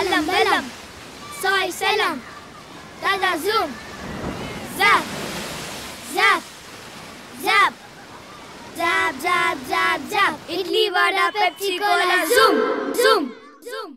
బెల్లం బెల్లం సాయ్ సెల్లం దాదా zoom zap zap zap zap zap zap zap idli vada Pepsi cola zoom zoom zoom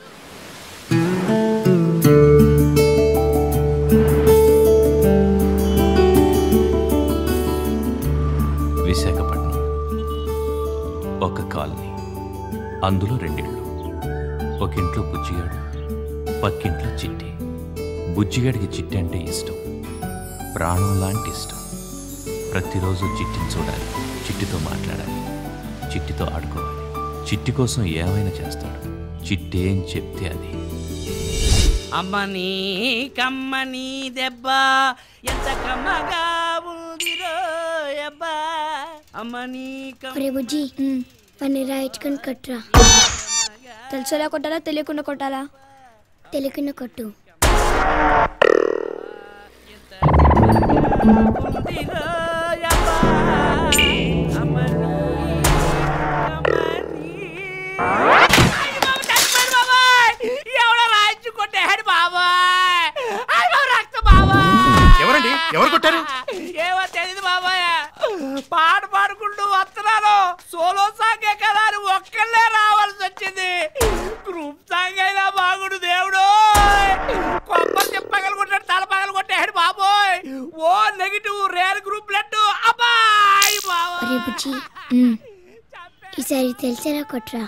Visakhapatnam ఒక కాలనీ అందులో రెండిళ్ళు ఒక ఇంట్లో బుజ్జిగాడు పక్కింట్లో చిట్టి బుజ్జిగాడికి చిట్టి అంటే ఇష్టం ప్రాణం లాంటి ఇష్టం ప్రతిరోజు చిట్టిని చూడాలి చిట్టితో మాట్లాడాలి చిట్టితో ఆడుకోవాలి చిట్టి కోసం ఏమైనా చేస్తాడు చిట్టి ఏం చెప్తే అది అమ్మని కమ్మని దెబ్బ ఎంత కమ్మగా ఉందిరో అబ్బా అమ్మని ఒరే బుజ్జి పని రాయించుకొని కట్టురా తెలిసేలా కొట్టాలా తెలియకుండా కొట్టాలా తెలియకుండా కొట్టు కమ్మందిరో అబ్బా అమ్మని కమ్మని అయ్య బాబు, చచ్చిపోయాడు బాబాయ్. ఎవడో రాయించు కొట్టాడు బాబాయ్ అయ్య బాబు, రక్తం బాబాయ్ ఎవరండి ఎవరు కొట్టారు ఏమో తెలియదు బాబాయ్ పాట పాడుకుంటూ వస్తున్నాను సోలో సాంగే కదా అని ఒక్కళ్ళే రావాల్సి వచ్చింది గ్రూప్ సాంగ్ అయినా బాగుడు దేవుడు కొబ్బరి చెప్ప పగలగొట్టాడు తల పగలగొట్టాడు బాబోయ్ ఓ నెగిటివ్ రేర్ గ్రూప్ లెట్టు అబ్బాయ్ బాబోయ్ ఒరే బుజ్జి ఈసారి తెలిసేలా కొట్రా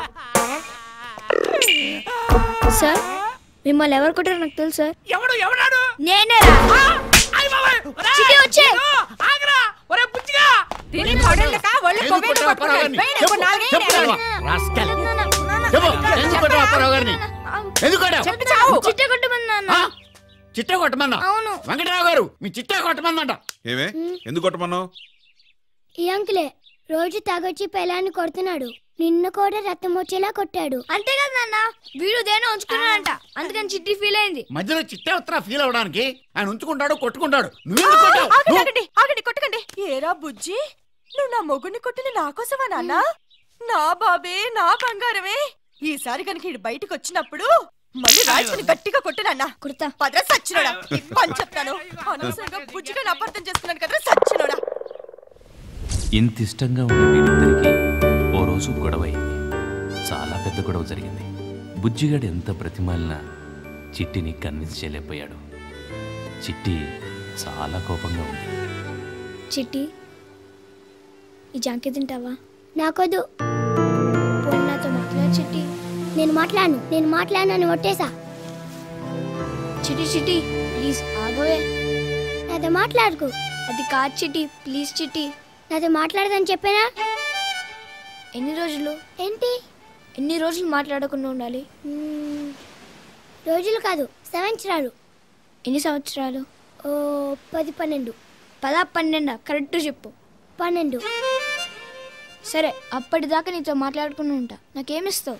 సార్ మిమ్మల్ని ఎవరు కొట్టారో నాకు తెలుసు సార్ ఎవడు ఎవడాడు నేనే ఆ! అయ్ బాబాయ్! ఒరేయ్! చిట్టి వచ్చే. ఇదిగో, ఆగరా ఒరే బుచ్చిగా తిని పడలేక ఒళ్ళు ఎందుకు కొవ్వెట్టు కొట్టావు పట్టుకుంటాడు. అప్పారావు గారిని? వేయ్, చెప్పు, ఇప్పుడు నాలుగే చెప్పు నేరాలు. రాఘవ. రాస్కెల్. చెప్పు, ఎందుకు కొట్టావు అప్పారావు గారిని ఎందుకు కొట్టావు చెప్పు చావు చిట్ట కొట్టమన్నా ఆ? చిట్టా కొట్టమన్నా అవును. వెంకటరావు గారు మీ చిట్టా కొట్టమందంట ఏమే ఎందుకు కొట్టమన్నావు ఈ అంకులే రోజు తాగొచ్చి పెళ్ళాన్ని కొడుతున్నాడు నిన్న కూడా రక్తం వచ్చేలా కొట్టాడు అంతే కదా నాన్న వీడు దేనో ఉంచుకున్నాడంట అందుకని చిట్టి ఫీల్ అయింది మధ్యలో చిట్టా ఉత్తరా ఫీల్ అవడానికి ఆయన ఉంచుకుంటాడు కొట్టుకుంటాడు నువ్వెందుకు కొట్టావు ఆగండి నువ్వు- ఆగండి ఆగండి కొట్టకండి ఏరా బుజ్జి నువ్వు నా మొగుడిని కొట్టింది నా కోసమా నాన్న నా బాబే నా బంగారమే ఈసారి కనుక ఇడు బయటకు వచ్చినప్పుడు మళ్ళీ రాయిని గట్టిగా కొట్టు నాన్న కుడతా పదరా సచ్చినోడా పని చెప్తాను అనవసరంగా బుజ్జిగా అపార్థం చేస్తున్నాను కదా సచ్చినోడా ఇంత ఇష్టంగా ఉండే వీరిద్దరికి ఓ రోజు గొడవ అయింది చాలా పెద్ద గొడవ జరిగింది బుజ్జిగాడు ఎంత బ్రతిమాలినా చిట్టిని కన్విన్స్ చేయలేకపోయాడు చిట్టి చాలా కోపంగా ఉంది చిట్టి ఈ జాంకి తింటావా నాకొద్దు పోనీ నాతో మాట్లాడు చిట్టి నేను మాట్లాడను నేను మాట్లాడను ఒట్టేసా చిట్టి చిట్టి ప్లీజ్ ఆగోయే నాతో మాట్లాడుకో అది కాదు చిట్టి ప్లీజ్ చిట్టి నాతో మాట్లాడదని చెప్పానా ఎన్ని రోజులు ఏంటి ఎన్ని రోజులు మాట్లాడకుండా ఉండాలి రోజులు కాదు సంవత్సరాలు ఎన్ని సంవత్సరాలు ఓ పది పన్నెండు పదా పన్నెండా కరెక్ట్ చెప్పు పన్నెండు సరే అప్పటిదాకా నీతో మాట్లాడుకుని ఉంటా నాకేమిస్తావు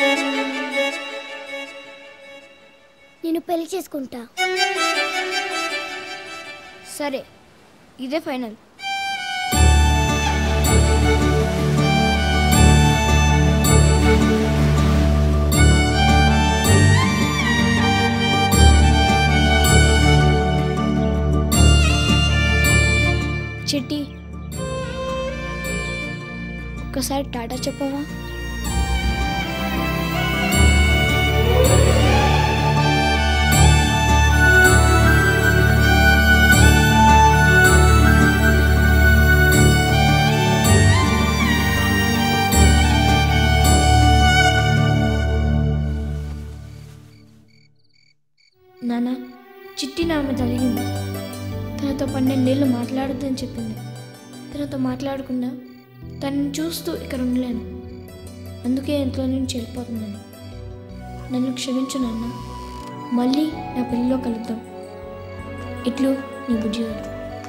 నేను పెళ్లి చేసుకుంటా సరే ఇదే ఫైనల్ చిట్టి ఒక్కసారి టాటా చెప్పవా నాన్న చిట్టి నాన్న తగిలింది తనతో పన్నెండేళ్ళు మాట్లాడొద్దని చెప్పింది తనతో మాట్లాడకుండా తనని చూస్తూ ఇక్కడ ఉండలేను అందుకే ఇంట్లో నుంచి వెళ్ళిపోతున్నాను నన్ను క్షమించు నాన్న మళ్ళీ నా పెళ్ళిలో కలుద్దాం ఇట్లు నీ బుజ్జిగాడు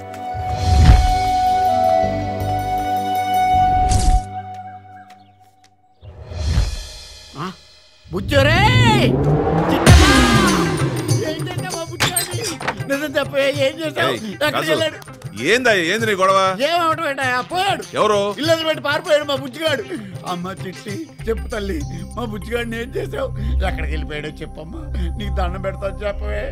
ఆ? బుజ్జోరే చిట్టమ్మా! ఏంటంటే మా బుజ్జోని? నిజం చెప్పే ఏం చేసావు ఏయ్, ఎక్కడికి రాజు, వెళ్ళాడు ఏందా ఏంది నీ గొడవ ఏమవటం ఏంటయ్యా పోయాడు ఎవరు ఇల్లు పెట్టి పారిపోయాడు మా బుజ్జిగాడు అమ్మ చిట్టి చెప్పు తల్లి మా బుజ్జిగాడిని ఏం చేసావు ఎక్కడికి వెళ్ళిపోయాడో చెప్పమ్మా నీకు దండం పెడతాను చెప్పవే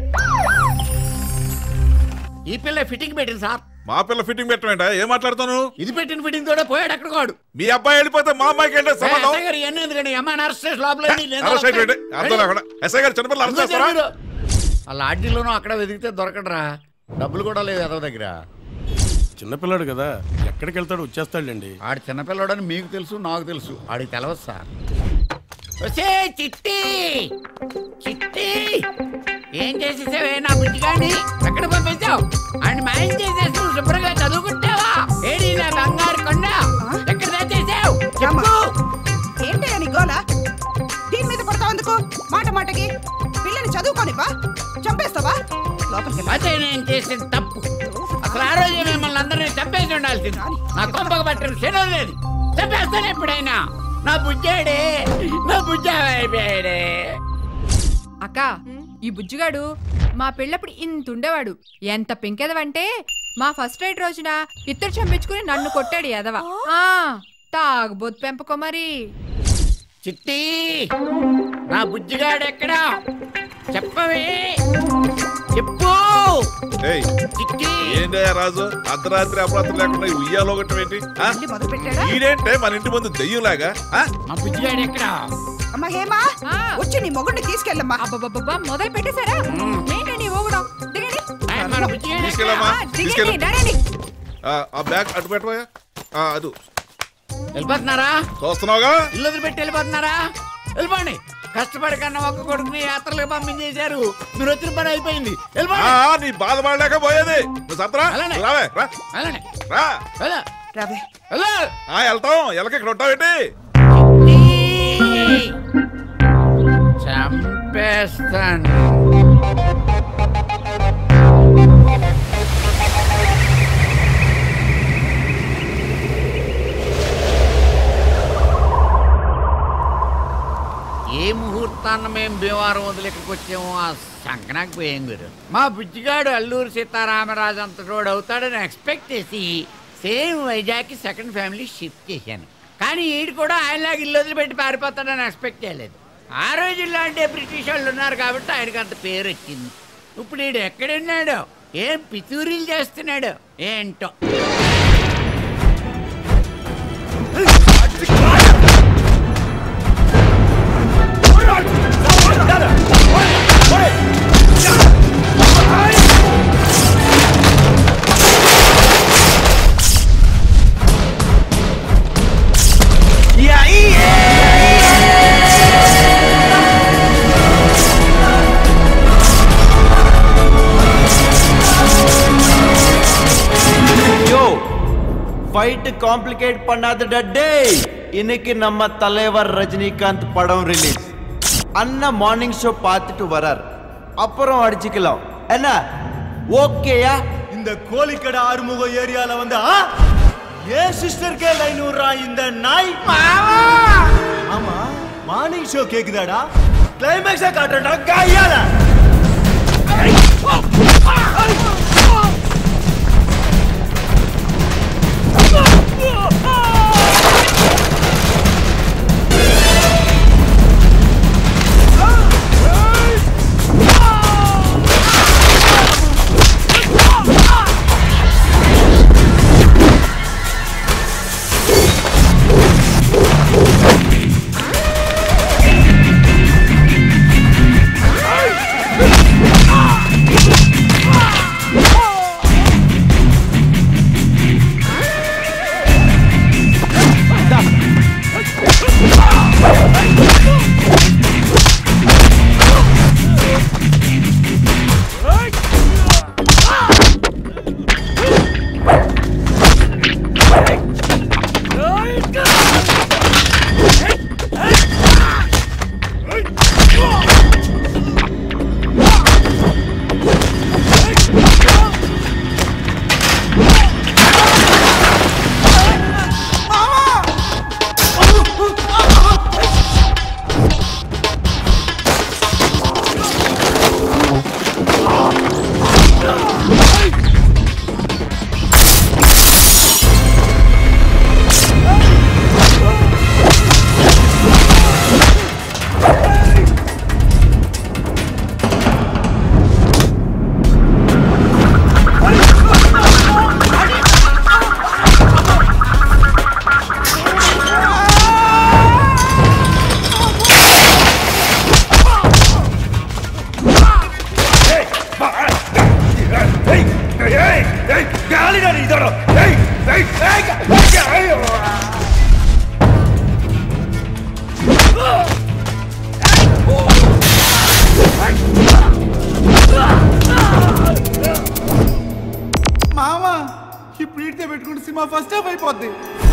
ఈ పిల్ల ఫిట్టింగ్ పెట్టింది సార్ మా పిల్ల ఫిట్టింగ్ పెట్టమేంట ఏం మాట్లాడుతాను ఇది పెట్టిన ఫిట్టింగ్ తోడే పోయాడు అక్కడ వాడు మీ అబ్బాయి వెళ్ళిపోతే మా అమ్మాయికి ఏంటో సంబంధం ఎస్ఐ గారు ఇవన్నీ ఎందుకండి అమ్మ అరెస్ట్ చేసి లోపల వేయండి, లేదా అరెస్ట్ వస్తాయి. ఏంటి? అర్థం లేకుండా ఎస్ఐ గారు చిన్నపిల్లలు అరెస్ట్ చేస్తారా మీరు. ఆ లాడ్జీలోనూ అక్కడ వెతికితే దొరకడరా డబ్బులు కూడా లేదు అదవ దగ్గర చిన్నపిల్లాడు కదా ఎక్కడికి వెళ్తాడు వచ్చేస్తాడులేండి ఆడి చిన్నపిల్లడని మీకు తెలుసు నాకు తెలుసు ఆడికి తెలవదు సార్ వచ్చే చిట్టి చిట్టి ఏం చేసేసావే నా బుద్ధిగాని ఎక్కడ పంపించావు ఆయన మాయం చేసేసి నువ్వు శుభ్రంగా చదువుకుంటావా ఏడి నా బంగారు కొండ ఎక్కడ తెచ్చేసావు చెప్పు ఏంటయ్యా నీ గోల దీని మీద పడతావు ఎందుకు మాట మాటకి పిల్లని చదువుకోనివ్వా చంపేస్తావా లోపలికి వెళ్ళు. అదే నేను చేసిన తప్పు అసలు ఆ రోజు మిమ్మల్ని అందరినీ చంపేసి ఉండాల్సింది నా కొంపకు పట్టిన శనం లేదు చంపేస్తాను ఎప్పుడైనా నా బుజ్జాడే నా బుజ్జాడే అక్క ఈ బుజ్జుగాడు మా పెళ్ళప్పుడు ఇంత ఉండేవాడు ఎంత పెంకెదవంటే మా ఫస్ట్ రైట్ రోజున ఇద్దరు చంపించుకుని నన్ను కొట్టాడు ఎదవ ఆ తాగుబోతు పెంపకో మరి చిట్టి నా బుజ్జిగాడు ఎక్కడా చెప్పవే చెప్పు ఏయ్ చిట్టి ఏంటయ్యా రాజు అర్ధరాత్రి అపరాత్రి లేకుండా ఈ ఉయ్యాలో ఒకటి ఏంటి ఆ? మళ్ళీ మొదలు పెట్టాడా ఈడేంటే మన ఇంటి ముందు దెయ్యంలాగా ఆ? మా బుజ్జిగాడు ఎక్కడా అమ్మ హేమా ఆ. వచ్చి నీ మొగుడిని తీసుకెళ్ళమ్మా అబ్బబ్బబ్బబ్బా మొదలు పెట్టేశారా ఏంటండి ఊగడం దిగండి ఆ, మన బుజ్జిగాడు ఎక్కడా? తీసుకెళ్ళమ్మా ఆ, దిగండి తీసుకెళ్ళు నడండి ఆ, ఆ బ్యాగ్ అటు పెట్టవయ్యా ఆ, అదు వెళ్ళిపోతున్నారా చూస్తున్నావుగా ఇల్లు వదిలిపెట్టి వెళ్ళిపోతున్నారా వెళ్ళిపోండి కష్టపడి కన్నా ఒక్క కొడుకుని యాత్రలకు పంపించేశారు మీరు వచ్చిన పని అయిపోయింది ఆ, వెళ్ళిపోండి నీ బాధపడలేక పోయేది నువ్వు సత్రా అలానే. రావే రా వెళ్ళండి రా వెళ్ళు. రావే వెళ్ళు. ఆ వెళ్తాం ఎలక ఇక్కడ ఉంటావేంటి చంపేస్తాను ఏ ముహూర్తాన్న మేము భీమవరం వదిలి ఇక్కడికి వచ్చామో ఆ సంకనాకి పోయాం గురు మా బుజ్జిగాడు అల్లూరు సీతారామరాజు అంత రోడ్ అవుతాడని ఎక్స్పెక్ట్ చేసి సేమ్ వైజాగ్కి సెకండ్ ఫ్యామిలీ షిఫ్ట్ చేశాను కానీ ఈడు కూడా ఆయనలాగా ఇల్లు వదిలిపెట్టి పారిపోతాడని ఎక్స్పెక్ట్ చేయలేదు ఆ రోజుల్లో అంటే బ్రిటిష్ వాళ్ళు ఉన్నారు కాబట్టి ఆయనకి అంత పేరు వచ్చింది ఇప్పుడు ఈడు ఎక్కడున్నాడు ఏం పితూరీలు చేస్తున్నాడు ఏంటో யோ ஃபைட் காம்ப்ளிகேட் பண்ணாதடா டேய் இன்னைக்கு நம்ம தலைவர் ரஜினிகாந்த் படம் ரிலீஸ் அண்ணா மார்னிங் ஷோ பார்த்துட்டு வரார் அப்புறம் அடிச்சுக்கலாம் என்ன ஓகேயா இந்த கோழிக்கடை ஆறுமுக ஏரியால வந்து ஆ? ஏன் சிஸ்டருக்கே லைன் விடுறான் இந்த நாய் ஆமா மார்னிங் ஷோ கேக்குதாடா கிளைமேக்ஸா காட்டுறா கையால Ah! మా ఫస్ట్ హాఫ్ అయిపోద్ది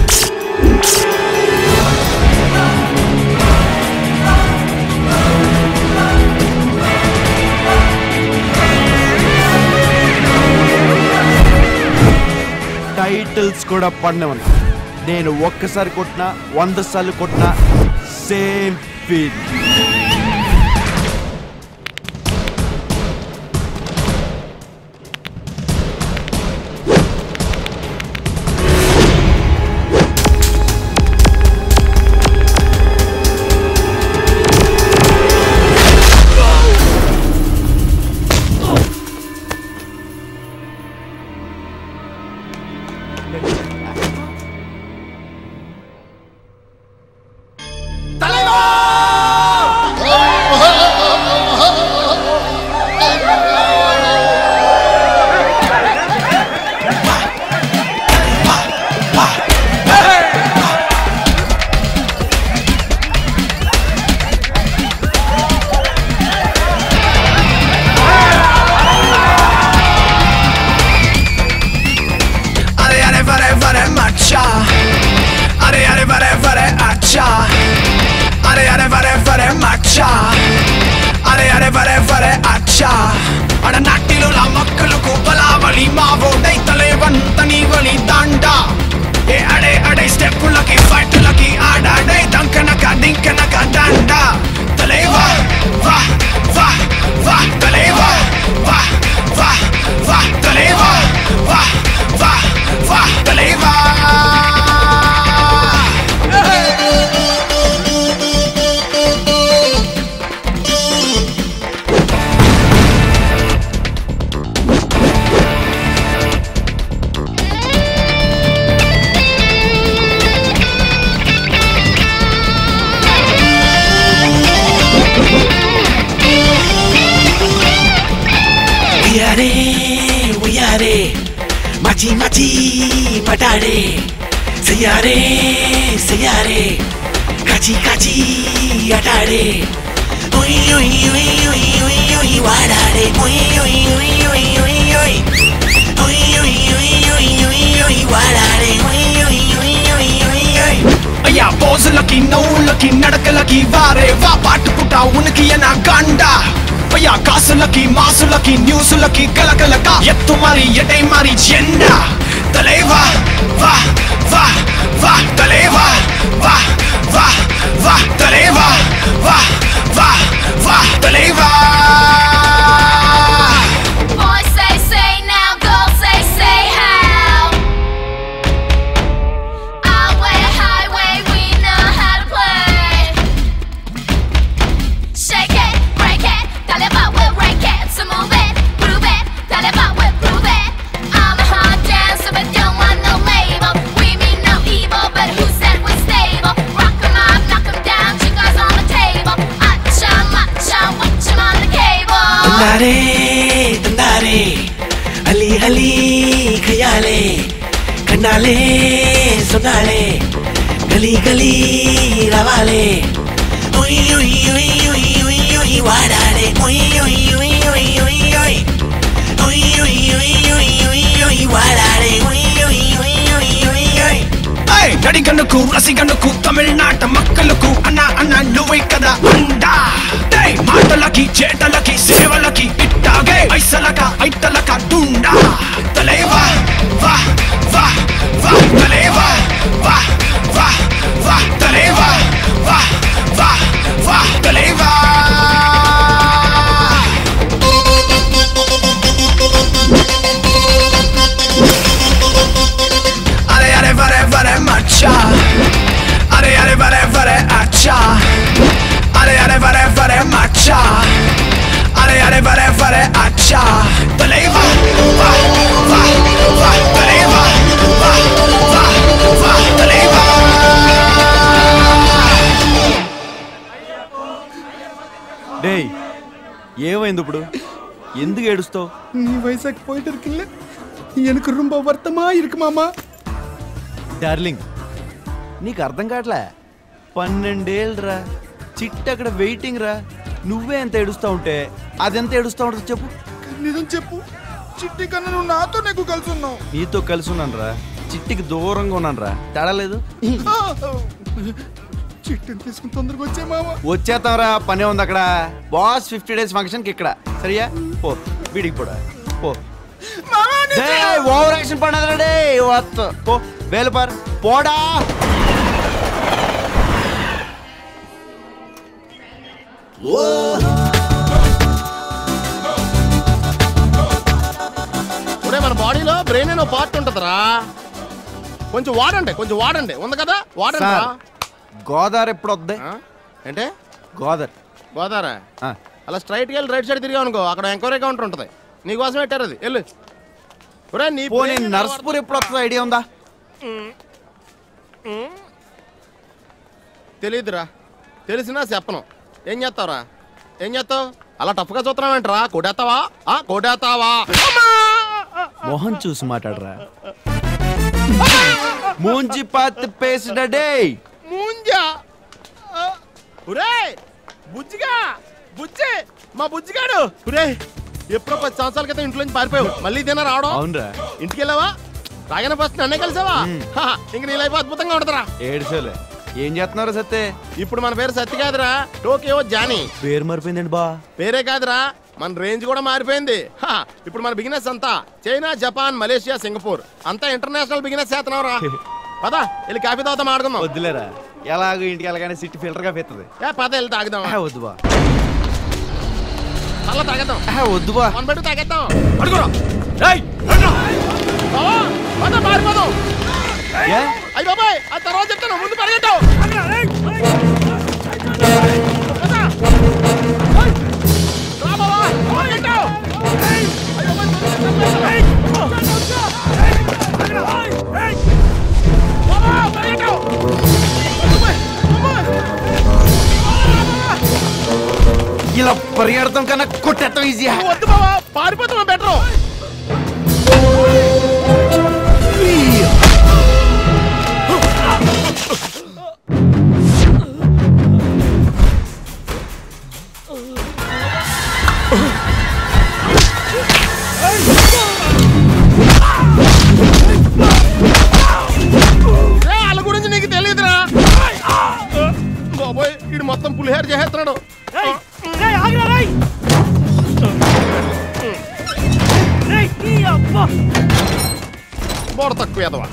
టైటిల్స్ కూడా పడినవని నేను ఒక్కసారి కొట్టినా వంద సార్లు కొట్టినా సేమ్ ఫీల్ अरे अरे वरे वरे मच्छा अरे अरे वरे वरे अच्छा अरे अरे वरे वरे మచ్చా అరే అరే వరే వరే అచ్చా అడ నట్టిలో నా మక్కలకు బలావళి మా ఓడైతలే వంత నీవలి దండ ఏ అడే అడే స్టెప్పులకి ఫైట్లకి ఆడాడే దంకనక డింకనక దండ తలేవా వా వా వా తలేవా వా వా వా తలేవా వా వా వా తలేవా ఉయ్యారే ఉయ్యారే మచి మచి పటాడే సయ్యారే సయ్యారే కచి కచి అటాడే ఉయ్ ఉయ్ ఉయ్ ఉయ్ ఉయ్ ఉయ్ వాడాడే ఉయ్ ఉయ్ ఉయ్ ఉయ్ ఉయ్ ఉయ్ ఉయ్ ఉయ్ ఉయ్ ఉయ్ ఉయ్ ఉయ్ వాడాడే ఉయ్ ఉయ్ ఉయ్ ఉయ్ ఉయ్ ఉయ్ అయ్యా పోజులకి నవ్వులకి నడకలకి వారే వా పాటుకుంటా ఉనికి నా గండ అయ్యా కాసులకి మాసులకి న్యూసులకి కలకలక ఎత్తు మరి ఎటై మరి జెండా తలేవా వా వా వా తలేవా వా వా వా తలేవా వా వా వా తలేవా Boys say say now, girls say say how. Highway, highway, we know how to play. Shake it, break it, dale pa, we'll break it. So move it, prove it, dale pa, we'll prove it. I'm a hot dancer, but don't want no label. We mean no evil, but who said we're stable? Rock 'em up, knock 'em down, chicas on the table. Acha, macha, watch 'em on the cable. తందారే తందారే అలి అలి ఖయాలే కన్నాలే సునాలే గలీ గలీ రవాలే ఉయ్ ఉయ్ ఉయ్ ఉయ్ ఉయ్ ఉయ్ వాడాలే ఉయ్ ఉయ్ ఉయ్ ఉయ్ ఉయ్ ఉయ్ ఉయ్ ఉయ్ ఉయ్ ఉయ్ ఉయ్ ఉయ్ వాడాలే ఉయ్ ఉయ్ ఉయ్ ఉయ్ ఉయ్ ఉయ్ ఏయ్ నడిగనుకు రసిగనుకు తమిళనాట మక్కలకు అన్న అన్న నువ్వే కదా అండా ఏయ్ మాటలకి చేటలకి సేవలకి ఇట్టాగే ఐసలక ఐటలక దుండా తలేవా వా వా వా తలేవా వా వా వా తలేవా వా వా వా తలేవా అరే అరే వరే వరే మచ్చా అరే అరే వరే వరే అచ్చా అరే అరే వరే వరే మచ్చా అరే అరే వరే వరే అచ్చా తలేవా వా వా వా తలేవా వా వా వా తలేవా డేయ్ ఏమైంది ఇప్పుడు ఎందుకు ఏడుస్తావు நீ வயசாக்கு போயிட்டு இருக்குல்ல எனக்கு ரொம்ப வருத்தமா இருக்கு மாமா డార్లింగ్ నీకు అర్థం కావట్లే పన్నెండేళ్ళరా చిట్ట అక్కడ వెయిటింగ్ రా నువ్వే ఎంత ఏడుస్తా ఉంటే అదెంత ఏడుస్తా ఉంటుంది చెప్పు నిజం చెప్పు చిట్టి కన్నా నువ్వు నాతో నీకు కలిసి ఉన్నావు నీతో కలిసి ఉన్నాను రా చిట్టికి దూరంగా ఉన్నాను రా తేడా లేదు చిట్టుని తీసుకుని తొందరగా వచ్చే మామ వచ్చేస్తాం రా పనే ఉంది అక్కడ బాస్ ఫిఫ్టీ డేస్ ఫంక్షన్కి ఇక్కడ సరియా పో వీడికి కూడా పో ఓవర్ యాక్షన్ పడదే వత్త పో వేలు పార్ పోడా ఒరే మన బాడీలో బ్రెయిన్ అనే పార్ట్ ఉంటుందిరా కొంచెం వాడండి కొంచెం వాడండి ఉంది కదా వాడండి రా. సార్ గోదావరి ఎప్పుడు వద్దాయి ఏంటే గోదావరి గోదావరా అలా స్ట్రైట్ వెళ్ళి రైట్ సైడ్ తిరిగావు అనుకో అక్కడ ఎంక్వైరీ కౌంటర్ ఉంటుంది నీకోసం పెట్టారు అది వెళ్ళు ఒరే నీ పోనీ brain నర్స్పూర్ ఎప్పుడు వస్తుందో ఐడియా ఉందా తెలియదురా తెలిసినా చెప్పను ఏం చేస్తావురా ఏం చేస్తావు అలా టఫ్గా చూస్తున్నావేంట్రా కొడేస్తావా ఆ కొడేస్తావా మొహం చూసి మాట్లాడరా మూంచి పాతి పేసిడే మూంజా ఒరే బుజ్జిగా బుజ్జి మా బుజ్జిగాడు ఒరే ఎప్పుడో పది సంవత్సరాల క్రితం ఇంట్లో నుంచి పారిపోయావు మళ్ళీ ఇదేనా రావడం అవునరా ఇంటికి వెళ్ళావా రాగానే ఫస్ట్ నన్నే కలిసావా హా, ఇంక నీ లైఫ్ అద్భుతంగా ఉంటుందిరా ఏడుసోలే ఏం చేస్తున్నారు సత్తే ఇప్పుడు మన పేరు సత్తి కాదురా టోకియో జానీ పేరు మరిపోయిందండి బా పేరే కాదురా మన రేంజ్ కూడా మారిపోయింది హా, ఇప్పుడు మన బిజినెస్ అంతా చైనా జపాన్ మలేషియా సింగపూర్ అంతా ఇంటర్నేషనల్ బిజినెస్ చేస్తున్నావురా పదా వెళ్ళి కాఫీ తాగుతా మాడుకుందాం వద్దులేరా ఎలాగో ఇంటికి వెళ్ళగానే సిట్టి ఫిల్టర్ గా పెత్తది ఏ పద వెళ్ళి తాగుదాం వద్దు బా అలా తాగేద్దాం వద్దు బా మన బెట్టు తాగేద్దాం అడుగురా బావా పద పారిపోదాం అయ్యి బాబాయ్ ఆ తర్వాత చెప్తాను ముందు పరిగెట్టావు ఇలా పరిగెడతాం కన్నా కొట్టేస్తాం ఈజీ వద్దు బావా పారిపోతాం బెటర్ వాళ్ళ గురించి నీకు తెలియదురా బాబోయ్ వీడు మొత్తం పులిహార చేసేస్తున్నాడు బోడ తక్కువ ఎదవా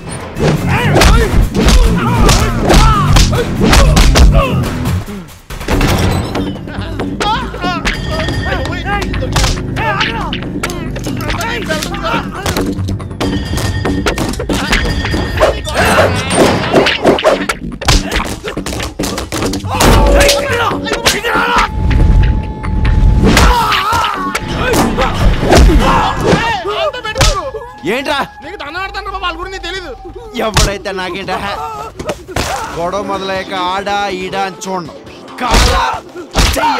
ఏంట్రా నీకు దండ ఆడతాను బాబా వాళ్ళ గురించి నీకు తెలీదు ఎవడైతే నాకేంట గొడవ మొదలయ్యాక ఆడా ఈడా అని చూడడం కాలా చెయ్య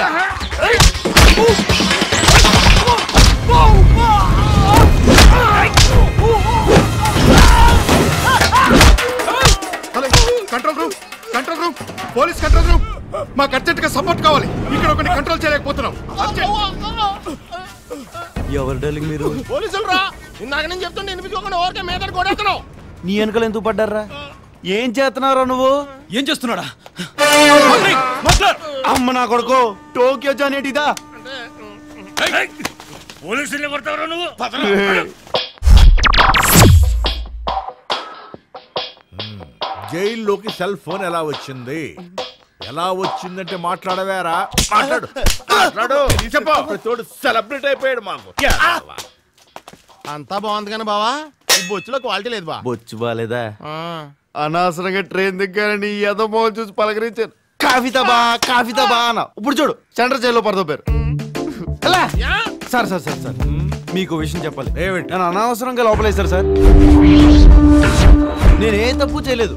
hello control room control room police control room మాకు అర్జెంట్ గా సపోర్ట్ కావాలి ఇక్కడ ఒకటి కంట్రోల్ చేయలేకపోతున్నాం ఎవరు డార్లింగ్ మీరు పోలీసులు రా ఇందాక నేను చెప్తుంటే వినిపించుకోకుండా ఓరికే మీద కొడేస్తున్నావు నీ వెనకలు ఎందుకు పడ్డారా ఏం చేస్తున్నారా నువ్వు ఏం చేస్తున్నాడా అమ్మ నా కొడుకు టోక్యో జానేటిదా పోలీసులు కొడతావు నువ్వు జైల్లోకి సెల్ ఫోన్ ఎలా వచ్చింది ఎలా వచ్చిందంటే మాట్లాడవేరా మాట్లాడు మాట్లాడు చెప్పు తోడు సెలబ్రేట్ అయిపోయాడు మాకు అంతా బాగుంది కానీ బావా ఈ బొచ్చులో క్వాలిటీ లేదు బా బొచ్చు బాలేదా అనవసరంగా ట్రైన్ దగ్గర నీ ఎదో మోహన్ చూసి పలకరించాను కాఫీ తబా కాఫీ తబా అన్న ఇప్పుడు చూడు సెంటర్ జైల్లో పడతావు పేరు ఎలా? సార్ సార్ సార్ సార్ మీకు విషయం చెప్పాలి నేను అనవసరంగా లోపలేశారు సార్ నేను ఏ తప్పు చేయలేదు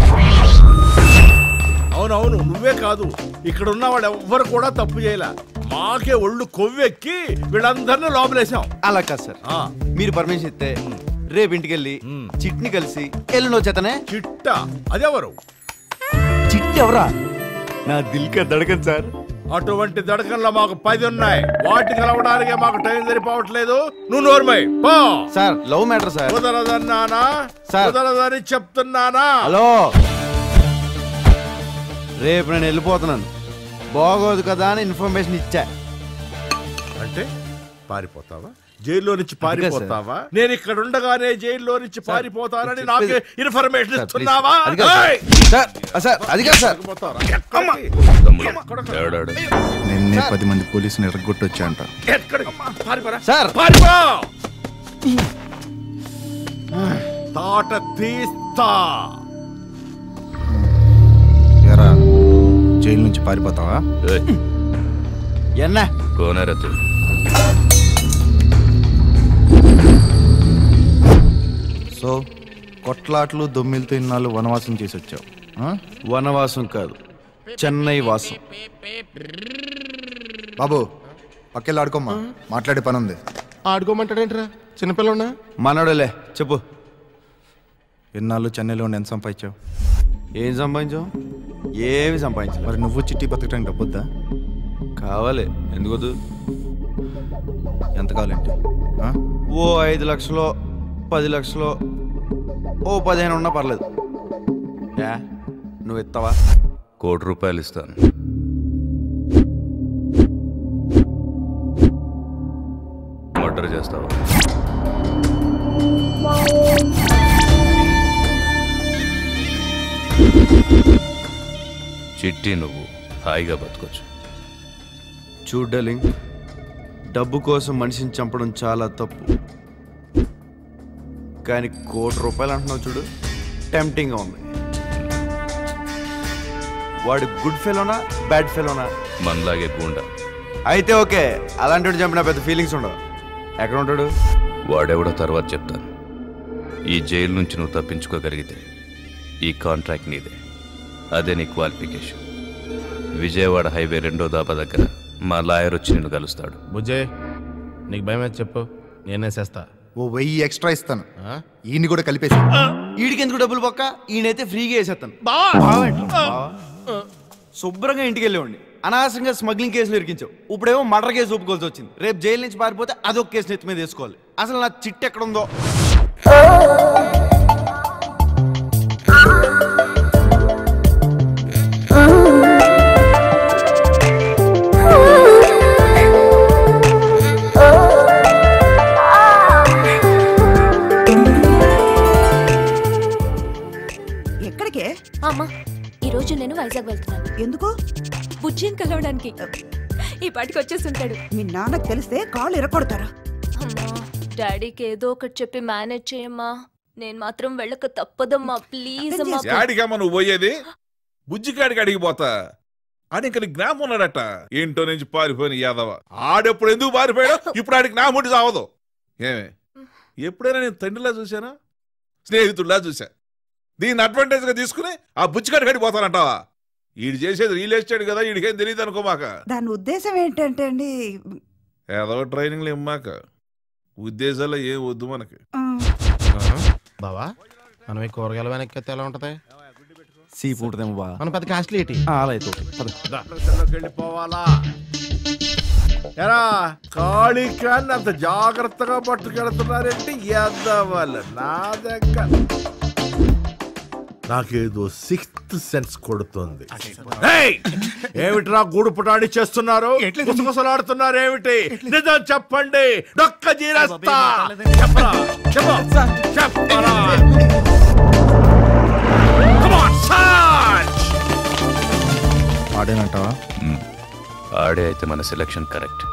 అవునవును నువ్వే కాదు ఇక్కడ ఉన్న వాడు ఎవ్వరు కూడా తప్పు చేయలే మాకే ఒళ్ళు కొవ్వెక్కి వీళ్ళందరినీ లోపలేసాం అలా కాదు సార్ మీరు పర్మిషన్ ఇస్తే రేపు ఇంటికి వెళ్ళి చిట్ని కలిసి ఎల్లుండి వచ్చేతనే చిట్ట అదెవరు చిట్టి ఎవరా నా దిల్ కా దడకన్ సార్ అటువంటి దడకల్లో మాకు పది ఉన్నాయి వాటిని కలవడానికే మాకు టైం సరిపోవట్లేదు నువ్వు నోర్మై పో సార్ లవ్ మ్యాటర్ సార్ కుదరదన్నానా సార్. కుదరదని చెప్తున్నానా హలో రేపు నేను వెళ్ళిపోతున్నాను బాగోదు కదా అని ఇన్ఫర్మేషన్ ఇచ్చా అంటే పారిపోతావా జైల్లో నుంచి అది కాదు సార్. పారిపోతావా నేను ఇక్కడ ఉండగానే జైల్లో నుంచి పారిపోతానని చెప్పేది- నాకే ఇన్ఫర్మేషన్ సార్, ప్లీజ్. ఇస్తున్నావా అది కాదు సార్. ఏయ్! సార్ ఆ, సార్ అది కాదు సార్ తమ్ముడు తేడాడు నిన్నే పది మంది పోలీసుని ఎరగొట్టొచ్చా అంట ఎక్కడికి? పారిపోరా. సార్. పారిపో తాట తీస్తా ఎరా జైలు నుంచి పారిపోతావా ఎన్న కోనరతు సో కొట్లాట్లు దొమ్మిలతో ఇన్నాళ్ళు వనవాసం చేసి వచ్చావు ఆ? వనవాసం కాదు చెన్నై వాసం బాబు పక్కెళ్ళి ఆడుకోమ్మా మాట్లాడే పని ఉంది ఆడుకోమంటాడేంట్రా చిన్నపిల్లన్నా మనోడలే చెప్పు ఎన్నాళ్ళు చెన్నైలో ఉండి ఎంత సంపాదించావు ఏం సంపాదించావు ఏమి సంపాదించలేదు మరి నువ్వు చిట్టి బతకడానికి డబ్బొద్దా కావాలి ఎందుకొద్దు ఎంత కావాలంటే ఆ? ఓ ఐదు లక్షలో పది లక్షలో ఓ పదిహేను ఉన్నా పర్లేదు యా నువ్వు ఇస్తావా కోటి రూపాయలు ఇస్తాను మర్డర్ చేస్తావా చిట్టి నువ్వు హాయిగా బతకొచ్చు చూడు డార్లింగ్ డబ్బు కోసం మనిషిని చంపడం చాలా తప్పు కానీ కోటి రూపాయలు అంటున్నావు చూడు టెంప్టింగ్గా ఉంది వాడు గుడ్ ఫెలోనా బ్యాడ్ ఫెలోనా మనలాగే గూండా అయితే ఓకే అలాంటి వాడు చంపిన పెద్ద ఫీలింగ్స్ ఉండవు ఎక్కడ ఉంటాడు వాడెవడో తర్వాత చెప్తాను ఈ జైలు నుంచి నువ్వు తప్పించుకోగలిగితే ఈ కాంట్రాక్ట్ నీదే అదే నీ క్వాలిఫికేషన్ విజయవాడ హైవే రెండో దాబా దగ్గర మా లాయర్ వచ్చి నిన్ను కలుస్తాడు బుజ్జే నీకు భయం అయితే చెప్పు నేనే చేస్తా ఓ వెయ్యి ఎక్స్ట్రా ఇస్తాను ఈయన్ని కూడా కలిపేసి వీడికి ఎందుకు డబ్బులు పక్క ఈయనైతే ఫ్రీగా వేసేస్తాను శుభ్రంగా ఇంటికి వెళ్ళేవాడిని అనవసరంగా స్మగ్లింగ్ కేసులు ఇరికించావు ఇప్పుడేమో మర్డర్ కేసు ఒప్పుకోవాల్సి వచ్చింది రేపు జైలు నుంచి పారిపోతే అదొక కేసు నెత్తి మీద వేసుకోవాలి అసలు నా చిట్టు ఎక్కడ ఉందో ఎక్కడికే అమ్మా ఈ రోజు నేను వైజాగ్ వెళ్తున్నాను ఎందుకు బుజ్జిని కలవడానికి ఈ పాటికి వచ్చేసి ఉంటాడు మీ నాన్నకు తెలిస్తే కాళ్ళు ఇరకొడతారా అమ్మా డాడీకి ఏదో ఒకటి చెప్పి మేనేజ్ చేయమ్మా నేను మాత్రం వెళ్ళక తప్పదమ్మా ప్లీజ్ అమ్మా యాడికమ్మా నువ్వు పోయేది బుజ్జికాడికి అడిగిపోతా ఆడి ఇంక నీకు జ్ఞాపం ఉన్నాడట ఏంటో నుంచి పారిపోయిన యాదవ ఆడెప్పుడు ఎందుకు పారిపోయాడు ఇప్పుడు ఆడికి నా ముట్టి సావదు ఏమే ఎప్పుడైనా నేను తండ్రిలా చూశానా స్నేహితుడిలా చూసా దీన్ని అడ్వాంటేజ్ గా తీసుకుని ఆ బుజ్జికాడి గడి పోతానంటావా ఈడు చేసేది రియల్ ఎస్టేట్ కదా ఈడికేం తెలియదు అనుకోమాక దాని ఉద్దేశం ఏంటంటే అండి ఏదో ట్రైనింగ్లు ఇమ్మాక ఉద్దేశాలు ఏం వద్దు మనకి బావా మనం ఈ కూరగాయల వెనక్కి ఎలా ఉంటది సీ ఫుడ్ ఏమో బా మనం పెద్ద కాస్ట్లీ ఏంటి అలా అయితే ఓకే. పద. ప్రపంచంలోకి వెళ్ళిపోవాలా ఎరా కాళికాన్ని అంత జాగ్రత్తగా పట్టుకెళ్తున్నారంటే ఎద్దవాళ్ళు నా దగ్గర నాకేదో సిక్స్త్ సెన్స్ కొడుతుంది ఏయ్! ఏమిట్రా గూడు పుటాడి చేస్తున్నారు గుసగుసలాడుతున్నారు ఏమిటి నిజం చెప్పండి డొక్క జీరస్తా చెప్పరా చెప్పు చెప్పరా Come on, Sarge! ఆడేనంటావా మ్మ్. ఆడే అయితే మన సెలక్షన్ కరెక్ట్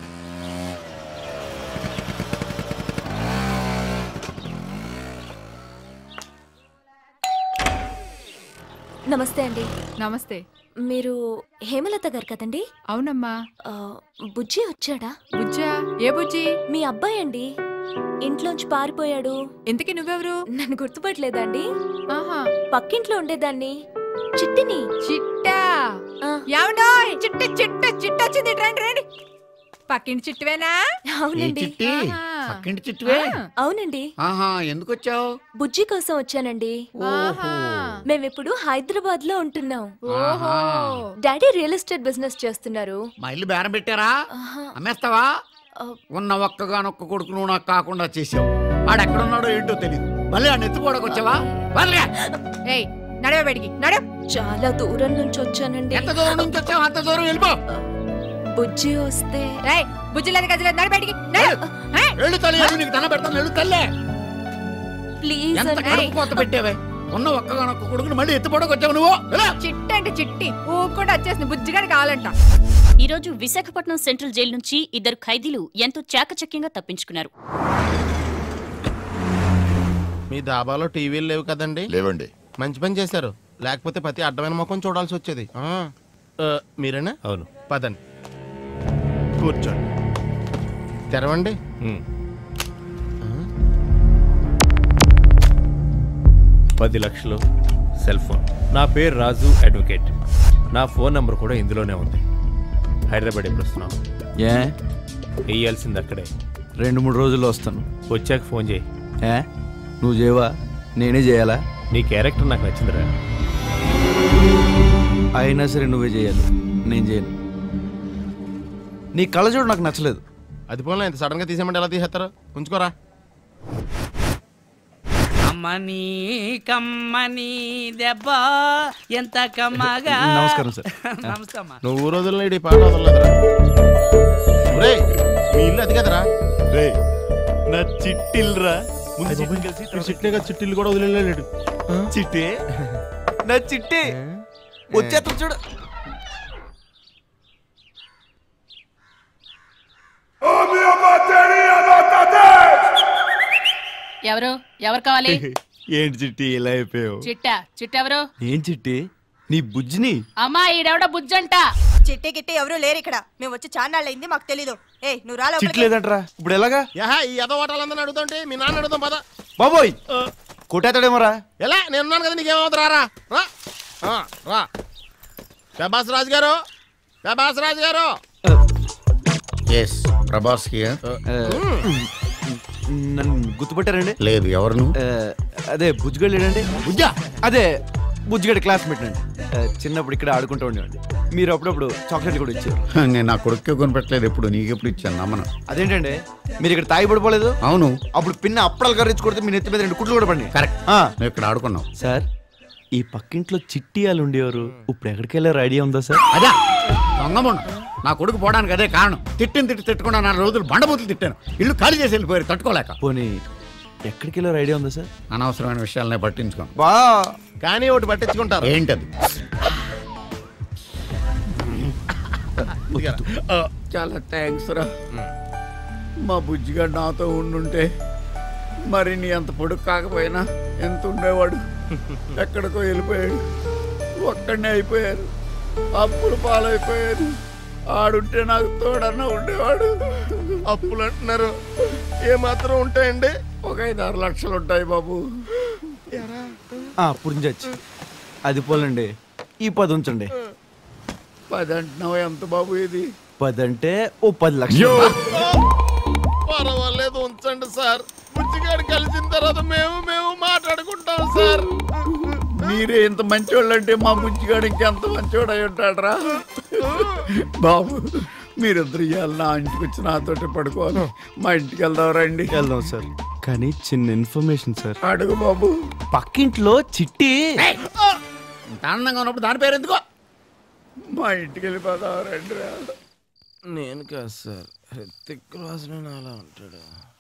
నమస్తే అండి నమస్తే మీరు హేమలత గారు కదండి అవునమ్మా ఆ, బుజ్జి వచ్చాడా బుజ్జా ఏ బుజ్జి మీ అబ్బాయి అండి ఇంట్లోంచి పారిపోయాడు ఇంతకీ నువ్వెవరు నన్ను గుర్తుపట్టలేదండి ఆహా పక్కింట్లో ఉండేదాన్ని చిట్టిని చిట్టా ఏమండో చిట్ట చిట్ట చిట్ట వచ్చింది రండి రండి పక్కింటి చిట్టువేనా అవునండి చిట్టి ఆహా. పక్కింటి చిట్టువే అవునండి ఆహా ఎందుకు వచ్చావు బుజ్జి కోసం వచ్చానండి ఆహా. మేమిప్పుడు హైదరాబాద్ లో ఉంటున్నాం ఓహో. డాడీ రియల్ ఎస్టేట్ బిజినెస్ చేస్తున్నారు మా ఇల్లు బేరం పెట్టారా అమ్మేస్తావా ఉన్న ఒక్కగానొక్క కొడుకు నువ్వు నాకు కాకుండా చేసావు వాడు ఎక్కడున్నాడో ఏంటో తెలియదు మళ్ళీ ఆ నెత్తుకోవడానికి వచ్చావా వాళ్ళగా ఏయ్ నడవ బయటికి నడు చాలా దూరం నుంచి వచ్చానండి ఎంత దూరం నుంచి వచ్చావు అంత దూరం వెళ్ళిపో బుజ్జి వస్తే ఏయ్ బుజ్జి లేదు గజ్జి నడు బయటికి నడు ఏయ్, వెళ్ళు తల్లి వెళ్ళు, నీకు దండం పెడతాను వెళ్ళు తల్లే ప్లీజ్ ఎంత కడుపు కోత పెట్టావే ఉన్న ఒక్కగానొక్క కొడుకుని మళ్ళీ ఎత్తుపోవడానికి వచ్చావు నువ్వు ఎలా చిట్టి అంటే చిట్టి ఊకుండా వచ్చేసింది బుజ్జిగాడి కావాలంట ఈరోజు విశాఖపట్నం సెంట్రల్ జైలు నుంచి ఇద్దరు ఖైదీలు ఎంతో చాకచక్యంగా తప్పించుకున్నారు మీ దాబాలో టీవీలు లేవు కదండి లేవండి మంచి పని చేశారు లేకపోతే ప్రతి అడ్డమైన ముఖం చూడాల్సి వచ్చేది ఆ. ఆ, మీరేనా అవును పదండి కూర్చోండి తెరవండి పది లక్షలు సెల్ ఫోన్ నా పేరు రాజు అడ్వకేట్ నా ఫోన్ నంబర్ కూడా ఇందులోనే ఉంది హైదరాబాద్ ఎప్పుడు వస్తున్నావు ఏ వేయాల్సింది అక్కడే రెండు మూడు రోజుల్లో వస్తాను వచ్చాక ఫోన్ చేయి ఏ నువ్వు చేయవా నేనే చేయాలా నీ క్యారెక్టర్ నాకు నచ్చిందిరా అయినా సరే నువ్వే చేయాలి నేను చేయను నీ కళ్ళజోడు నాకు నచ్చలేదు అది పోలే ఇంత సడన్ గా తీసేయమంటే ఎలా తీసేస్తారు ఉంచుకోరా కమ్మని కమ్మని దెబ్బ ఎంత కమ్మగా నమస్కారం సార్. నమస్తే అమ్మా నువ్వు ఊరు వదిలేడు ఈ పాట వదలలేదురా ఒరేయ్, మీ ఇల్లు అది కదరా రే నా చిట్టిల్రా చిట్టిగా చిట్టిల్లు కూడా వదిలేలేడు చిట్టి నా చిట్టి వచ్చేస్తాను చూడు ఎవరు ఎవరు కావాలి ఏంటి చిట్టి ఇలా అయిపోయావు చిట్టా చిట్టెవరు ఏం చిట్టి నీ బుజ్జిని అమ్మా ఈడెవడ బుజ్జంట చిట్టి గిట్టి ఎవరు లేరు ఇక్కడ మేము వచ్చి చాన్నాళ్ళైంది మాకు తెలీదు ఏ నువ్వు రా లోపలికి. చిట్లేదంటరా ఇప్పుడు ఎలాగా యహా ఈ ఎద ఓటాలందరిని అడుగుతుంటే మీ నాన్న అడుగుతాం పద బాబోయ్ కొట్టేతాడేమోరా ఎలా నేను ఉన్నాను కదా నీకేమవుతుంది రా రా ఆ, రా ప్రభాస్ రాజు గారు ప్రభాస్ రాజు గారు ఎస్ ప్రభాస్ హియర్ నన్ను గుర్తుపట్టారండి లేదు ఎవరు నువ్వు ఆ, అదే బుజ్జిగడు లేడండి బుజ్జా అదే బుజ్జిగడి క్లాస్మేట్ అండి ఆ, చిన్నప్పుడు ఇక్కడ ఆడుకుంటూ ఉండేవాడి మీరు అప్పుడప్పుడు చాక్లెట్లు కూడా ఇచ్చారు నేను నా కొడుకు కొనిపెట్టలేదు ఎప్పుడు నీకెప్పుడు ఇచ్చాను నమ్మను అదేంటండి మీరు ఇక్కడ తాగి పడిపోలేదు అవును అప్పుడు పిన్న అప్పడాలు కర్రించి కొడితే మీ నెత్తి మీద రెండు కుట్లు కూడా పడి కరెక్ట్ నువ్వు ఇక్కడ ఆడుకున్నావు సార్ ఈ పక్కింట్లో చిట్టియాలు ఉండేవారు ఇప్పుడు ఎక్కడికి వెళ్ళారు ఐడియా ఉందా సార్ అదా దొంగముండ నా కొడుకు పోవడానికి అదే కారణం తిట్టిన తిట్టి తిట్టకుండా నా రోజులు బండబూతులు తిట్టాను ఇల్లు ఖాళీ చేసి వెళ్ళిపోయారు తట్టుకోలేక పోనీ ఎక్కడికి వెళ్ళారు ఐడియా ఉందా సార్ అనవసరమైన విషయాలనే పట్టించుకోను బా కానీ ఒకటి పట్టించుకుంటారు ఏంటది ఆ, చాలా థ్యాంక్స్ రా మా బుజ్జిగాడు నాతో ఉండుంటే మరి నీ అంత పొడుగు కాకపోయినా ఎంత ఉండేవాడు ఎక్కడికో వెళ్ళిపోయాడు ఒక్కడనే అయిపోయారు అప్పులు పాలైపోయారు ఆడుంటే నాకు తోడన్నా ఉండేవాడు అప్పులు అంటున్నారు ఏమాత్రం ఉంటాయండి ఒక ఐదు ఆరు లక్షలు ఉంటాయి బాబు పురించచ్చు అది పోలండి ఈ పది ఉంచండి పది అంటున్నావు ఎంత బాబు ఇది పది అంటే ఓ పది లక్షలు పర్వాలేదు ఉంచండి సార్ బుజ్జిగాడు కలిసిన తర్వాత మేము మేము మాట్లాడుకుంటాం సార్ మీరే ఇంత మంచోళ్ళు అంటే మా బుజ్జిగాడు ఇంకెంత మంచోడు అయి ఉంటాడరా బాబు మీరిద్దరు ఇవాళ నా ఇంటికి వచ్చి నాతోటి పడుకోవాలి మా ఇంటికి వెళ్దాం రండి వెళ్దాం సార్ కానీ చిన్న ఇన్ఫర్మేషన్ సార్ అడుగు బాబు పక్కింట్లో చిట్టి ఇంత ఆనందంగా ఉన్నప్పుడు దాని పేరు ఎందుకో మా ఇంటికి వెళ్ళిపోదాం రండి రా నేను కాదు సార్ హృతిక్ రోషన్ అలా ఉంటాడు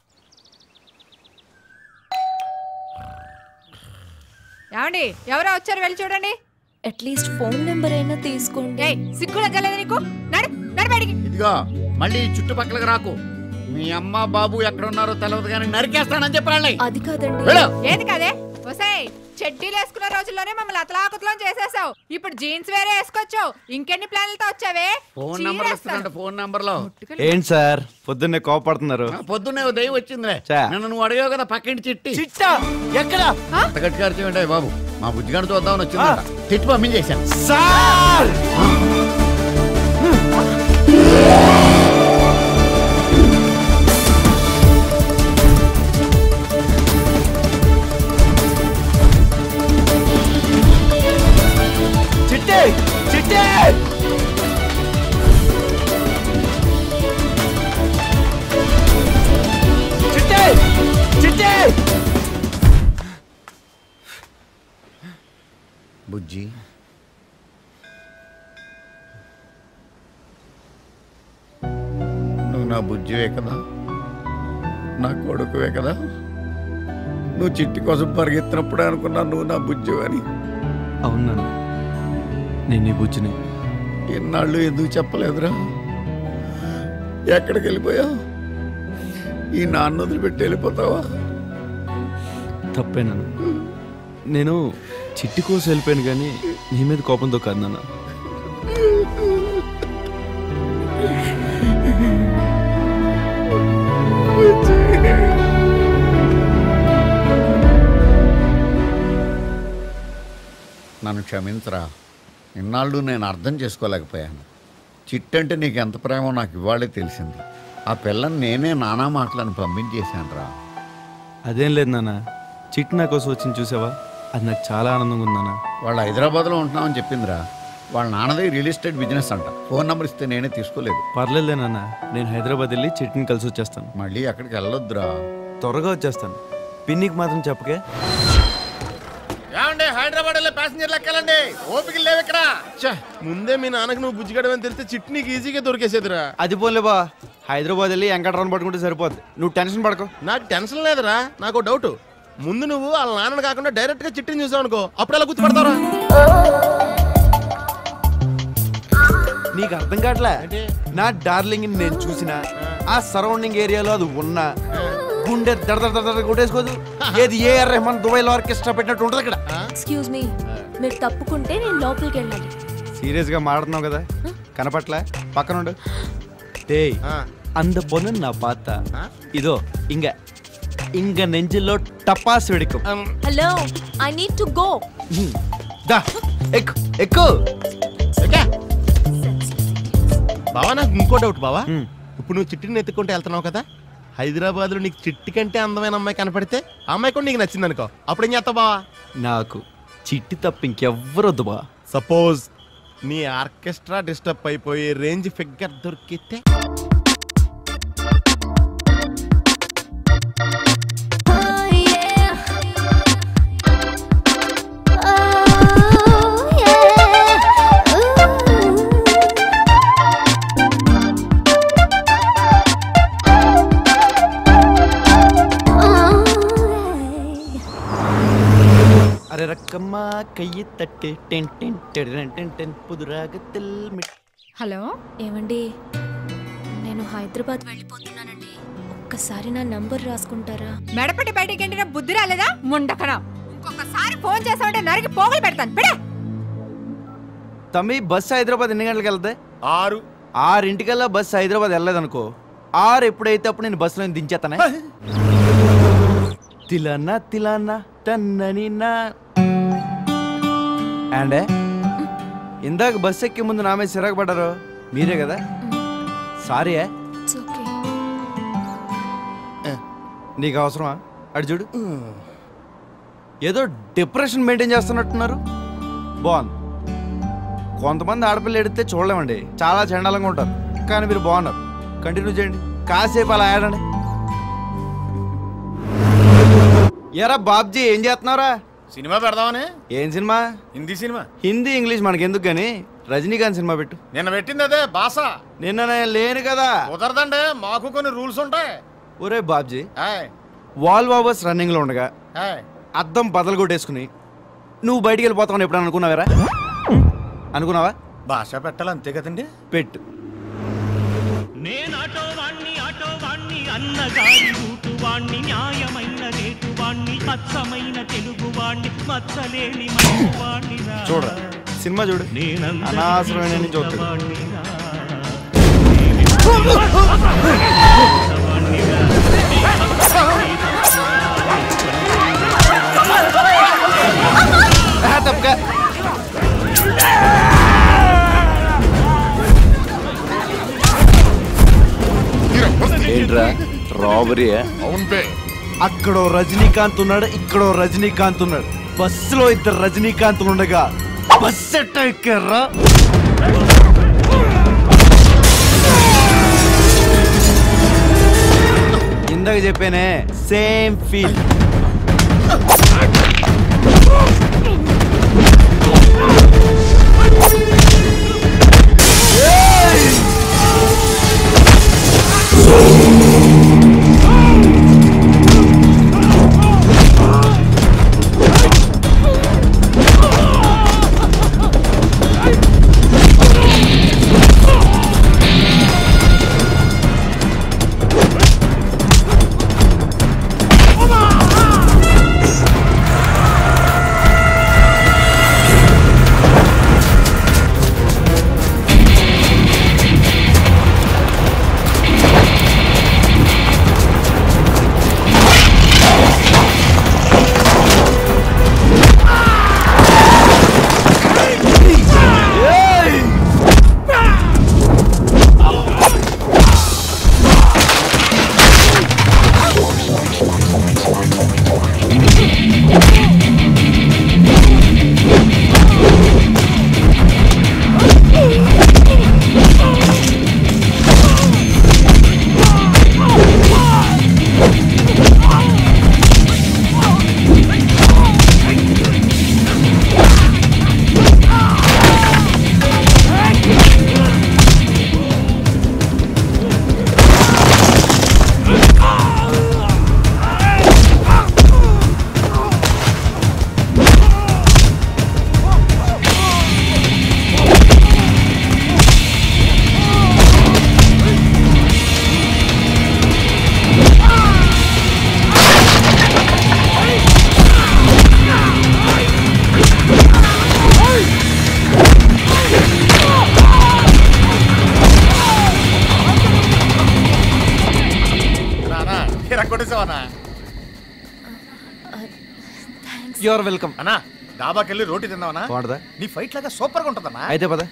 ఏమండి ఎవరో వచ్చారు వెళ్ళి చూడండి అట్లీస్ట్ ఫోన్ నెంబర్ అయినా తీసుకోండి ఏయ్ సిగ్గు లగ్గలేదు నీకు నడు నడు బయటికి ఇదిగో మళ్ళీ ఈ చుట్టుపక్కలకు రాకు మీ అమ్మ బాబు ఎక్కడ ఉన్నారో తెలియదు కానీ నరికేస్తానని చెప్పాలి అది కాదండి వెళ్ళు. ఏది కదే ఒసేయ్ చెడ్డీలు వేసుకున్న రోజుల్లోనే మమ్మల్ని అతలాకుతలం చేసేసావు ఇప్పుడు జీన్స్ వేరే వేసుకోవచ్చు ఇంకెన్ని ప్లాన్లతో వచ్చావే ఫోన్ నంబర్ ఇస్తానంట ఫోన్ నంబర్ లో ఏంటి సార్ పొద్దున్నే కోపడుతున్నారు ఆ, పొద్దున్నే ఓ దయ్యం వచ్చిందిలే చా. నన్ను నువ్వు అడిగావు కదా పక్కింటి చిట్టి చిట్టా ఎక్కడ అంత గట్టిగా అరిచేయండి బాబు మా బుజ్జిగాడు చూద్దామని వచ్చిందంట తిట్టి పంపించేశాను సార్ బుజ్జి నువ్వు నా బుజ్జివే కదా నా కొడుకువే కదా నువ్వు చిట్టి కోసం పరిగెత్తినప్పుడే అనుకున్నా నువ్వు నా బుజ్జివని అవునా నేను నీ బుజ్జిని ఇన్నాళ్ళు ఎందుకు చెప్పలేదురా ఎక్కడికి వెళ్ళిపోయావు ఈ నాన్న వదిలిపెట్టి వెళ్ళిపోతావా తప్పేనాను నేను చిట్టి కోసం వెళ్ళిపోయాను కానీ నీ మీద కోపంతో కాదు నాన్న నన్ను క్షమించరా ఇన్నాళ్ళు నేను అర్థం చేసుకోలేకపోయాను చిట్టంటే నీకు ఎంత ప్రేమో నాకు ఇవాళే తెలిసింది ఆ పిల్లని నేనే నానా మాటలను పంపించేశాను రా అదేం లేదు నాన్న చిట్టి నా కోసం వచ్చింది చూసావా అది నాకు చాలా ఆనందంగా ఉంది నాన్న వాళ్ళు హైదరాబాద్లో ఉంటున్నామని చెప్పిందిరా వాళ్ళ నాన్నది రియల్ ఎస్టేట్ బిజినెస్ అంట ఫోన్ నెంబర్ ఇస్తే నేనే తీసుకోలేదు పర్లేదులే నాన్న నేను హైదరాబాద్ వెళ్ళి చిట్టిని కలిసి వచ్చేస్తాను మళ్ళీ అక్కడికి వెళ్ళొద్దురా త్వరగా వచ్చేస్తాను పిన్నికి మాత్రం చెప్పకే ఏమండి హైదరాబాద్ వెళ్ళే ప్యాసింజర్లు ఎక్కాలండి ఓపిక లేవు ఇక్కడ ఛే, ముందే మీ నాన్నకు నువ్వు బుజ్జిగడమని తెలిస్తే చిట్ నీకు ఈజీగా దొరికేసేదిరా అది పోలే బా హైదరాబాద్ వెళ్ళి వెంకటరావు పట్టుకుంటే సరిపోద్ది నువ్వు టెన్షన్ పడకు నాకు టెన్షన్ లేదురా నాకు డౌట్ ముందు నువ్వు వాళ్ళ నాన్నని కాకుండా డైరెక్ట్ గా చిట్టిని చూసావు అనుకో అప్పుడు ఎలా గుర్తుపడతారా నీకు అర్థం కావట్లే నా డార్లింగ్ నేను చూసిన ఆ సరౌండింగ్ ఏరియాలో అది ఉన్నా గుండె దడ దడ దడ దడ కొట్టేసుకోదు ఏది ఏఆర్ రెహమాన్ దుబాయ్ లో ఆర్కెస్ట్రా పెట్టినట్టు ఉంటుంది ఇక్కడ ఎక్స్క్యూజ్ మీ మీరు తప్పుకుంటే నేను లోపలికి వెళ్ళాలి సీరియస్ గా మాట్లాడుతున్నావు కదా కనపట్లే పక్కనుండు டேய் அந்த பொண்ணு நான் பார்த்தா இதோ இங்க இங்க நெஞ்சிலோ டப்பாஸ் வெடிக்கும் hello I need to go దా ఎక్కు ఎక్కు బావా నాకు ఇంకో డౌట్ బావా ఇప్పుడు నువ్వు చిట్టిని ఎత్తుకుంటే వెళ్తున్నావు కదా హైదరాబాద్ లో నీకు చిట్టి కంటే అందమైన అమ్మాయి కనపడితే ఆ అమ్మాయి కూడా నీకు నచ్చింది అనుకో అప్పుడు ఏం చేస్తావు బావా నాకు చిట్టి తప్ప ఇంకెవ్వరొద్దు బా సపోజ్ నీ ఆర్కెస్ట్రా డిస్టర్బ్ అయిపోయి రేంజ్ ఫిగర్ దొరికితే అరే రక్కమ్మ కయ్యి తట్టి ten ten ten ten ten పుదురాగத்தில் మిట్ హలో ఏమండి నేను హైదరాబాద్ వెళ్ళిపోతున్నానండి ఒక్కసారి నా నంబర్ రాసుకుంటారా మెడపట్టి బయటికి ఎండిన బుద్ధి రాలేదా ముండకనా ఇంకొకసారి ఫోన్ చేసామంటే నరికి పోగులు పెడతాను బిడే తమ్మి బస్సు హైదరాబాద్ ఎన్ని గంటలకు వెళ్తాయి ఆరు ఆరింటికల్లా బస్సు హైదరాబాద్ వెళ్ళలేదనుకో ఆరు ఎప్పుడైతే అప్పుడు నేను బస్సులో దించేస్తానే తిలన్నా తిలన్నా తన్నని నా అండే ఇందాక బస్సు ఎక్కే ముందు నా మీద సిరాకు పడ్డారు మీరే కదా సారీ నీకు అవసరమా అడు చూడు ఏదో డిప్రెషన్ మెయింటైన్ చేస్తున్నట్టున్నారు బాగుంది కొంతమంది ఆడపిల్ల ఎడితే చూడలేమండి చాలా చండాలంగా ఉంటారు కానీ మీరు బాగున్నారు కంటిన్యూ చేయండి కాసేపు అలా ఆడండి ఎరా బాబ్జీ ఏం చేస్తున్నావురా సినిమా పెడదామని ఏం cinema Hindi cinema Hindi English మనకి ఎందుకు కానీ రజనీకాంత్ సినిమా పెట్టు నిన్న పెట్టింది అదే భాష నిన్న నేను లేను కదా కుదరదండి మాకు కొన్ని రూల్స్ ఉంటాయి ఒరే బాబ్జీ ఆయ్, వాల్ బాబర్స్ రన్నింగ్లో ఉండగా ఆయ్. అద్దం బదలు కొట్టేసుకుని నువ్వు బయటికి వెళ్ళిపోతావని ఎప్పుడైనా అనుకున్నావారా అనుకున్నావా భాష పెట్టాలి అంతే కదండి పెట్టు నేనాటో వాణ్ణి ఆటో వాణ్ణి అన్నగారి రూటు వాణ్ణి న్యాయమైన రేటు వాణ్ణి అచ్చమైన తెలుగు వాణ్ణి మచ్చలేని మనసు వాణ్ణి చూడ సినిమా చూడు అనవసరమైన నుంచి చూస్తాడు తప్పగా ఏంట్రా రాబరీ అక్కడో రజనీకాంత్ ఉన్నాడు ఇక్కడో రజనీకాంత్ ఉన్నాడు బస్సులో ఇద్దరు రజనీకాంత్ ఉండగా బస్ ఎట్ట ఎక్కారా ఇందాక చెప్పానే సేమ్ ఫీల్ కొట్టేసావనా యువర్ వెల్కమ్ అన్నా డాబాకెళ్ళి రోటీ తిందామనా బాగుంటుందా నీ ఫైట్ లాగా సూపర్ గా ఉంటుందన్నా అయితే పద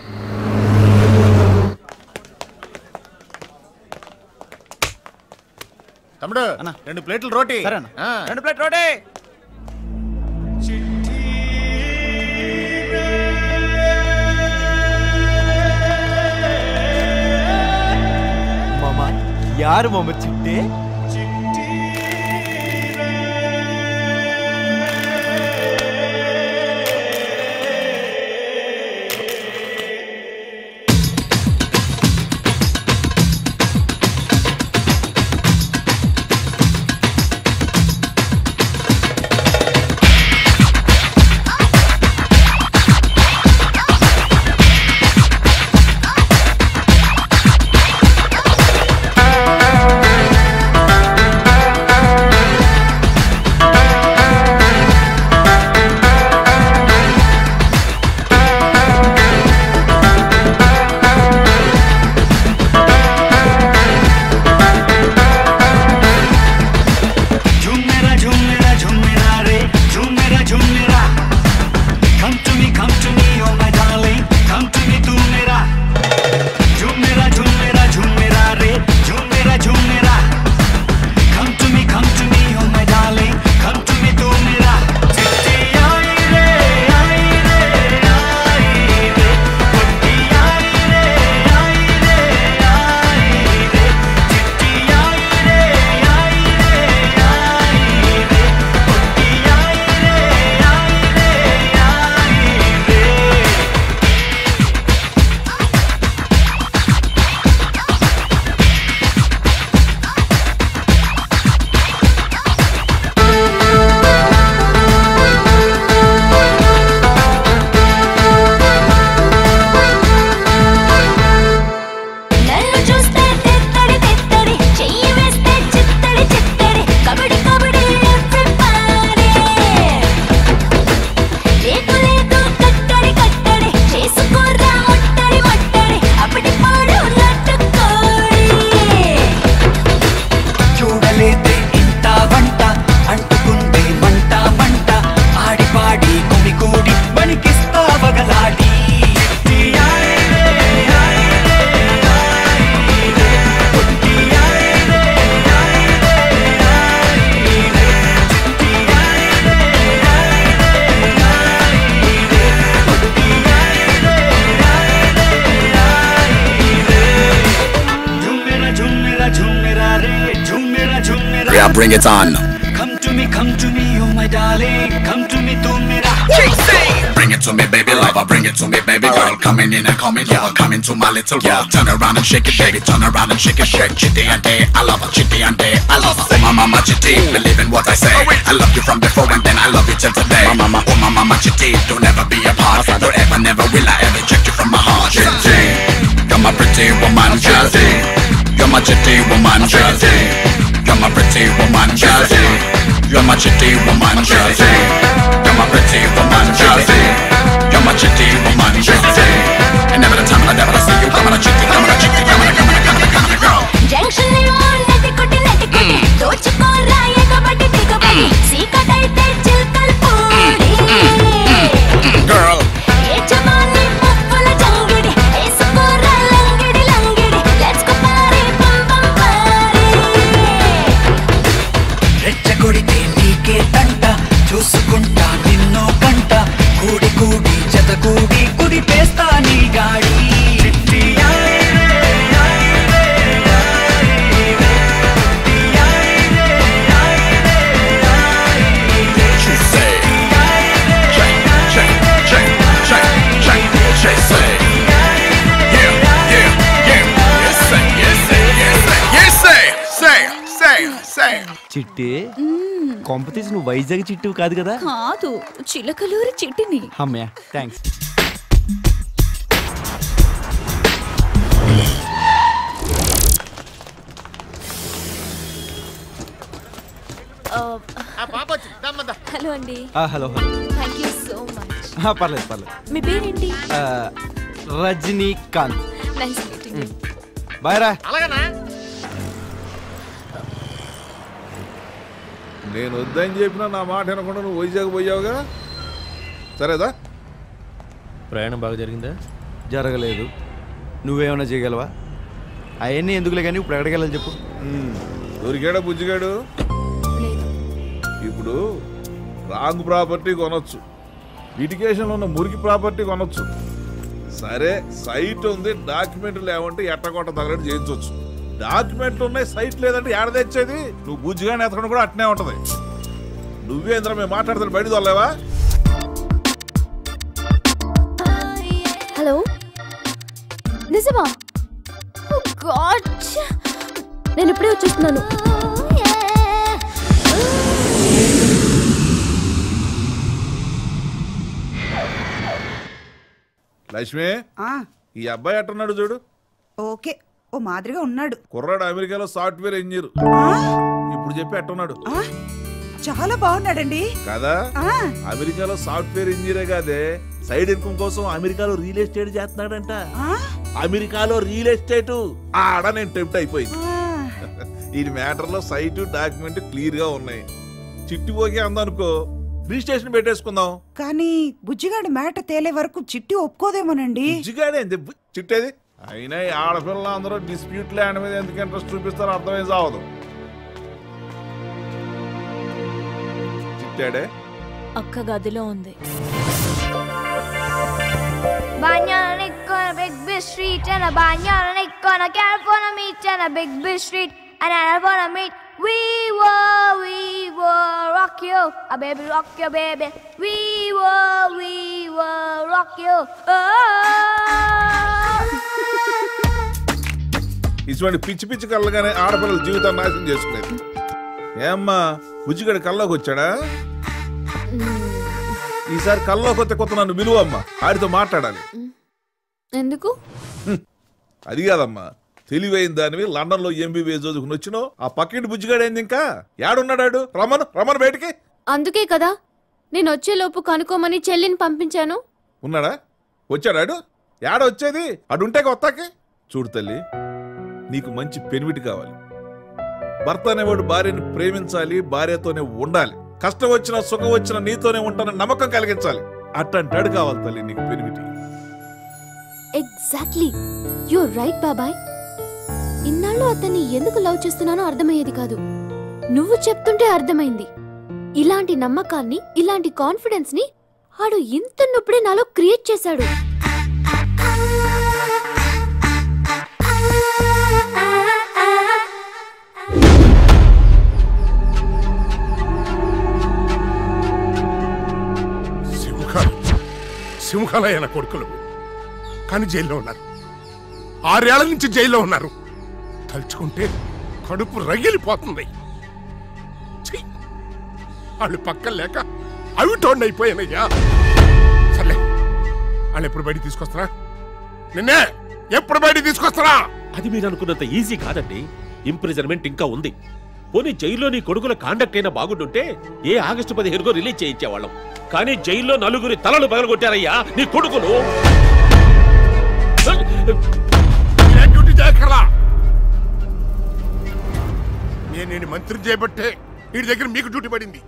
తమ్ముడు రెండు ప్లేట్లు రోటీ ఆ. రెండు ప్లేట్ రోటీ మామ యారు మామ చిట్టే झूम मेरा झूम मेरा झूम मेरा रे झूम मेरा झूम मेरा come to me come to me oh my darling come to me तू मेरा झूम मेरा झूम मेरा झूम मेरा रे झूम मेरा झूम मेरा come to me come to me oh my darling come to me तू मेरा चिट्ठी आई रे आई रे आई रे पट्टी आई रे आई रे आई रे चिट्ठी आई रे आई रे आई रे पट्टी आई रे आई रे आई रे నన్ను చూస్తే తెత్తడి తెత్తడి చెయ్యి వేస్తే చిత్తడి చిత్తడి కబడి కబడి everybody. లేకు లేదు కట్టడి కట్టడి చేసుకోరా ముట్టడి ముట్టడి అప్పటి పాడు నాటుకోడి చూడలేదే ఇంత వంట అంటుకుందే మంట మంట ఆడి పాడి కుడి కూడి బణికిస్తా వగలాడి झूम मेरा झूम मेरा रे झूम मेरा झूम मेरा Yeah, bring it on. Come to me, come to me, oh my darling, come to me, tu mera. Bring it to me, baby lover. Bring it to me, baby girl. Coming in and coming over. Coming to my little world. Turn around and shake it, baby. Turn around and shake it, shake. Chitty and day, I love her. Chitty and day, I love her. Oh my mama, chitty, believe in what I say. I love you from before and then I love you till today. My mama, oh my mama, chitty, don't ever be apart. Don't ever, never will I ever reject you from my heart. Chitty, you're my pretty woman, Chitty. You're my chitty woman, Chitty. You're my pretty woman, Chitty. You're my chitty woman, Chitty. You're my pretty woman, Chitty. You're my chitty woman, Chitty. And never the time I never see you coming a chitty, coming a chitty, coming a coming a coming a coming a girl. Junction నెట్టి కొట్టి నెట్టి కొట్టి దోచుకోరా ఎగబడి దిగబడి సీకటైతే చిల్కల్ Pudi Girl, యజమాని పువ్వుల జంగిడి వేసుకోరా లంగిడి లంగిడి let's go పారీ పం పం పారీ రెచ్చగొడితే నీకే తంట చూసుకుంటా నిన్నో కంట కూడి కూడి జత కూడి కుదిపేస్తా నీ గాడి చిట్టి ఆయ్ రే, ఆయ్ రే, ఆయ్ రే. చిట్టి ఆయ్ రే, ఆయ్ రే, ఆయ్ రే. she say, check, check, check, check, check, she say, yeah, yeah, yeah, yes say, yes say, yes say, yes say, say, say, say. చిట్టి కొంప తీసి నువ్వు వైజాగ్ చిట్టు కాదు కదా కాదు చిలకలూరి చిట్టిని అమ్మయ్య థ్యాంక్స్ హలో అండి hello hello thank you so much ఆ, పర్లేదు పర్లేదు మీ పేరేంటి ఆ, రజనీకాంత్ నైస్ మీటింగ్ బాయ్ రా అలాగనా నేను వద్దని చెప్పినా నా మాట వినకుండా నువ్వు వైజాగ్ పోయావుగా సరేదా ప్రయాణం బాగా జరిగిందా జరగలేదు నువ్వేమైనా చేయగలవా అవన్నీ ఎందుకులే కానీ ఇప్పుడు ఎక్కడికి వెళ్ళాలి చెప్పు దొరికాడా బుజ్జిగాడు ఇప్పుడు రాంగ్ ప్రాపర్టీ కొనొచ్చు లిటిగేషన్లో ఉన్న మురికి ప్రాపర్టీ కొనొచ్చు సరే సైట్ ఉంది డాక్యుమెంట్లు లేవంటే ఎట్టకొట్ట తగలట్టు చేయించవచ్చు డాక్యుమెంట్లు ఉన్నాయి సైట్ లేదంటే ఏడ తెచ్చేది నువ్వు బుజ్జిగాని ఎతకడం కూడా అట్నే ఉంటది నువ్వేంద్ర మేము మాట్లాడుతాను బయట తోలేవా హలో నిజమా గాడ్ నేను ఇప్పుడే వచ్చేస్తున్నాను లక్ష్మి ఆ, ఈ అబ్బాయి ఎట్టున్నాడు చూడు ఓకే ఓ మాదిరిగా ఉన్నాడు కుర్రాడు అమెరికాలో సాఫ్ట్వేర్ ఇంజనీర్ ఇప్పుడు చెప్పి ఎట్టున్నాడు ఆ, చాలా బాగున్నాడండి కదా ఆ, అమెరికాలో సాఫ్ట్వేర్ ఇంజనీరే కాదే సైడ్ ఇన్కమ్ కోసం అమెరికాలో రియల్ ఎస్టేట్ చేస్తున్నాడంట అమెరికాలో రియల్ ఎస్టేట్ ఆడ నేను టెంప్ట్ అయిపోయింది ఈ మ్యాటర్ లో సైట్ డాక్యుమెంట్ క్లియర్ గా ఉన్నాయి చిట్టి పోకే అందనుకో రిజిస్ట్రేషన్ పెట్టేసుకుందాం కానీ బుజ్జిగాడి మేట తేలే వరకు చిట్టి ఒప్పుకోదేమోనండి బుజ్జిగాడే ఏంది బు- చిట్టేది అయినా ఈ ఆడపిల్ల అందరూ డిస్ప్యూట్ ల్యాండ్ మీద ఎందుకు ఇంట్రెస్ట్ చూపిస్తారో అర్థమే సావదు చిట్టాడే అక్క గదిలో ఉంది Banana Nick on a big big street and a banana Nick on a California meet and a big big street and I wanna meet. We were, we were rock you, a baby rock you, baby. We were, we were rock you. ఇటువంటి పిచ్చి పిచ్చి కళ్ళగానే ఆడపిల్లల జీవితాన్ని నాశనం చేసుకునేది ఏమ్మా బుజ్జిగడి కల్లోకి వచ్చాడా ఈసారి కల్లోకి వస్తే కొత్త నన్ను విలువమ్మా ఆడితో మాట్లాడాలి ఎందుకు అది కాదమ్మా తెలివైన దానివి లండన్ లో ఎంబీబీఎస్ చదువుకుని వచ్చినావు ఆ పక్కింటి బుజ్జిగాడేంది ఇంకా యాడున్నాడాడు రమను రమను బయటికి అందుకే కదా నేను వచ్చేలోపు కనుక్కోమని చెల్లిని పంపించాను ఉన్నాడా వచ్చాడాడు యాడ వచ్చేది అడుంటే కొత్తకి చూడు తల్లి నీకు మంచి పెనిమిటి కావాలి భర్త అనేవాడు భార్యని ప్రేమించాలి భార్యతోనే ఉండాలి కష్టం వచ్చినా సుఖం వచ్చినా నీతోనే ఉంటానని నమ్మకం కలిగించాలి అట్టంటాడు కావాలి తల్లి నీకు పెనిమిటి ఎగ్జాక్ట్లీ యూర్ రైట్ బాబాయ్ ఇన్నాళ్ళు అతన్ని ఎందుకు లవ్ చేస్తున్నానో అర్థమయ్యేది కాదు నువ్వు చెప్తుంటే అర్థమైంది ఇలాంటి నమ్మకాన్ని ఇలాంటి కాన్ఫిడెన్స్ ని ఆడు ఇంత నొప్పుడే నాలో క్రియేట్ చేశాడు మొఖాలైన కొడుకులు కానీ జైల్లో ఉన్నారు ఆరేళ్ల నుంచి జైల్లో ఉన్నారు తలుచుకుంటే కడుపు రగిలిపోతుంది ఛీ! వాళ్ళు పక్కన లేక అవి టోన్ అయిపోయానయ్యా సర్లే వాళ్ళు ఎప్పుడు బయటికి తీసుకొస్తారా నిన్నే ఎప్పుడు బయటికి తీసుకొస్తారా అది మీరు అనుకున్నంత ఈజీ కాదండి ఇంప్రిజన్మెంట్ ఇంకా ఉంది పోనీ జైల్లో నీ కొడుకుల కాండక్ట్ అయినా బాగుంటుంటే ఏ ఆగస్టు పదిహేనుకో రిలీజ్ చేయించేవాళ్ళం కానీ జైల్లో నలుగురి తలలు పగలగొట్టారయ్యా నీ కొడుకులు ఏ డ్యూటీ చేయక్కర్లా నేను నేను మంత్రిని చేయబట్టే వీడి దగ్గర మీకు డ్యూటీ పడింది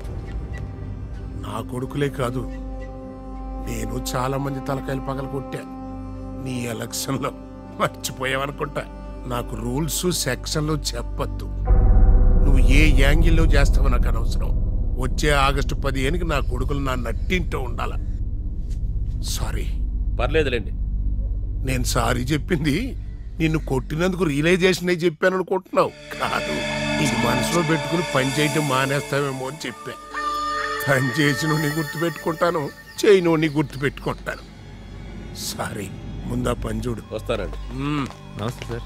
నా కొడుకులే కాదు నేను చాలా మంది తలకాయలు పగల కొట్టా నీ ఎలక్షన్లో మర్చిపోయావనుకుంటా నాకు రూల్స్ సెక్షన్లు చెప్పొద్దు నువ్వు ఏ యాంగిల్లో చేస్తావో నాకు అనవసరం వచ్చే ఆగస్టు పదిహేనుకి నా కొడుకులు నా నట్టింటూ ఉండాల సారీ పర్లేదులేండి నేను సారీ చెప్పింది నిన్ను కొట్టినందుకు రియలైజేషన్ అయి చెప్పాను అనుకుంటున్నావు కాదు ఇది మనసులో పెట్టుకుని పని చేయటం మానేస్తావేమో అని చెప్పా పని చేసిన నీ గుర్తు పెట్టుకుంటాను చేయను నీ గుర్తు పెట్టుకుంటాను సారీ ముందా పని చూడు వస్తానండి నమస్తే సార్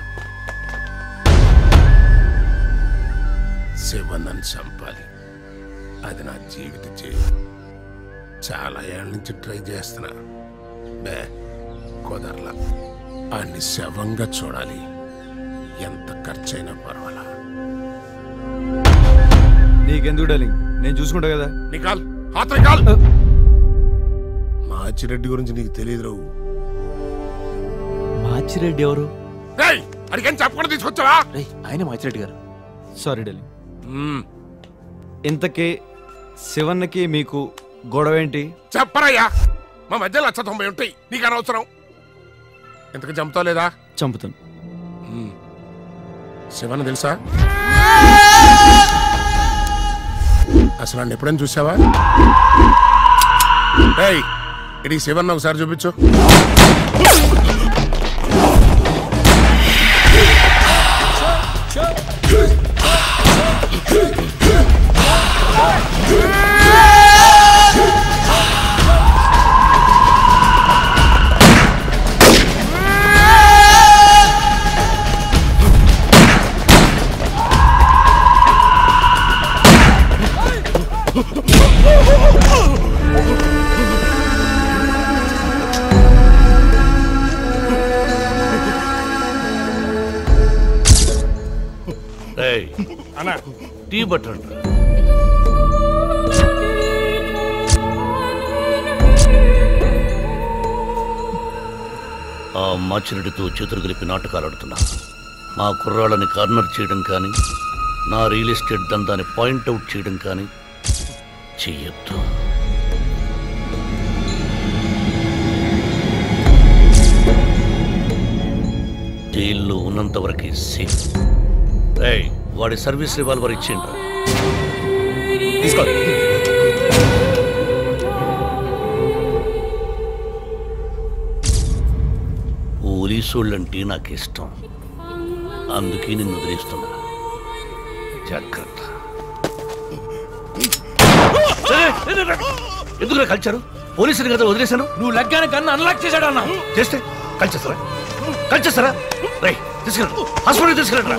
శివనని చంపాలి అది నా జీవిత చేయి చాలా ఏళ్ళ నుంచి ట్రై చేస్తున్నా బే కుదరలా అన్ని శవంగా చూడాలి ఎంత ఖర్చైనా పర్వాలా నీకెందుకు డార్లింగ్ నేను చూసుకుంటా కదా నికాల్ హాత్ నికాల్ మాచిరెడ్డి గురించి నీకు తెలియదు రావు మాచిరెడ్డి ఎవరు రేయ్ అడిగని చెప్పకుండా తీసుకొచ్చావా ఆయన మాచిరెడ్డి గారు సారీ డార్లింగ్ ఇంతకీ శివన్నకి మీకు గొడవ ఏంటి చెప్పరయ్యా మా మధ్య లక్ష తొంభై ఉంటాయి నీకు అనవసరం ఇంతకు చంపుతావు లేదా చంపుతాను శివన్న తెలుసా అసలు నన్ను ఎప్పుడైనా చూసావా ఏయ్ ఇది శివన్న ఒకసారి చూపించు ఏయ్, టీ పట్టండి ఆ మాచిరెడ్డితో చేతులు కలిపి నాటకాలు ఆడుతున్నా మా కుర్రాళ్ళని కార్నర్ చేయడం కానీ నా రియల్ ఎస్టేట్ దందాన్ని పాయింట్అవుట్ చేయడం కానీ చెయ్యొద్దు జైల్లో ఉన్నంత వరకే సేఫ్ ఏయ్, వాడి సర్వీస్ రివాల్వర్ ఇచ్చిండ్రు తీసుకో పోలీసోళ్ళంటే నాకు ఇష్టం అందుకే నిన్ను వదిలేస్తున్నా జాగ్రత్త ఎందుకు కలిచారు పోలీసులు కదా వదిలేశాను నువ్వు లగ్గాన కన్ను అన్లాక్ చేశాడు అన్న చేస్తే కలిచేస్తారా కలిచేస్తారా రై తీసుకెళ్ళండి హాస్పిటల్ తీసుకెళ్ళండి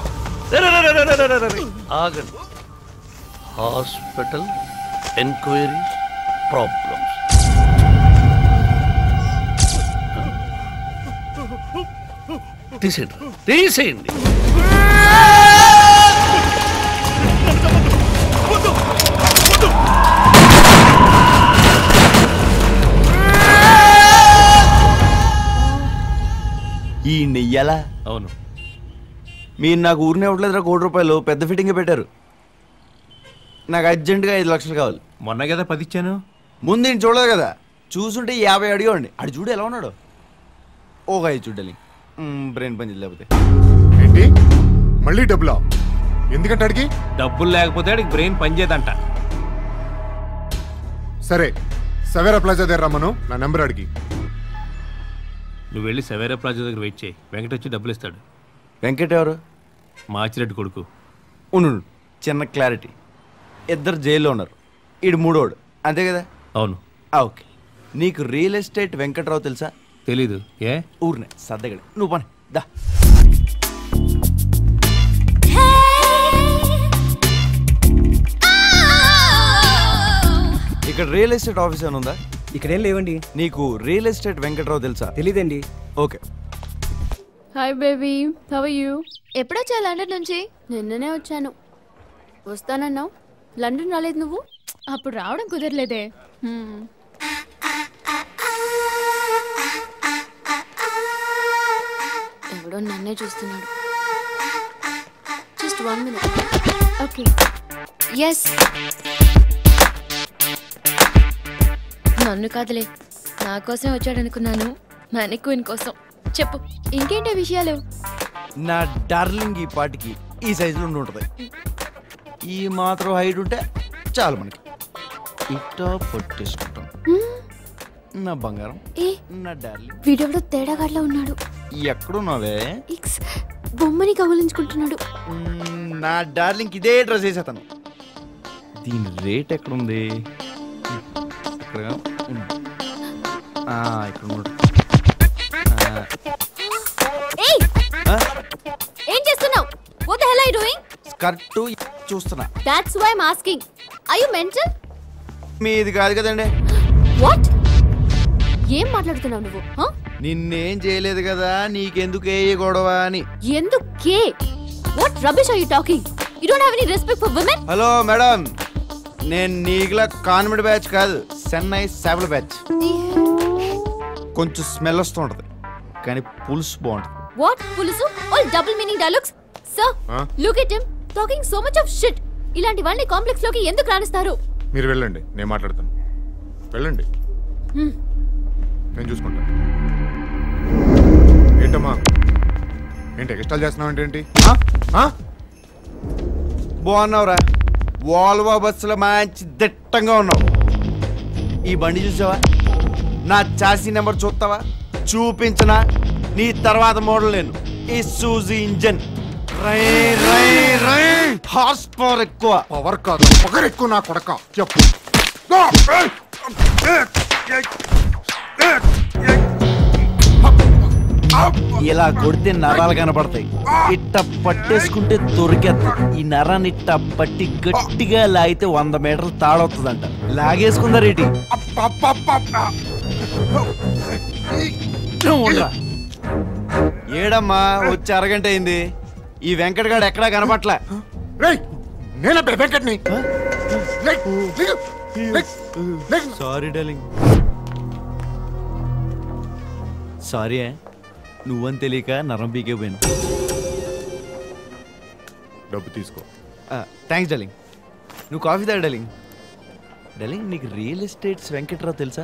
ఆగండి హాస్పిటల్ ఎంక్వైరీ ప్రాబ్లమ్స్ తీసేయండి తీసేయండి ఈ నెయ్యాలా అవును మీరు నాకు ఊరినే ఇవ్వట్లేదురా కోటి రూపాయలు పెద్ద ఫిట్టింగ్ పెట్టారు నాకు అర్జెంటుగా ఐదు లక్షలు కావాలి మొన్న కదా పది ఇచ్చాను ముందు నేను చూడలేదు కదా చూసుంటే యాభై అడిగండి అడు చూడు ఎలా ఉన్నాడు ఒక ఐదు చూడాలి బ్రెయిన్ పని చేయదు లేకపోతే ఏంటి మళ్ళీ డబ్బులా ఎందుకంటే అడిగి డబ్బులు లేకపోతే ఆడికి బ్రెయిన్ పనిచేయదంట సరే సవేరా ప్లాజా దగ్గర రమ్మను నా నెంబర్ అడిగి నువ్వు వెళ్ళి సవేరా ప్లాజా దగ్గర వెయిట్ చేయి వెంకట వచ్చి డబ్బులు ఇస్తాడు వెంకట్ ఎవరు మాచిరెడ్డి కొడుకు ఉండు ఉండు. చిన్న క్లారిటీ ఇద్దరు జైల్లో ఉన్నారు ఈడు మూడోడు అంతే కదా అవును ఆ, ఓకే నీకు రియల్ ఎస్టేట్ వెంకట్రావు తెలుసా తెలీదు ఏ ఊరినే సర్దగడి నువ్వు పని దా ఇక్కడ రియల్ ఎస్టేట్ ఆఫీస్ అని ఉందా ఇక్కడేం లేవండి నీకు రియల్ ఎస్టేట్ వెంకట్రావు తెలుసా తెలీదండి okay hi baby how you ఎప్పుడొచ్చా లండన్ నుంచి నిన్ననే వచ్చాను వస్తానన్నావు లండన్ రాలేదు నువ్వు అప్పుడు రావడం కుదరలేదే హ్మ్. ఎవడో నన్నే చూస్తున్నాడు just one minute okay yes నన్ను కాదులే నా కోసం వచ్చాడనుకున్నాను క్వీన్ కోసం చెప్పు ఇంకేంటి విషయాలు నా డార్లింగ్ ఈ పాటికి ఈ సైజులో ఉండి ఉంటుంది ఈ మాత్రం హైట్ ఉంటే చాలు మనకి ఇట్టా పట్టేసుకుంటాం నా బంగారం ఏ నా డార్లింగ్ వీడెవడో తేడాగాడ్లా ఉన్నాడు ఎక్కడున్నావే ఇక్స్ బొమ్మని కవలించుకుంటున్నాడు మ్మ్, నా డార్లింగ్ ఇదే డ్రెస్ వేసేతాను దీని రేట్ ఎక్కడుంది ఇక్కడ ఉంది. ఆ, ఇక్కడ ఉంది. ఆ, ఏయ్ ఆ, ఏం చేస్తున్నావు what the hell I doing skirt చూస్తున్నా that's why I asking I you mental మీది కాదు కదండి వాట్ ఏం మాట్లాడుతున్నావు నువ్వు huh? నిన్నేం చేయలేదు కదా నీకెందుకు ఏ గొడవ అని ఎందుకే what rubbish are you talking you don't have any respect for women hello madam నేను నీకులా కాన్వెంట్ బ్యాచ్ కాదు చెన్నై సేపల బ్యాచ్ కొంచెం స్మెల్ వస్తూ ఉంటుంది కానీ పులుసు బాగుంటుంది వాట్ పులుసు all double meaning dialogues sir Huh? Look at him talking so much of shit ఇలాంటి వాళ్ళని కాంప్లెక్స్ లోకి ఎందుకు రాణిస్తారు మీరు వెళ్ళండి నేను మాట్లాడతాను వెళ్ళండి Hmm. నేను చూసుకుంటాను ఏంటమ్మా ఏంటి ఎక్స్ట్రా చేస్తున్నావు ఏంటి బాగున్నావురా వాల్వో బస్సులో మంచి దిట్టంగా ఉన్నావు ఈ బండి చూసావా నా చాసీ నెంబర్ చూస్తావా చూపించనా నీ తర్వాత మోడల్ నేను ఈ సూజీ ఇంజన్ రై రై రై హార్స్ పవర్ ఎక్కువ పవర్ కాదు పవర్ ఎక్కువ నా కొడక చెప్పు ఇలా కొడితే నరాలు కనపడతాయి ఇట్ట పట్టేసుకుంటే దొరికేస్తుంది ఈ నరాన్ని ఇట్ట పట్టి గట్టిగా లాగితే వంద మీటర్లు తాడవుతుందంట లాగేసుకుందా రేటి ఉండరా. ఏడమ్మా వచ్చి అరగంట అయింది ఈ వెంకటగాడు ఎక్కడా కనపట్లే నేను వెంకట్ని సారీ డార్లింగ్ సారీ నువ్వని తెలియక నరం పీకే పోయాను డబ్బు తీసుకో థ్యాంక్స్ డార్లింగ్ నువ్వు కాఫీ తాగు డార్లింగ్ డార్లింగ్ నీకు రియల్ ఎస్టేట్స్ వెంకట్రావు తెలుసా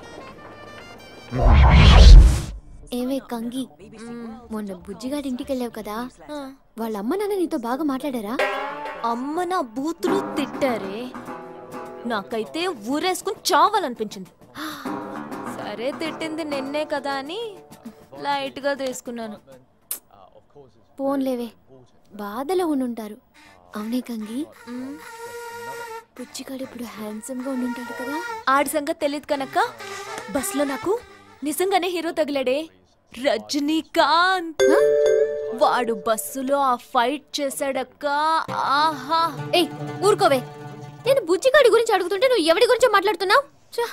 ఏమే కంగి మొన్న బుజ్జిగాడి ఇంటికి వెళ్ళావు కదా వాళ్ళ అమ్మ నాన్న నీతో బాగా మాట్లాడారా అమ్మ నా బూతులు తిట్టారే నాకైతే ఊరేసుకుని చావాలనిపించింది సరే తిట్టింది నిన్నే కదా అని లైట్ గా తీసుకున్నాను పోన్లేవే బాధలో ఉండుంటారు అవునే కంగి బుజ్జిగాడు ఇప్పుడు హ్యాండ్సమ్ గా ఉండుంటాడు కదా ఆడి సంగతి తెలియదు కనుక బస్ లో నాకు నిజంగానే హీరో తగిలాడే రజనీకాంత్ వాడు బస్సులో ఆ ఫైట్ చేశాడక్క ఆహా ఏయ్ ఊరుకోవే నేను బుజ్జిగాడి గురించి అడుగుతుంటే నువ్వు ఎవడి గురించి మాట్లాడుతున్నావు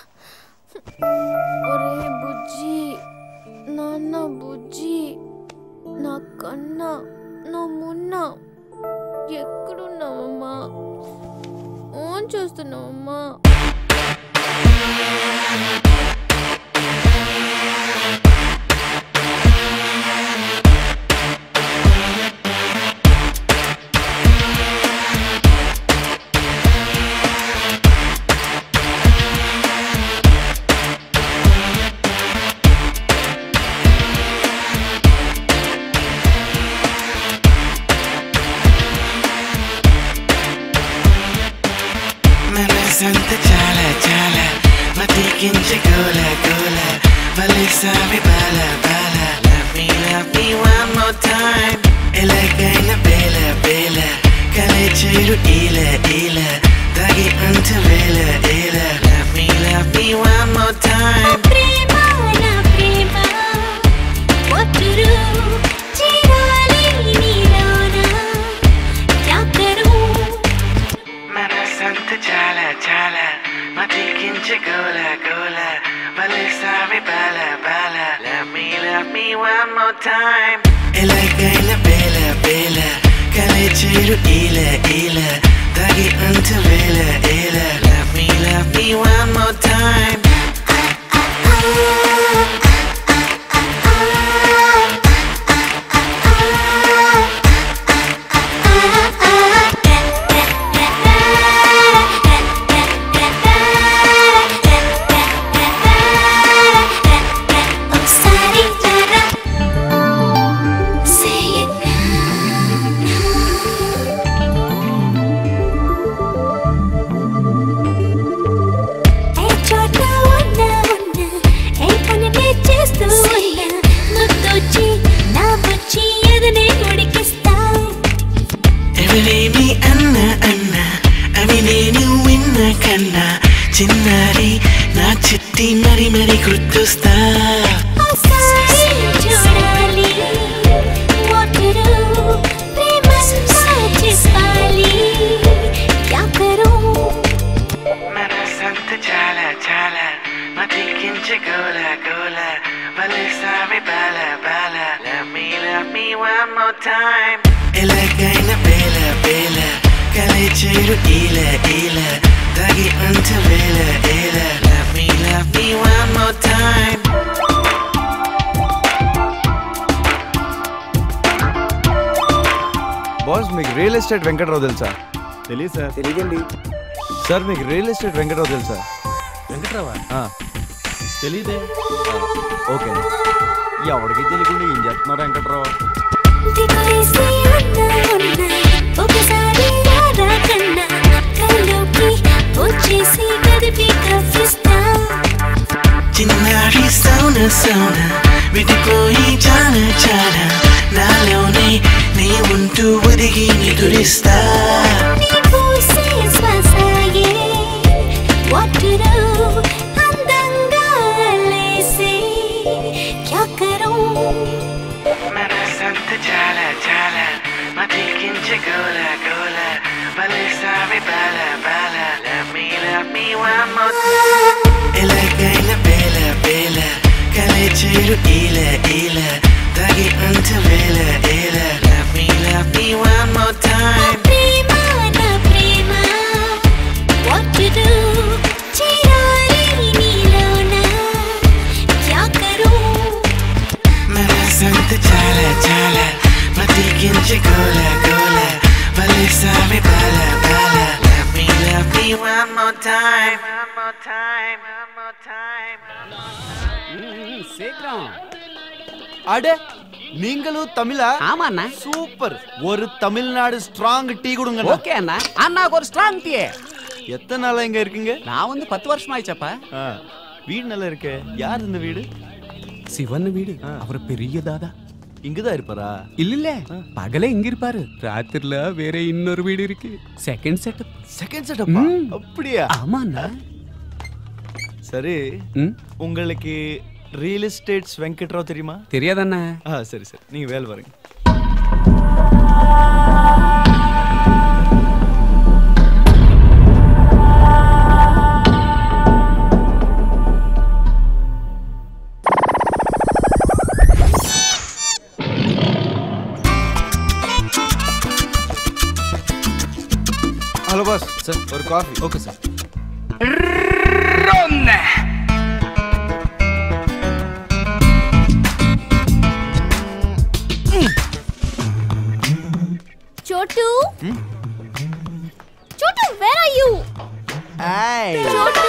ఒరే బుజ్జి నాన్న బుజ్జి నా కన్నా నా మున్న ఎక్కడున్నావమ్మా ఓన్ చూస్తున్నావమ్మా మనసంత చాలా చాలా మతికించి గోల గోల వలిసావి బాల బాల లవ్వి లవ్వి వన్ మోర్ టైం ఎలాగైనా బేల బేల కలే చేరు ఈల ఈల తగి అంత వేల ఈల లవ్వి me, love me one more time. ప్రేమ నా ప్రేమ ఒట్టురు చేరాలి నీలోన యాకరు మనసంత చాలా చాలా మతికించే గోల గోల బలిసావి బాల బాల Love me, love me one more time. ఎలాగైనా బేల బేల కలిచేరు ఈల ఈల తగి అంత వేల ఏల Love me, love me one more time. ఒకసారి జరా say it ఏ చోట ఉన్నా ఉన్నా ఏ పని నే చేస్తూ ఉన్నా ముద్దొచ్చి నా బుచ్చి ఎదనే ఉడికిస్తా ఎవరేమి అన్న అన్న అవి నేను విన్న కన్నా చిన్నారి నా చిట్టి మరి మరి గుర్తొస్తా ఒకసారి చూడాలి ఒట్టురు ప్రేమంతా చెప్పాలి యాకరు మనసంత చాలా చాలా మతికించే గోల గోల బలిసావి బాల బాల Love me, love me one more time. ఎలాగైనా బేల బేల కలిచేరు ఈల ఈల తగి అంత వేల ఏల Love me, love me one more time. Boss మీకు రియల్ ఎస్టేట్ వెంకటరావు తెలుసా తెలియదు సార్ తెలియదండి సార్ మీకు రియల్ ఎస్టేట్ వెంకటరావు తెలుసా వెంకట్రావా ఆ, తెలీదే ఓకే ఎవరికి తెలియకుండా ఏం చేస్తున్నారు వెంకటరావు దిగేసి ఉన్నా ఉన్నా ఒకసారి రారా కన్నా కల్లోకి వచ్చేసి కదిపి కవ్విస్తా చిన్నారి సౌన సౌన విడిపోయి చాలా చాలా నాలోనే నీ ఉంటూ ఒదిగి నిదురిస్తా నీ పూసే శ్వాసయే ఒట్టురు అందంగా లేసే క్యా కరూ మనసంత చాలా చాలా మతికించే గోల గోల బలిసావి బాల బాల Love me, love me one more time. ఎలాగైనా బేల బేల కలిచేరు ఈల ఈల తగి అంత వేల ఏల Love me, love me one more time. ప్రేమ నా ప్రేమ ఒట్టురు చేరాలి నీలోన క్యా కరూ మనసంత చాలా చాలా మతికించే గోల గోల బలిసావి బాల బాల Love me, love me one more time. One more time, one more time. சீக்கிரம் అడే நீங்களும் தமிழா ஆமாண்ணா சூப்பர் ஒரு தமிழ்நாடு ஸ்ட்ராங் டீ கொடுங்க ஓகே அண்ணா அண்ணாக்கு ஒரு ஸ்ட்ராங் டீ எத்தனை நாளா இங்க இருக்கீங்க நான் வந்து பத்து வருஷம் ஆயிச்சப்பா ஆ, வீடு நல்லா இருக்கு யார் இந்த வீடு சிவன் வீடு அவர் பெரிய தாதா இங்கதான் இருப்பாரா இல்ல இல்ல பகலே இங்க இருப்பாரு ராத்திரில வேற இன்னொரு வீடு இருக்கு செகண்ட் செட்டப் செகண்ட் செட்டப்பா அப்படியா ஆமாண்ணா சரி உங்களுக்கு ரியல் எஸ்டேட்ஸ் வெங்கட்ராவ் தெரியுமா தெரியாதண்ணா ஆ சரி சரி நீங்க வேலை பாருங்க ஹலோ பாஸ் சார் ஒரு coffee okay sir Chotu Chotu wear are you చోటు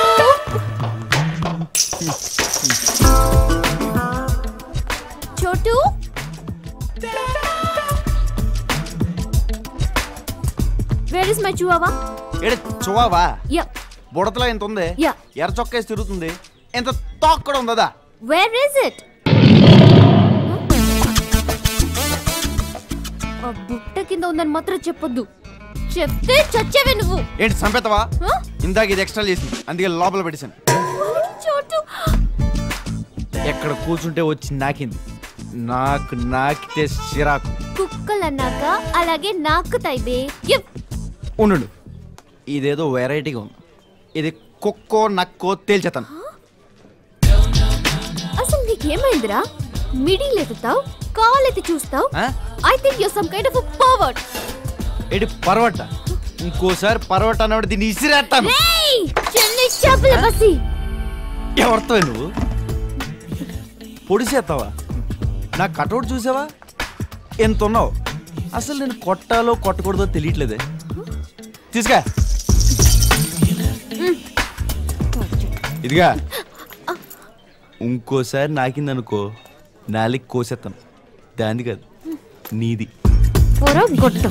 Chotu where is my Chihuahua ఏడే చువావా యా బుడతలో ఎంత ఉంది యా ఎర్ర చొక్కేసి తిరుగుతుంది ఎంత తోక కూడా ఉందా వేర్ ఇస్ ఇట్ ఆ బుట్ట కింద ఉందని మాత్రం చెప్పొద్దు చెప్తే చచ్చేవే నువ్వు ఏంటి చంపేతావా Huh? ఇందాక ఇది ఎక్స్ట్రా చేసింది అందుకే లోపల పెట్టేశాను చోటు ఎక్కడ కూర్చుంటే వచ్చి నాకింది నాకు నాకితే చిరాకు కుక్కలు అన్నాక అలాగే నాకుతాయి బే ఇవ్. ఉండు ఇదేదో వెరైటీగా ఉంది ఇది కుక్కో నక్కో తేల్చేతాను అసలు నీకేమైందిరా మిడిల్ ఎత్తుతావు కాల్ ఎత్తి చూస్తావు ఆ? I think you some kind of powered ఎడి పర్వట ఇంకోసారి పర్వట అన్నప్పుడు దీన్ని ఇసిరేస్తాను రేయ్ చెన్నై చేపల బసి ఎవరితో నువ్వు పొడిసేస్తావా నా కటౌట్ చూసావా ఎంత ఉన్నావు అసలు నేను కొట్టాలో కొట్టకూడదో తెలియట్లేదే తీసుకా ఇదిగా ఇంకోసారి నాకిందనుకో నాలికి కోసేస్తాను దాన్ని కాదు నీది పొర గొట్టం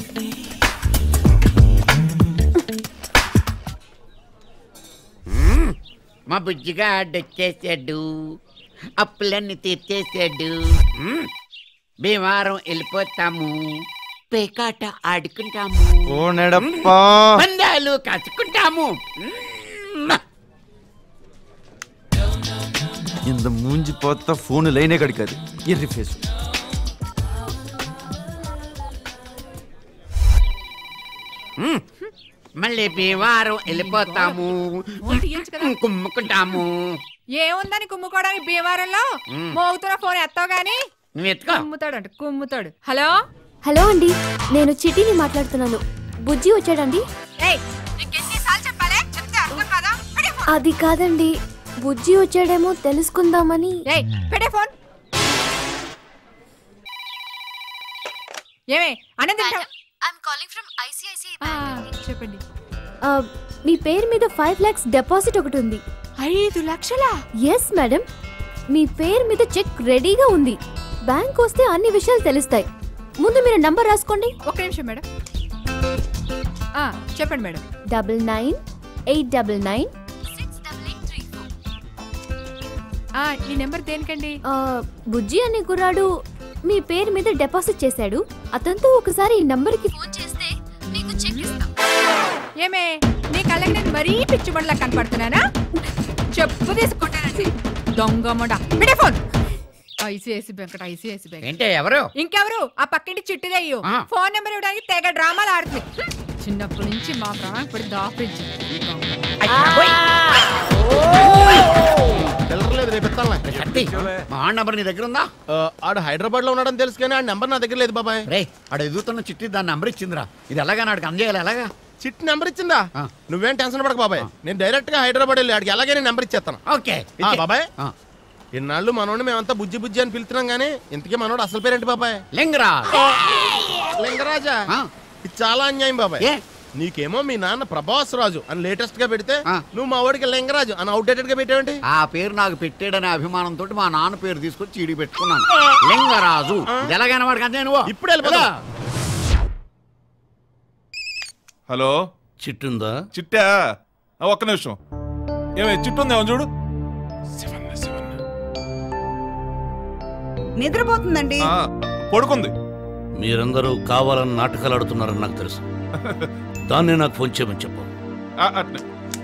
మా బుజ్జిగా వచ్చేసాడు అప్పులన్నీ తీర్చేసాడు మ్మ్. భీమవరం వెళ్ళిపోతాము పేకాట ఆడుకుంటాము ఓ నెడప్పా పందాలు కాచుకుంటాము இந்த மூஞ்சி பார்த்தா ஃபோனு லைனே கிடைக்காது எரி ஃபேஸ் మ్మ్. మళ్ళీ భీమవరం వెళ్ళిపోతాము కుమ్ముకుంటాము ఏముందని కుమ్ముకోవడానికి భీమవరంలో మ్మ్. మోగుతున్న ఫోన్ ఎత్తావు గానీ నువ్వు ఎత్తుకో కుమ్ముతాడు కుమ్ముతాడు హలో హలో అండి నేను చిట్టిని మాట్లాడుతున్నాను బుజ్జి వచ్చాడండి ఏయ్ నీకెన్నిసార్లు చెప్పాలి చెప్తే అర్థం కాదా పెడే ఫోన్ అది కాదండి బుజ్జి వచ్చాడేమో తెలుసుకుందామని ఏయ్ పెడే ఫోన్ ఏమే అనంత చెప్పండి ఆ, మీ పేరు మీద ఫైవ్ లాక్స్ డిపాజిట్ ఒకటి ఉంది ఐదు లక్షలా ఎస్ మేడం మీ పేరు మీద చెక్ రెడీగా ఉంది బ్యాంక్ వస్తే అన్ని విషయాలు తెలుస్తాయి ముందు మీరు నంబర్ రాసుకోండి ఒక్క నిమిషం మేడం ఆ, చెప్పండి madam double nine eight double nine ఆ, ఈ నెంబర్ దేనికండి బుజ్జి అనే కుర్రాడు మీ పేరు మీద డిపాజిట్ చేశాడు అతనితో ఒకసారి ఈ నంబర్కి ఫోన్ చేస్తే మీకు చెక్ ఇస్తాం ఏమే నీ కళ్ళకి నేను మరీ పిచ్చిమడిలా కనపడుతున్నానా చెప్పు తీసుకుంటానండి దొంగ మొండ పెడే phone ICICI bank ICICI bank ఏంటే ఎవరు ఇంకెవరు ఆ పక్కింటి చిట్టిదయ్యు ఫోన్ నెంబర్ ఇవ్వడానికి తెగ డ్రామాలు ఆడుతుంది చిన్నప్పటి నుంచి మా ప్రాణానికి పడి దాపించి వెళ్ళలేదు రేపు ఇస్తానులే. మా ఆడ నంబర్ నీ దగ్గర ఉందా ఆడు హైదరాబాద్ లో ఉన్నాడని తెలుసు కానీ ఆ నెంబర్ నా దగ్గర లేదు బాబాయ్ రే ఆడ ఎదుగుతున్న చిట్టి దాని నంబర్ ఇచ్చిందిరా ఇది ఎలాగా నాడికి అందజేయాలి ఎలాగా చిట్టి నెంబర్ ఇచ్చిందా నువ్వేం టెన్షన్ పడక బాబాయ్ నేను డైరెక్ట్ గా హైదరాబాద్ వెళ్ళి ఆడికి ఎలాగైనా నెంబర్ ఇచ్చేస్తాను ఓకే ఆ, బాబాయ్ ఇన్నాళ్ళు మనోడిని మేమంతా బుజ్జి బుజ్జి అని పిలుస్తున్నాం కానీ ఇంతకీ మనోడు అసలు పేరేంటి బాబాయ్ లింగరా లింగరాజా ఇది చాలా అన్యాయం బాబాయ్ నీకేమో మీ నాన్న ప్రభాస్ రాజు అని లేటెస్ట్ గా పెడితే నువ్వు మా వాడికి లింగరాజు అని అవుట్డేటెడ్ గా పెట్టావేంటి ఆ పేరు నాకు పెట్టాడనే అభిమానంతో మా నాన్న పేరు తీసుకొచ్చి చీడి పెట్టుకున్నాను లింగరాజు ఇది ఎలాగైనా వాడికి అంతే నువ్వు ఇప్పుడు వెళ్ళిపోతా హలో చిట్టుందా చిట్టా ఆ, ఒక్క నిమిషం ఏమే చిట్టు ఉందేమో చూడు నిద్రపోతుందండి ఆ, పడుకుంది మీరందరూ కావాలని నాటకాలు ఆడుతున్నారని నాకు తెలుసు దాన్నే నాకు ఫోన్ చేయమని చెప్పు ఆ, అట్నే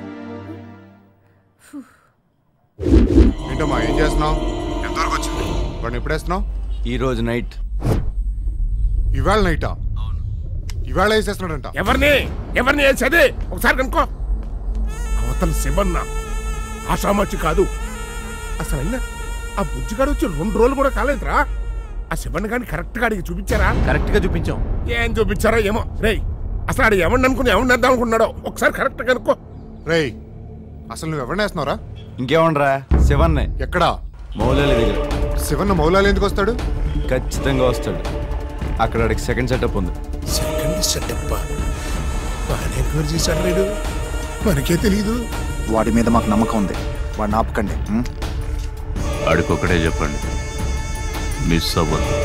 ఏంటమ్మా ఏం చేస్తున్నావు ఎంతవరకు వచ్చింది వాడిని ఎప్పుడు వేస్తున్నావు ఈ రోజు నైట్ ఇవాళ నైటా ఇవాళ వేసేస్తున్నాడంట ఎవరిని ఎవరిని వేసేది ఒకసారి కనుక్కో అవతల శివన్న ఆషామచ్చి కాదు అసలు అయినా ఆ బుజ్జిగాడు వచ్చి రెండు రోజులు కూడా కాలేదురా ఆ శివన్న గాని కరెక్ట్ గా అడిగి చూపించారా కరెక్ట్ గా చూపించాం ఏం చూపించారో ఏమో రేయ్ అసలు ఆడు ఎవరిని అనుకుని ఎవరిని వేద్దాం అనుకున్నాడో ఒకసారి కరెక్ట్ కనుక్కో రేయ్ అసలు నువ్వు ఎవరిని వేస్తున్నావురా ఇంకేమనరా శివన్నే ఎక్కడా మౌలాలి దగ్గర శివన్న మౌలాలు ఎందుకు వస్తాడు ఖచ్చితంగా వస్తాడు అక్కడ ఆడికి సెకండ్ సెటప్ ఉంది సెకండ్ సెటప్ బాగానే ఎంక్వైరీ చేశాడు వీడు మనకే తెలియదు వాడి మీద మాకు నమ్మకం ఉంది వాడిని ఆపకండి ఉం? ఆడికొకటే చెప్పండి మిస్ అవ్వదు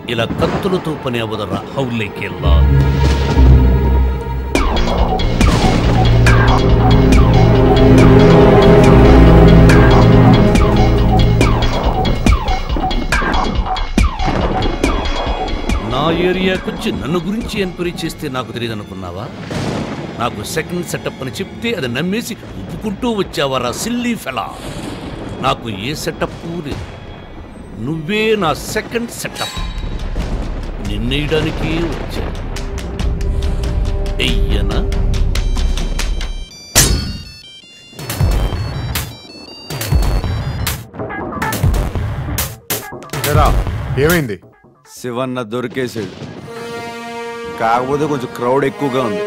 ఇలా కత్తులతో పని అవదరా హౌలేకెళ్ళా నా ఏరియాకొచ్చి నన్ను గురించి ఎంక్వైరీ చేస్తే నాకు తెలియదు అనుకున్నావా నాకు సెకండ్ సెటప్ అని చెప్తే అది నమ్మేసి ఒప్పుకుంటూ వచ్చావరా సిల్లీ ఫెలా నాకు ఏ సెటప్ లేదు నువ్వే నా సెకండ్ సెటప్ నిన్నేయడానికి వచ్చా ఎయ్యనా ఏరా ఏమైంది శివన్న దొరికేసాడు కాకపోతే కొంచెం క్రౌడ్ ఎక్కువగా ఉంది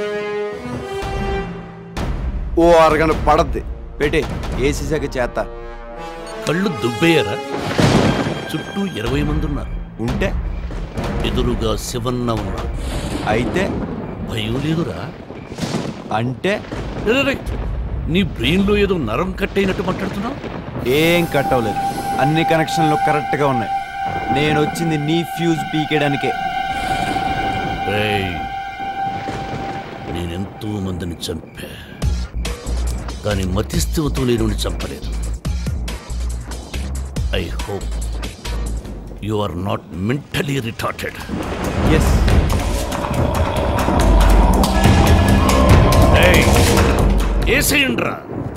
ఓ అరగంట పడద్ది పెట్టి ఏసీసాక చేస్తా కళ్ళు దుబ్బేయరా చుట్టూ ఇరవై మంది ఉన్నారు ఉంటే ఎదురుగా శివన్న ఉన్నారు అయితే భయం లేదురా అంటే రే, రే, రే. నీ బ్రెయిన్లో ఏదో నరం కట్టయినట్టు మాట్లాడుతున్నావు ఏం కట్ అవ్వలేదు అన్ని కనెక్షన్లు కరెక్ట్గా ఉన్నాయి నేను వచ్చింది నీ ఫ్యూజ్ పీకేయడానికే రేయ్, నేనెంతో మందిని చంపా కానీ మతిస్థివతో లేనుని చంపలేదు I hope you are not mentally retarded ఎస్ ఏసేయండ్రా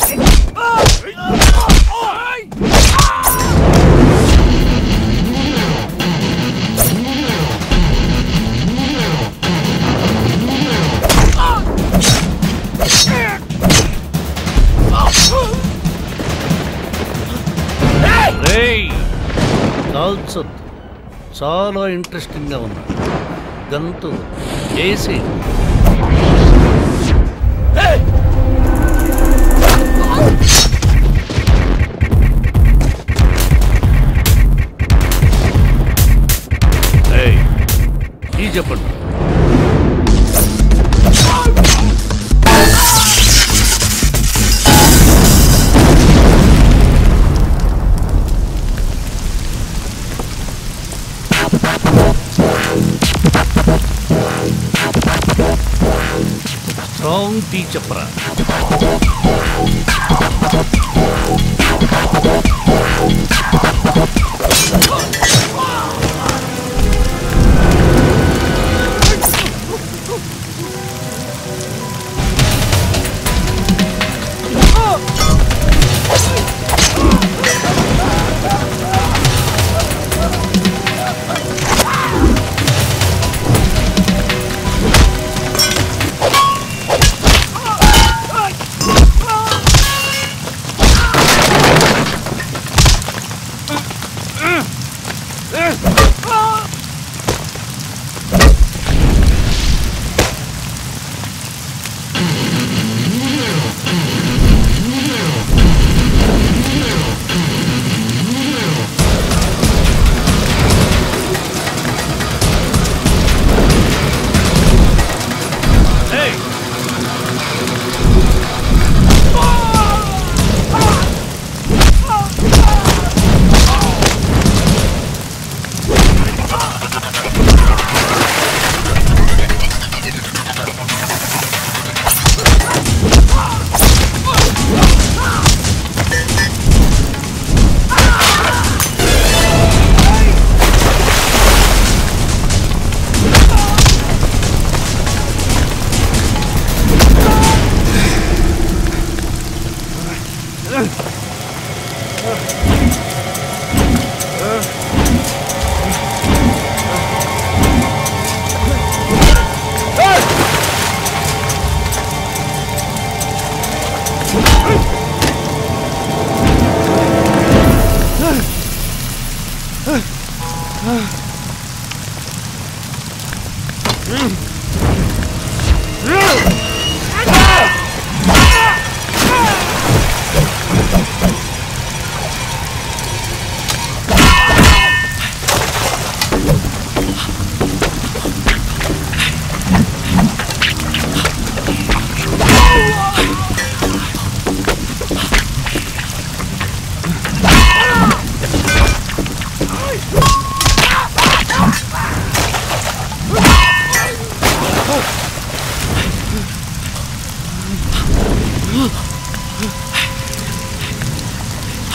రేయ్ కాల్చొద్దు చాలా ఇంట్రెస్టింగ్గా ఉన్నాడు గంతు ఏసే ఏయ్, ఈ చెప్పండి స్ట్రాంగ్ టీ చెప్పరా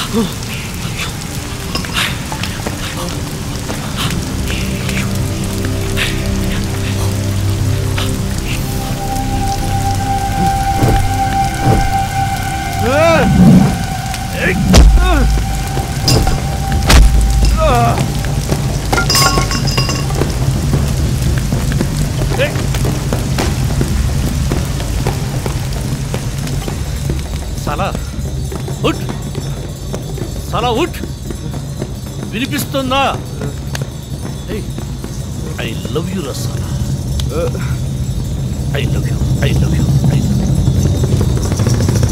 సలా ఉట్ సలా ఉట్ వినిపిస్తుందా ఐ లవ్ యూ రసాలా I love you I love you I love you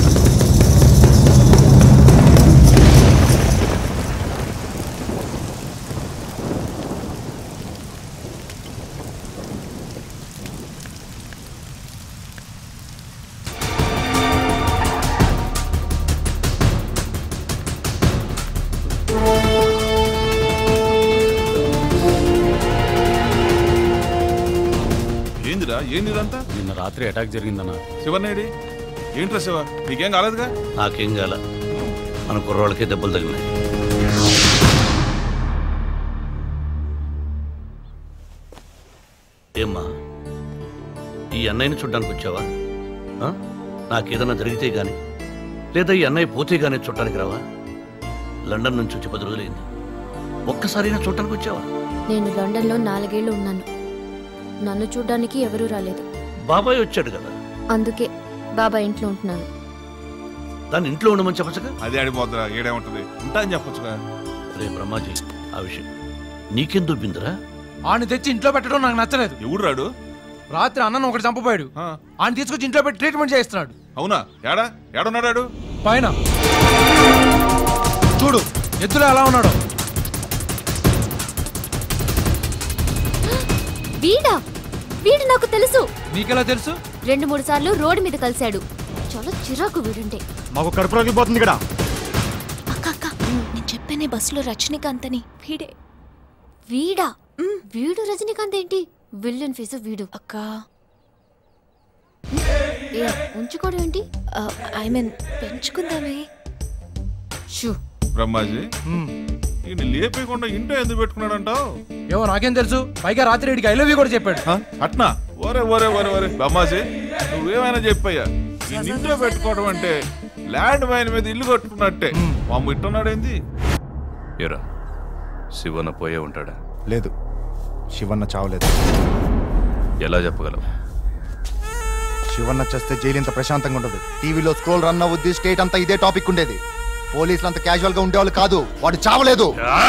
ఏందిరా ఏంది ఇదంతా నిన్న రాత్రి అటాక్ జరిగిందన్న శివనేడి ఏంట్రా శివ నీకేం కాలేదుగా నాకేం కాల మన కుర్రోళ్ళకే దెబ్బలు తగిలినాయి ఏమ్మా ఈ అన్నయ్యని చూడ్డానికి వచ్చావా ఆ? నాకేదన్నా జరిగితే గాని లేదా ఈ అన్నయ్య పోతే గానీ చూడటానికి రావా లండన్ నుంచి వచ్చి పది రోజులైంది ఒక్కసారైనా చూడటానికి వచ్చావా నేను లండన్లో నాలుగేళ్లు ఉన్నాను నన్ను చూడ్డానికి ఎవరూ రాలేదు బాబాయ్ వచ్చాడు కదా అందుకే బాబా ఇంట్లో ఉంటున్నాను దాన్ని ఇంట్లో ఉండమని చెప్పచ్చుగా అదే ఆడిపోద్దురా ఏడేముంటది ఉంటా అని చెప్పొచ్చుగా రే బ్రహ్మాజీ ఆ విషయం నీకేం దొబ్బిందిరా ఆడిని తెచ్చి ఇంట్లో పెట్టడం నాకు నచ్చలేదు ఎవడు రాడు రాత్రి అన్నను ఒకటి చంపపోయాడు ఆయన తీసుకొచ్చి ఇంట్లో పెట్టి ట్రీట్మెంట్ చేస్తున్నాడు అవునా ఏడా ఏడున్నాడు పైన చూడు ఎద్దులో ఎలా ఉన్నాడు వీడా వీడు నాకు తెలుసు నీకెలా తెలుసు రెండు మూడు సార్లు రోడ్డు మీద కలిశాడు చాలా చిరాకు వీడుంటే మాకు కడుపు రగిలిపోతుంది ఇక్కడ అక్క అక్క నేను చెప్పానే బస్సులో రజనీకాంత్ అని వీడే వీడా వీడు రజనీకాంత్ ఏంటి విల్లన్ ఫేస్ వీడు అక్క ఏ ఉంచుకోవడం ఏంటి ఐ మీన్ పెంచుకుందామే షూ బ్రహ్మాజీ ఈయన లేపేయకుండా ఇంట్లో ఎందుకు పెట్టుకున్నాడంటావు ఏమో నాకేం తెలుసు పైగా రాత్రి వీడికి ఐ లవ్ యూ కూడా చెప్పాడు అట్నా ఒరే ఒరే ఒరే ఒరే బ్రహ్మాజీ నువ్వేమైనా చెప్పయ్యా ఈ ఇంట్లో పెట్టుకోవడం అంటే ల్యాండ్ మైన్ మీద ఇల్లు కట్టుకున్నట్టే మాము ఇట్టున్నాడేంది ఎరా శివన్న పోయే ఉంటాడా లేదు శివన్న చావలేదు ఎలా చెప్పగలవు శివన్న చేస్తే జైలు ఇంత ప్రశాంతంగా ఉండదు టీవీలో స్క్రోల్ రన్ అవుద్ది స్టేట్ అంతా ఇదే టాపిక్ ఉండేది పోలీసులు అంత క్యాజువల్ గా ఉండేవాళ్ళు కాదు వాడు చావలేదు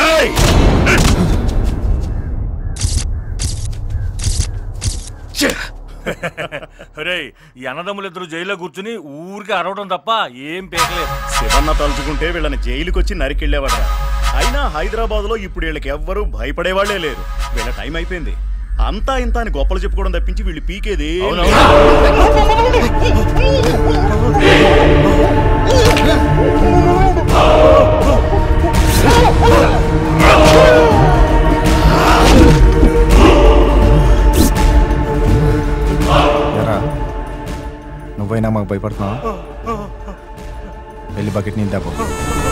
రే ఈ అన్నదమ్ములిద్దరు జైల్లో కూర్చుని ఊరికి అరవడం తప్ప ఏం పేకలేదు శివన్న తలుచుకుంటే వీళ్ళని జైలుకి వచ్చి నరికెళ్ళేవాడు అయినా హైదరాబాద్ లో ఇప్పుడు వీళ్ళకి ఎవ్వరూ భయపడేవాళ్లే లేరు వీళ్ళ టైం అయిపోయింది అంతా ఇంత అని గొప్పలు చెప్పుకోవడం తప్పించి వీళ్ళు పీకేది ఎరా నువ్వైనా మాకు భయపడుతున్నావా వెళ్ళి బకెట్ నీళ్ళు దాపో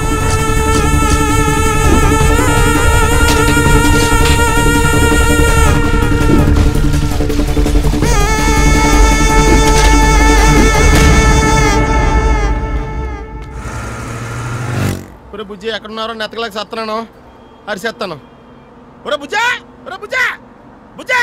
ఒరే బుజ్జి ఎక్కడున్నారో నెత్తగలేక సత్తున్నాను అరిసేస్తాను ఒరే బుజ్జా ఒరే బుజ్జా బుజ్జా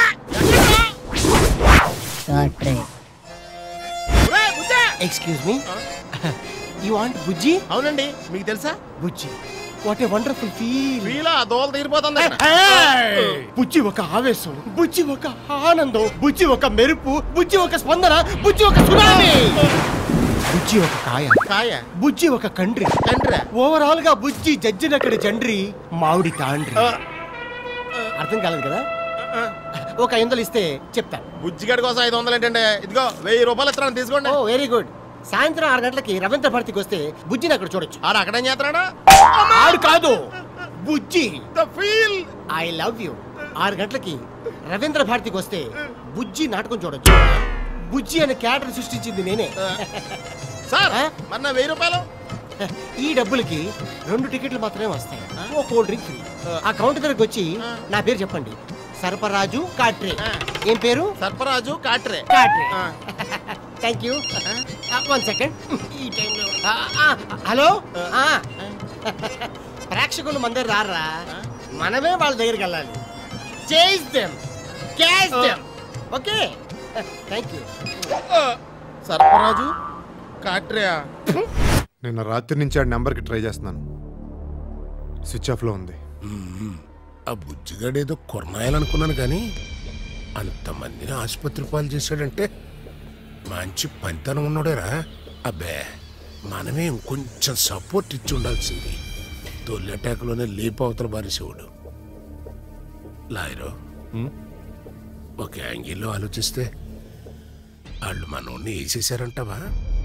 excuse me you want Bujji అవునండి మీకు తెలుసా Bujji what a wonderful feel వీలా దోల తీరిపోతుంది ఇక్కడ. బుజ్జి ఒక ఆవేశం బుజ్జి ఒక ఆనందం బుజ్జి ఒక మెరుపు బుజ్జి ఒక స్పందన బుజ్జి ఒక సునామీ బుజ్జి ఒక కాయ కాయ బుజ్జి ఒక కండ్రి తండ్రి ఓవరాల్ గా బుజ్జి జడ్జినక్కడి జండ్రి మామిడి తాండ్రి అర్థం కాలేదు కదా ఒక ఐదు వందలు ఇస్తే చెప్తా బుజ్జిగాడి కోసం ఐదు వందలు ఏంటంటే ఇదిగో వెయ్యి రూపాయలు ఇస్తాను తీసుకోండి ఓ వెరీ గుడ్ సాయంత్రం ఆరు గంటలకి రవీంద్ర భారతికి వస్తే బుజ్జిని అక్కడ చూడొచ్చు ఆడు అక్కడేం చేస్తున్నాడా ఆడు కాదు Bujji the feel I love you ఆరు గంటలకి రవీంద్ర భారతికి వస్తే బుజ్జి నాటకం చూడొచ్చు బుజ్జి అనే క్యారెక్టర్ సృష్టించింది నేనే సార్ మన వెయ్యి రూపాయలు ఈ డబ్బులకి రెండు టికెట్లు మాత్రమే వస్తాయి ఓ కూల్ డ్రింక్ ఫ్రీ ఆ కౌంటర్ దగ్గరకు వచ్చి నా పేరు చెప్పండి సర్పరాజు కాట్రే ఏం పేరు Sarparaju Katre Katre thank you one second ఈ టైంలో హలో ఆ. ప్రేక్షకులు మన దగ్గర రారా మనమే వాళ్ళ దగ్గరికి వెళ్ళాలి chase them cash them okay thank you Sarparaju Katre నిన్న రాత్రి నుంచి ఆ నెంబర్కి ట్రై చేస్తున్నాను స్విచ్ ఆఫ్లో ఉంది ఆ బుజ్జిగాడేదో కొరనాయాలనుకున్నాను కానీ అంతమందిని ఆసుపత్రి పాలు చేశాడంటే మంచి పనితనం ఉన్నాడేరా అబ్బే మనమే ఇంకొంచెం సపోర్ట్ ఇచ్చి ఉండాల్సింది తొలి అటాక్లోనే లేపు అవతల బారేసేవాడు లాయరు ఒక యాంగిల్లో ఆలోచిస్తే వాళ్ళు మనోడిని వేసేసారంటావా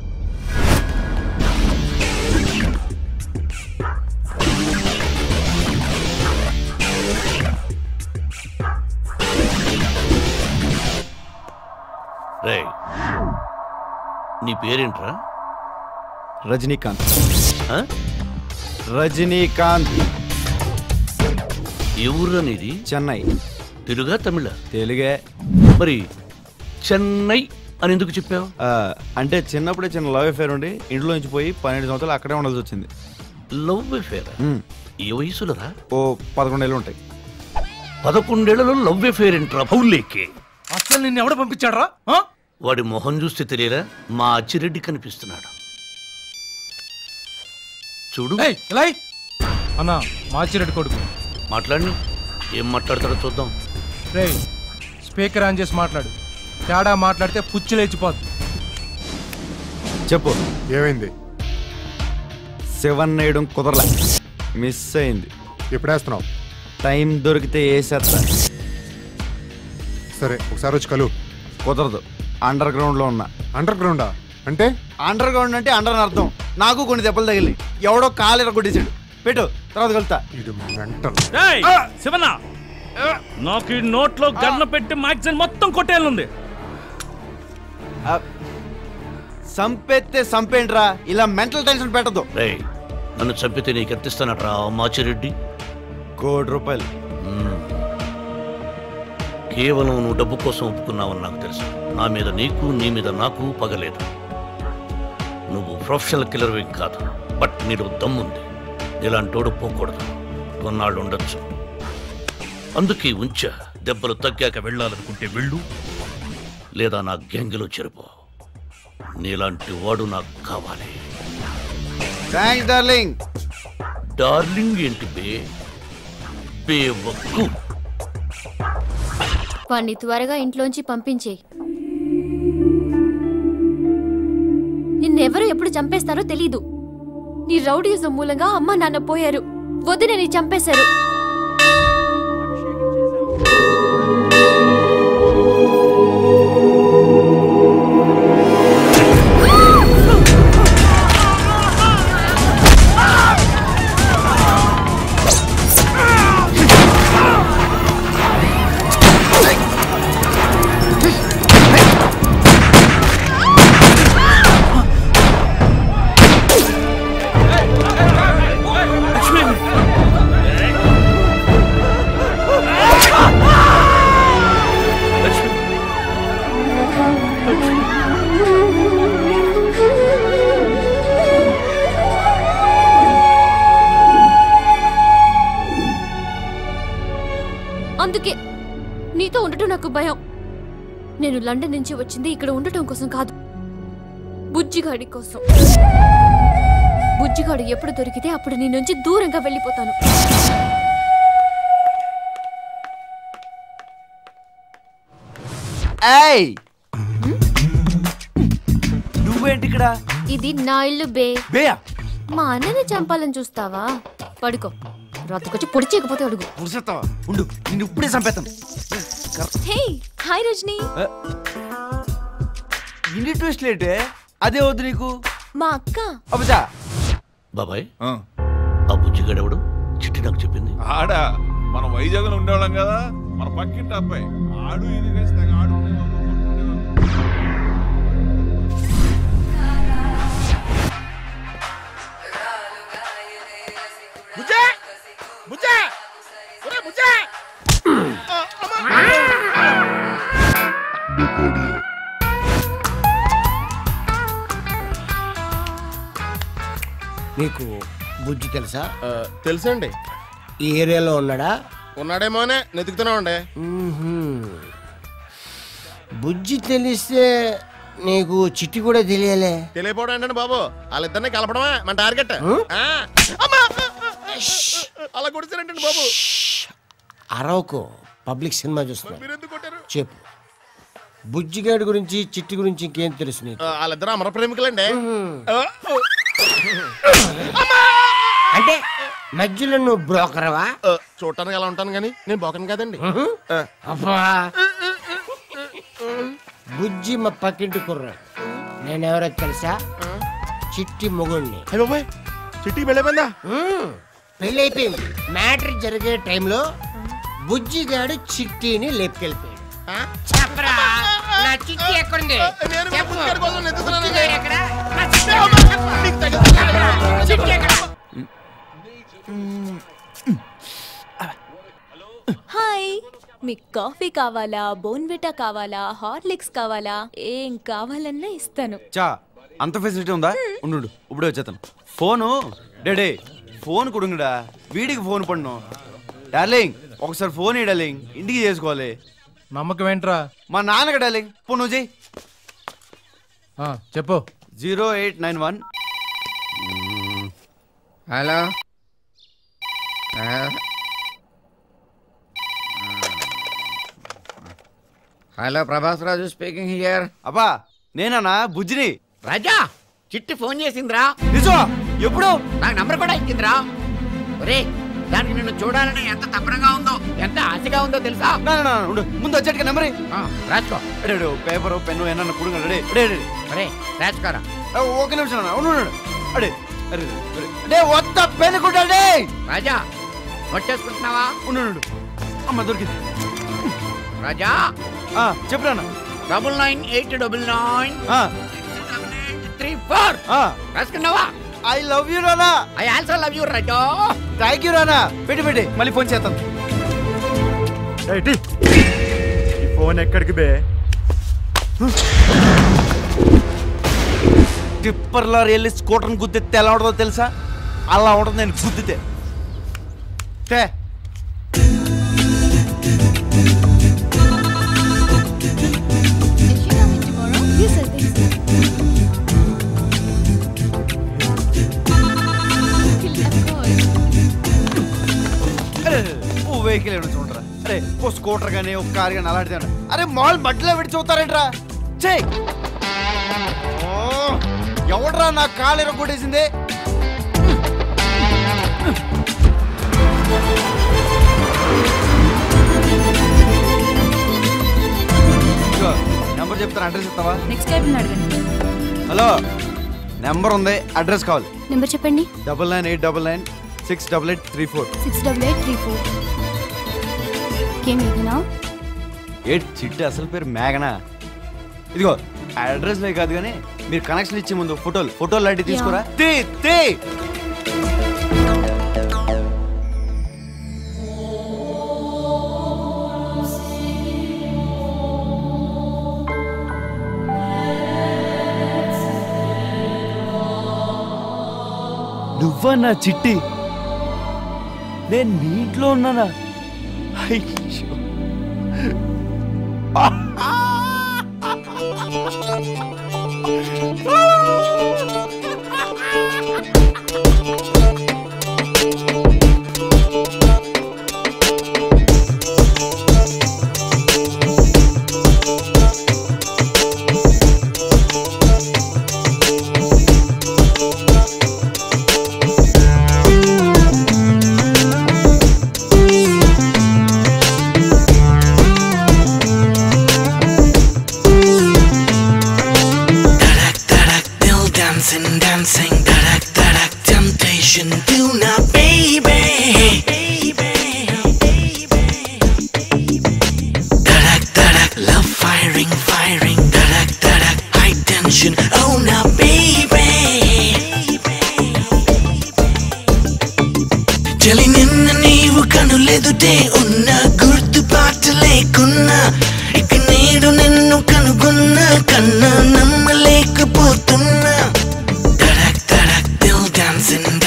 రే నీ పేరేంట్రా రజనీకాంత్ ఆ? రజనీకాంత్ ఎవరు అనేది చెన్నై తెలుగా తమిళ తెలుగే మరి చెన్నై అని ఎందుకు చెప్పావు ఆ, అంటే చిన్నప్పుడే చిన్న లవ్ అఫేర్ ఉండి ఇంట్లో నుంచి పోయి పన్నెండు సంవత్సరాలు అక్కడే ఉండాల్సి వచ్చింది లవ్ అఫేర్ మ్. ఏ వయసులరా ఓ పదకొండేళ్ళు ఉంటాయి పదకొండేళ్లలో లవ్ అఫేర్ ఏంట్రా పౌల్లేకే అసలు నిన్ను ఎవడ పంపించాడరా వాడి మొహం చూస్తే తెలియరా మా అచ్చిరెడ్డి కనిపిస్తున్నాడు చూడు అన్నా మాచిరెడ్డి కొడుకు మాట్లాడి ఏం మాట్లాడతాడో చూద్దాం రే స్పీకర్ ఆన్ చేసి మాట్లాడు తేడా మాట్లాడితే పుచ్చి లేచిపోద్ది చెప్పు ఏమైంది సెవెన్ వేయడం కుదరలే మిస్ అయింది ఎప్పుడు వేస్తున్నావు టైం దొరికితే వేసేస్తా సరే ఒకసారి వచ్చి కలు కుదరదు అండర్ గ్రౌండ్లో ఉన్నా అండర్ గ్రౌండా అంటే అండర్ గ్రౌండ్ అంటే అండర్ అని అర్థం నాకు కొన్ని దెబ్బలు తగిలి ఎవడో కాలు కొట్టేసాడు పెట్టు తర్వాత కలుతా ఇది మెంటల్ ఏయ్, శివన్న నాకు ఈ నోట్లో గన్న పెట్టి మ్యాగజైన్ మొత్తం కొట్టేయాలనుంది సంపెత్తే సంపేంట్రా ఇలా మెంటల్ టెన్షన్ పెట్టదు రే నన్ను చంపితే నీకు ఎత్తిస్తానట్రా మాచిరెడ్డి కోటి రూపాయలు కేవలం నువ్వు డబ్బు కోసం ఒప్పుకున్నావని నాకు తెలుసు నా మీద నీకు నీ మీద నాకు పగలేదు నువ్వు ప్రొఫెషనల్ కిల్లర్వి కాదు బట్ నీలో దమ్ముంది ఇలాంటోడు పోకూడదు కొన్నాళ్ళు ఉండొచ్చు అందుకే ఉంచా దెబ్బలు తగ్గాక వెళ్ళాలనుకుంటే వెళ్ళు లేదా నా గ్యాంగ్లో చేరిపో నీలాంటి వాడు నాకు కావాలి థ్యాంక్స్ డార్లింగ్ డార్లింగ్ ఏంటి బే బేవక్కు వాణ్ణి త్వరగా ఇంట్లోంచి పంపించేయి నిన్నెవరు ఎప్పుడు చంపేస్తారో తెలీదు నీ రౌడీజం మూలంగా అమ్మ నాన్న పోయారు వదినని చంపేశారు అందుకే నీతో ఉండటం నాకు భయం నేను లండన్ నుంచి వచ్చింది ఇక్కడ ఉండటం కోసం కాదు బుజ్జిగాడి కోసం బుజ్జిగాడు ఎప్పుడు దొరికితే అప్పుడు నీ నుంచి దూరంగా వెళ్ళిపోతాను ఏయ్ నువ్వేంటి ఇక్కడ ఇది నా ఇల్లు బే బేయా మా అన్నని చంపాలని చూస్తావా పడుకో రాత్రికొచ్చి పొడి చేయకపోతే అడుగు పురుషత్వా ఉండు నిన్ను ఇప్పుడే చంపేతాను హే హాయ్ రజని ఇన్ని ట్విస్ట్ లేటే అదే వద్దు నీకు మా అక్క అబ్బా బాబాయ్ ఆ బుజ్జిగాడెవడు చిట్టి నాకు చెప్పింది ఆడా మన వైజాగ్లో ఉండేవాళ్ళం కదా మన పక్కింటి అబ్బాయి ఆడు ఇది కలిసి తెగ ఆడుకునేవాళ్ళం, కొట్టుకునేవాళ్ళం. నీకు బుజ్జి తెలుసా తెలుసండి ఈ ఏరియాలో ఉన్నాడా ఉన్నాడేమోనే నెతుకుతున్నామండి బుజ్జి తెలిస్తే నీకు చిట్టి కూడా తెలియలే తెలియపోవడం ఏంటండి బాబు వాళ్ళిద్దరిని కలపడమే మన టార్గెట్ ఆ. అలా కొడిచారంటండి బాబు అరవకు పబ్లిక్ సినిమా చూస్తున్నా మీరు ఎందుకు కొట్టారు చెప్పు బుజ్జిగాడి గురించి చిట్టి గురించి ఇంకేం తెలుసు నీకు ఆ, వాళ్ళిద్దరు అమర ప్రేమికులండి ఆ. అంటే మధ్యలో నువ్వు బ్రోకరవా ఆ, చూడటానికి ఎలా ఉంటాను కానీ నేను బోకను కదండి ఆ. అబ్బా బుజ్జి మా పక్కింటి కుర్రాడు నేనెవరో తెలుసా చిట్టి మొగుడిని బాబాయ్ చిట్టి వెళ్ళిపోయిందా పెళ్ళి అయిపోయింది మ్యాటర్ జరిగే టైంలో బుజ్జిగాడు చిట్టిని లేపుకెళ్ళిపోయాడు ఆ? చెప్పరా నా చిట్టి ఎక్కడుంది చెప్పు. బుజ్జిగాడు ఎక్కడ? నా చిట్టి ఎక్కడ? చిట్టి ఎక్కడ? హాయ్ మీకు కాఫీ కావాలా బోన్విటా కావాలా హార్లిక్స్ కావాలా ఏం కావాలన్నా ఇస్తాను చా అంత ఫెసిలిటీ ఉందా ఉండు ఇప్పుడే వచ్చేతాను ఫోను డేడే ఫోన్ కుడుంగడా వీడికి ఫోన్ పన్ను డార్లింగ్ ఒకసారి ఫోన్ ఇయ్యి డార్లింగ్ ఇంటికి చేసుకోవాలి నమ్మకం ఏంట్రా మా నాన్నకి డార్లింగ్ ఫోన్ నువ్వు చెయ్యి చెప్పు zero eight nine one hello hello Prabhas Raju speaking here అబ్బా నేనా బుజ్జిని రాజా చిట్టి ఫోన్ చేసిందిరా నిజమా ఎప్పుడు నాకు నంబర్ కూడా ఇచ్చిందిరా ఒరే దానికి నిన్ను చూడాలని ఎంత తప్పనగా ఉందో ఎంత ఆశగా ఉందో తెలుసా ఉండు ముందు వచ్చేటికి నెంబర్ రాసుకో పేపర్ పెన్ను ఏమన్నా కుడుంగ డే డే డే ఒరే రాసుకోరా ఒక నిమిషం అన్న ఉండు ఉండు. అడే అరే అరే. డే వద్ద పెన్ను కుట్టాడే రాజా వచ్చేసుకుంటున్నావా ఉండు ఉండు. అమ్మ దొరికింది రాజా చెప్పరా double nine eight double nine three four రాసుకున్నావా I love you Rana I also love you Raja thank you Rana పెట్టి పెట్టి మళ్ళీ ఫోన్ చేస్తాను ఈ ఫోన్ ఎక్కడికి బే టిప్పర్ లారీ వెళ్ళి స్కూటర్ని గుద్దితే ఎలా ఉంటుందో తెలుసా అలా ఉంటుంది నేను గుద్దితే తే Yes, I think so. అరే ఓ వెహికల్ ఏమైనా చూడరా అరే ఓ స్కూటర్ కానీ ఒక కార్ కానీ అలాంటిది ఏమన్నా. అరే మాల్ మట్టిలో పెట్టి చూస్తారేంట్రా చే ఎవడ్రా నా కాలు ఎరగొట్టేసింది ఇదిగో, నెంబర్ చెప్తాను అడ్రస్ ఇస్తావా నెక్స్ట్ టైం అడగండి హలో నెంబర్ ఉంది అడ్రస్ కావాలి నెంబర్ చెప్పండి double nine eight double nine six double eight three four six double eight three four ఏం ఇదినా ఏట్ చిట్టి అసలు పేరు మేఘనా ఇదిగో అడ్రస్ లే కాదు కానీ మీరు కనెక్షన్ ఇచ్చే ముందు ఫోటోలు ఫోటోలు లాంటివి తీసుకురా తీ తీ నువ్వా నా చిట్టి నేను నీ ఇంట్లో ఉన్నానా అయ్యో Still dancing, dancing, dadak, dadak, temptation, do not, baby. Dadak, dadak, love firing, firing, dadak, dadak, high tension, oh now, baby. చలి నిన్న నీవు కనులెదుటే ఉన్న గుర్తుపాటు లేకున్నా ఇక నేడు నిన్ను కనుగొన్నా కన్నా నమ్మలేకపోతున్నా తడక్ తడక్ దిల్ డాన్సింగ్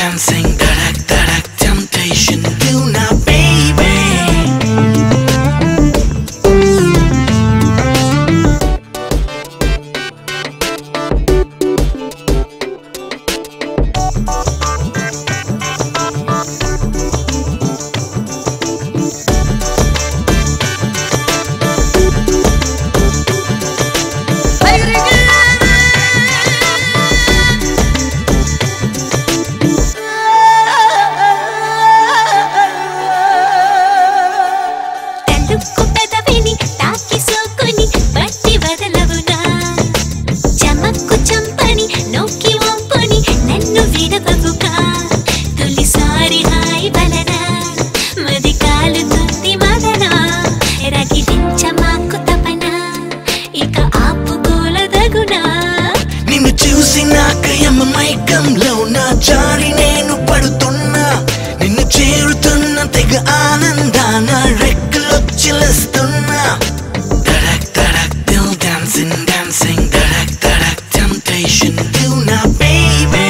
చూసినాక యమ మైకంలో నా జారి నేను పడుతున్నా నిన్ను చేరుతున్న తెగ ఆనందాన రెక్కలొచ్చిలేస్తున్నా తడక్ తడక్ దిల్ డాన్సింగ్ డాన్సింగ్ తడక్ తడక్ టెంప్టేషన్ you నా baby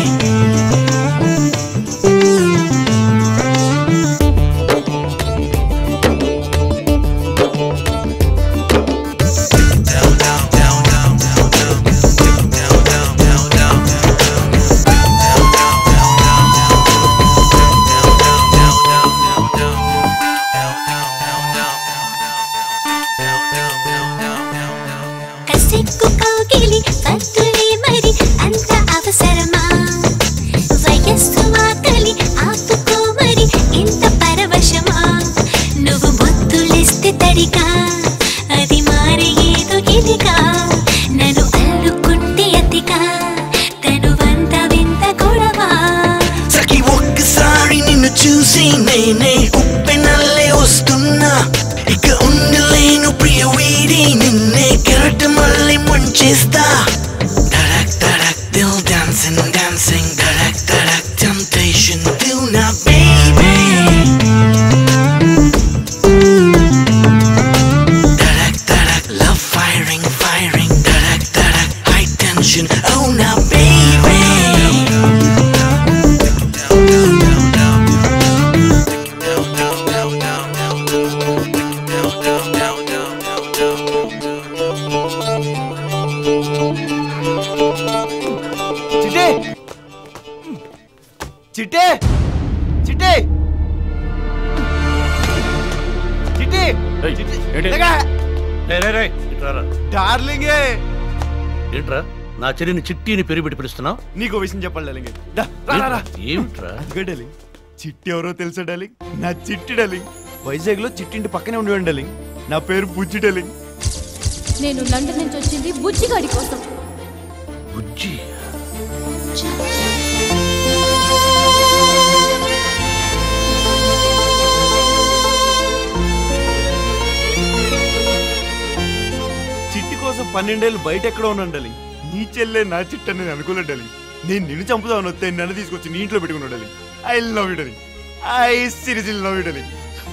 కసిక్కు కౌగిలి కత్తులే మరి అంత అవసరమా వయస్సు ఆకలి ఆపుకో మరి ఇంత పరవశమా నువ్వు బొత్తులిస్తే తడిగా అది మారి ఏదో ఇదిగా నన్ను అల్లుకుంటే అతిగా తను వంత వింత గొడవ సఖి ఒక్కసారి నిన్ను చూసి నేనే ఉప్పెనల్లే వస్తున్నా ఇక ఉండలేను ప్రియ వీడి నిన్నే కెరట మళ్ళీ ముంచేస్తా తడక్ తడక్ దిల్ డాన్సింగ్ డాన్సింగ్ తడక్ తడక్ టెంప్టేషన్ దిల్ నా baby తడక్ తడక్ love firing firing తడక్ తడక్ high tension oh నా baby చిట్టే చిట్టే చిట్టే చిట్టి లేగా. డార్లింగే ఏంట్రా నా చెల్లిని చిట్టిని పేరు పెట్టి పిలుస్తున్నావు నీకు విషయం చెప్పాలి డార్లింగే దా, రా, రా, రా. ఏమిట్రా ఇదిగో డార్లింగ్ చిట్టి ఎవరో తెలుసా డార్లింగ్ నా చిట్టి డార్లింగ్ వైజాగ్ లో చిట్టింటి పక్కనే ఉండేవాడి డార్లింగ్ నా పేరు బుజ్జి డార్లింగ్ నేను లండన్ నుంచి వచ్చింది బుజ్జిగాడి కోసం బుజ్జి చిట్టి కోసం పన్నెండేళ్ళు బయట ఎక్కడో ఉన్నాను డార్లింగ్ నీ చెల్లె నా చిట్టి అని నేను అనుకోలేదు డార్లింగ్ నేను నిన్ను చంపుదామని వస్తే నన్ను తీసుకొచ్చి నీ ఇంట్లో పెట్టుకున్నాడు darling I love you darling I seriously love you darling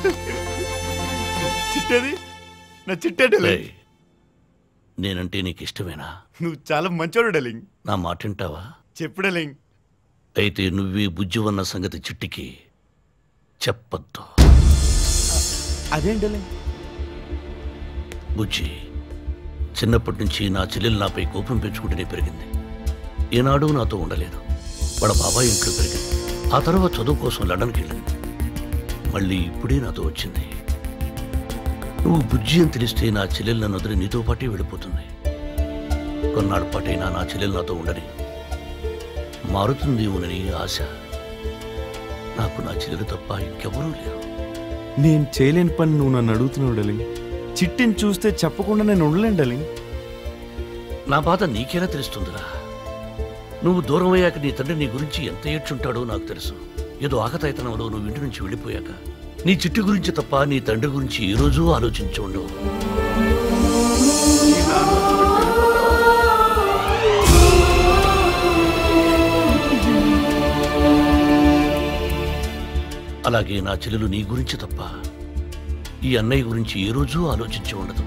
చిట్టది నా చిట్టే డార్లింగ్ ఏయ్, నేనంటే నీకు ఇష్టమేనా నువ్వు చాలా మంచోడు డార్లింగ్ నా మాట వింటావా చెప్పు డార్లింగ్ అయితే నువ్వే బుజ్జి ఉన్న సంగతి చిట్టికి చెప్పొద్దు అదేం డార్లింగ్ బుజ్జి చిన్నప్పటి నుంచి నా చెల్లెలు నాపై కోపం పెంచుకుంటూనే పెరిగింది ఈనాడు నాతో ఉండలేదు వాళ్ళ బాబాయ్ ఇంట్లో పెరిగింది ఆ తర్వాత చదువు కోసం లండన్కి వెళ్ళింది మళ్ళీ ఇప్పుడే నాతో వచ్చింది నువ్వు బుజ్జి అని తెలిస్తే నా చెల్లెలు నన్ను వదిలి నీతో పాటే వెళ్ళిపోతుంది కొన్నాళ్ళ పాటైనా నా చెల్లెలు నాతో ఉండని మారుతుందేమోనని ఆశ నాకు నా చెల్లెలు తప్ప ఇంకెవరూ లేరు నేను చేయలేని పని నువ్వు నన్ను అడుగుతున్నావు డార్లింగ్ చిట్టిని చూస్తే చెప్పకుండా నేను ఉండలేను డార్లింగ్ నా బాధ నీకెలా తెలుస్తుందిరా నువ్వు దూరం అయ్యాక నీ తండ్రి నీ గురించి ఎంత ఏడ్చుంటాడో నాకు తెలుసు ఏదో ఆకతాయితనంలో నువ్వు ఇంటి నుంచి వెళ్ళిపోయాక నీ చిట్టి గురించి తప్ప నీ తండ్రి గురించి ఏ రోజు ఆలోచించి ఉండవు అలాగే నా చెల్లెలు నీ గురించి తప్ప ఈ అన్నయ్య గురించి ఏ రోజు ఆలోచించి ఉండదు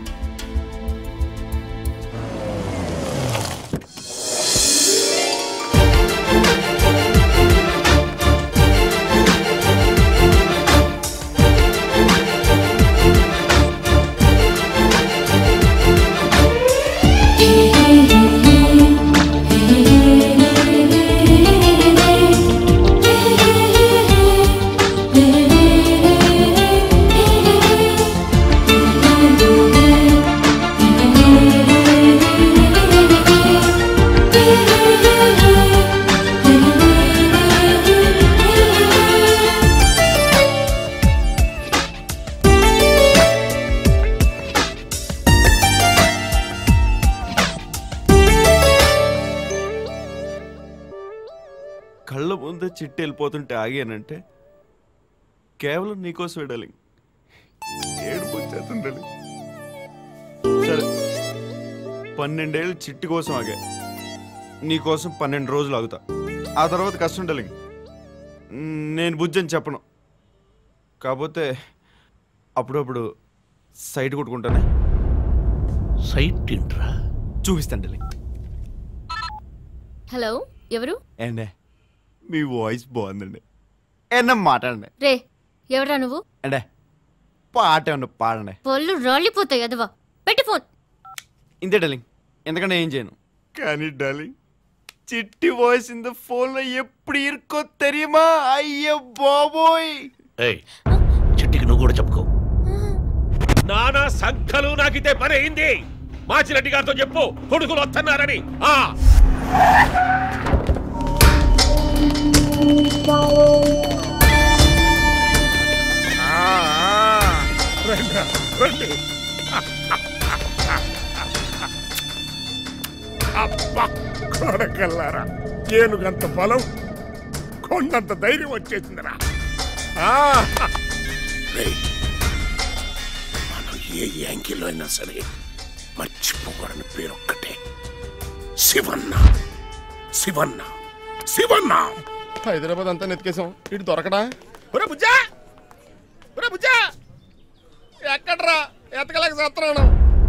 కళ్ళ ముందే చిట్టి వెళ్ళిపోతుంటే ఆగానంటే కేవలం నీకోసం డార్లింగ్ ఏడుపు వచ్చేస్తుంది డార్లింగ్ సరే పన్నెండేళ్ళు చిట్టి కోసం ఆగా నీకోసం పన్నెండు రోజులు ఆగుతా ఆ తర్వాత కష్టం డార్లింగ్ నేను బుజ్జి అని చెప్పను కాకపోతే అప్పుడప్పుడు సైట్ కొట్టుకుంటానే సైట్ ఏంట్రా చూపిస్తాను డార్లింగ్ హలో ఎవరు ఏండే మీ వాయిస్ బాగుందండి ఏమన్నా మాట్లాడండి రే ఎవరా నువ్వు అంటే పాట ఏమన్నా పాడండి పళ్ళు రాలిపోతాయి అదవా పెట్టి ఫోన్ ఇంతే డార్లింగ్ ఎందుకంటే ఏం చేయను కానీ డార్లింగ్ చిట్టి వాయిస్ ఇంత ఫోన్లో ఎప్పుడు ఇరుకో తెరియమా అయ్యో బాబోయ్ ఏయ్ చిట్టికి నువ్వు కూడా చెప్పుకో నానా సంఖ్యలు నాకితే పని అయింది మాచిరెడ్డి గారితో చెప్పు కొడుకులు వస్తున్నారని ఆ రండి, రండి. అబ్బా కొడకల్లారా ఏనుగంత బలం కొండంత ధైర్యం వచ్చేసిందిరా ఆ! రేయ్, మనం ఏ యాంగిల్లో అయినా సరే మర్చిపోకూడని పేరు ఒక్కటే శివన్న శివన్న శివన్న హైదరాబాద్ అంతా నెతికేసాం ఇటు దొరకడా ఒరే బుజ్జా ఒరే బుజ్జా ఎక్కడ్రా ఎతకలేక చేస్తున్నాను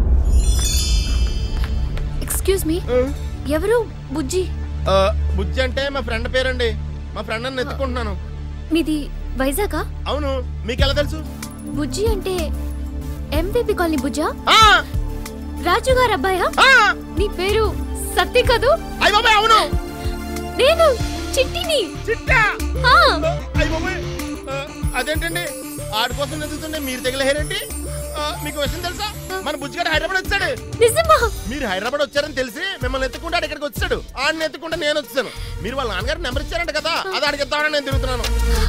ఎక్స్క్యూజ్ మీ ఎవరు బుజ్జి బుజ్జి అంటే మా ఫ్రెండ్ పేరండి మా ఫ్రెండ్ అని ఎత్తుకుంటున్నాను మీది వైజాగా అవును మీకు ఎలా తెలుసు బుజ్జి అంటే ఎంపీపీ కాలనీ బుజ్జా రాజు గారు అబ్బాయా నీ పేరు సత్తి కదూ అయ్య బాబాయ్ అవును నేను చిట్టిని చిట్టా ఆ. అయ్య బాబాయ్ ఆ, అదేంటండి ఆడి కోసం ఎదుగుతుండే మీరు తగిలేరేంటి మీకు విషయం తెలుసా మన బుజ్జిగాడు హైదరాబాద్ వచ్చాడు నిజమా మీరు హైదరాబాద్ వచ్చారని తెలిసి మిమ్మల్ని ఎత్తుకుంటే ఆడు ఇక్కడికి వచ్చాడు ఆడిని ఎత్తుకుంటే నేను వచ్చాను మీరు వాళ్ళ నాన్నగారు నెంబర్ ఇచ్చారంట కదా అది ఆడికి ఇద్దామని నేను తిరుగుతున్నాను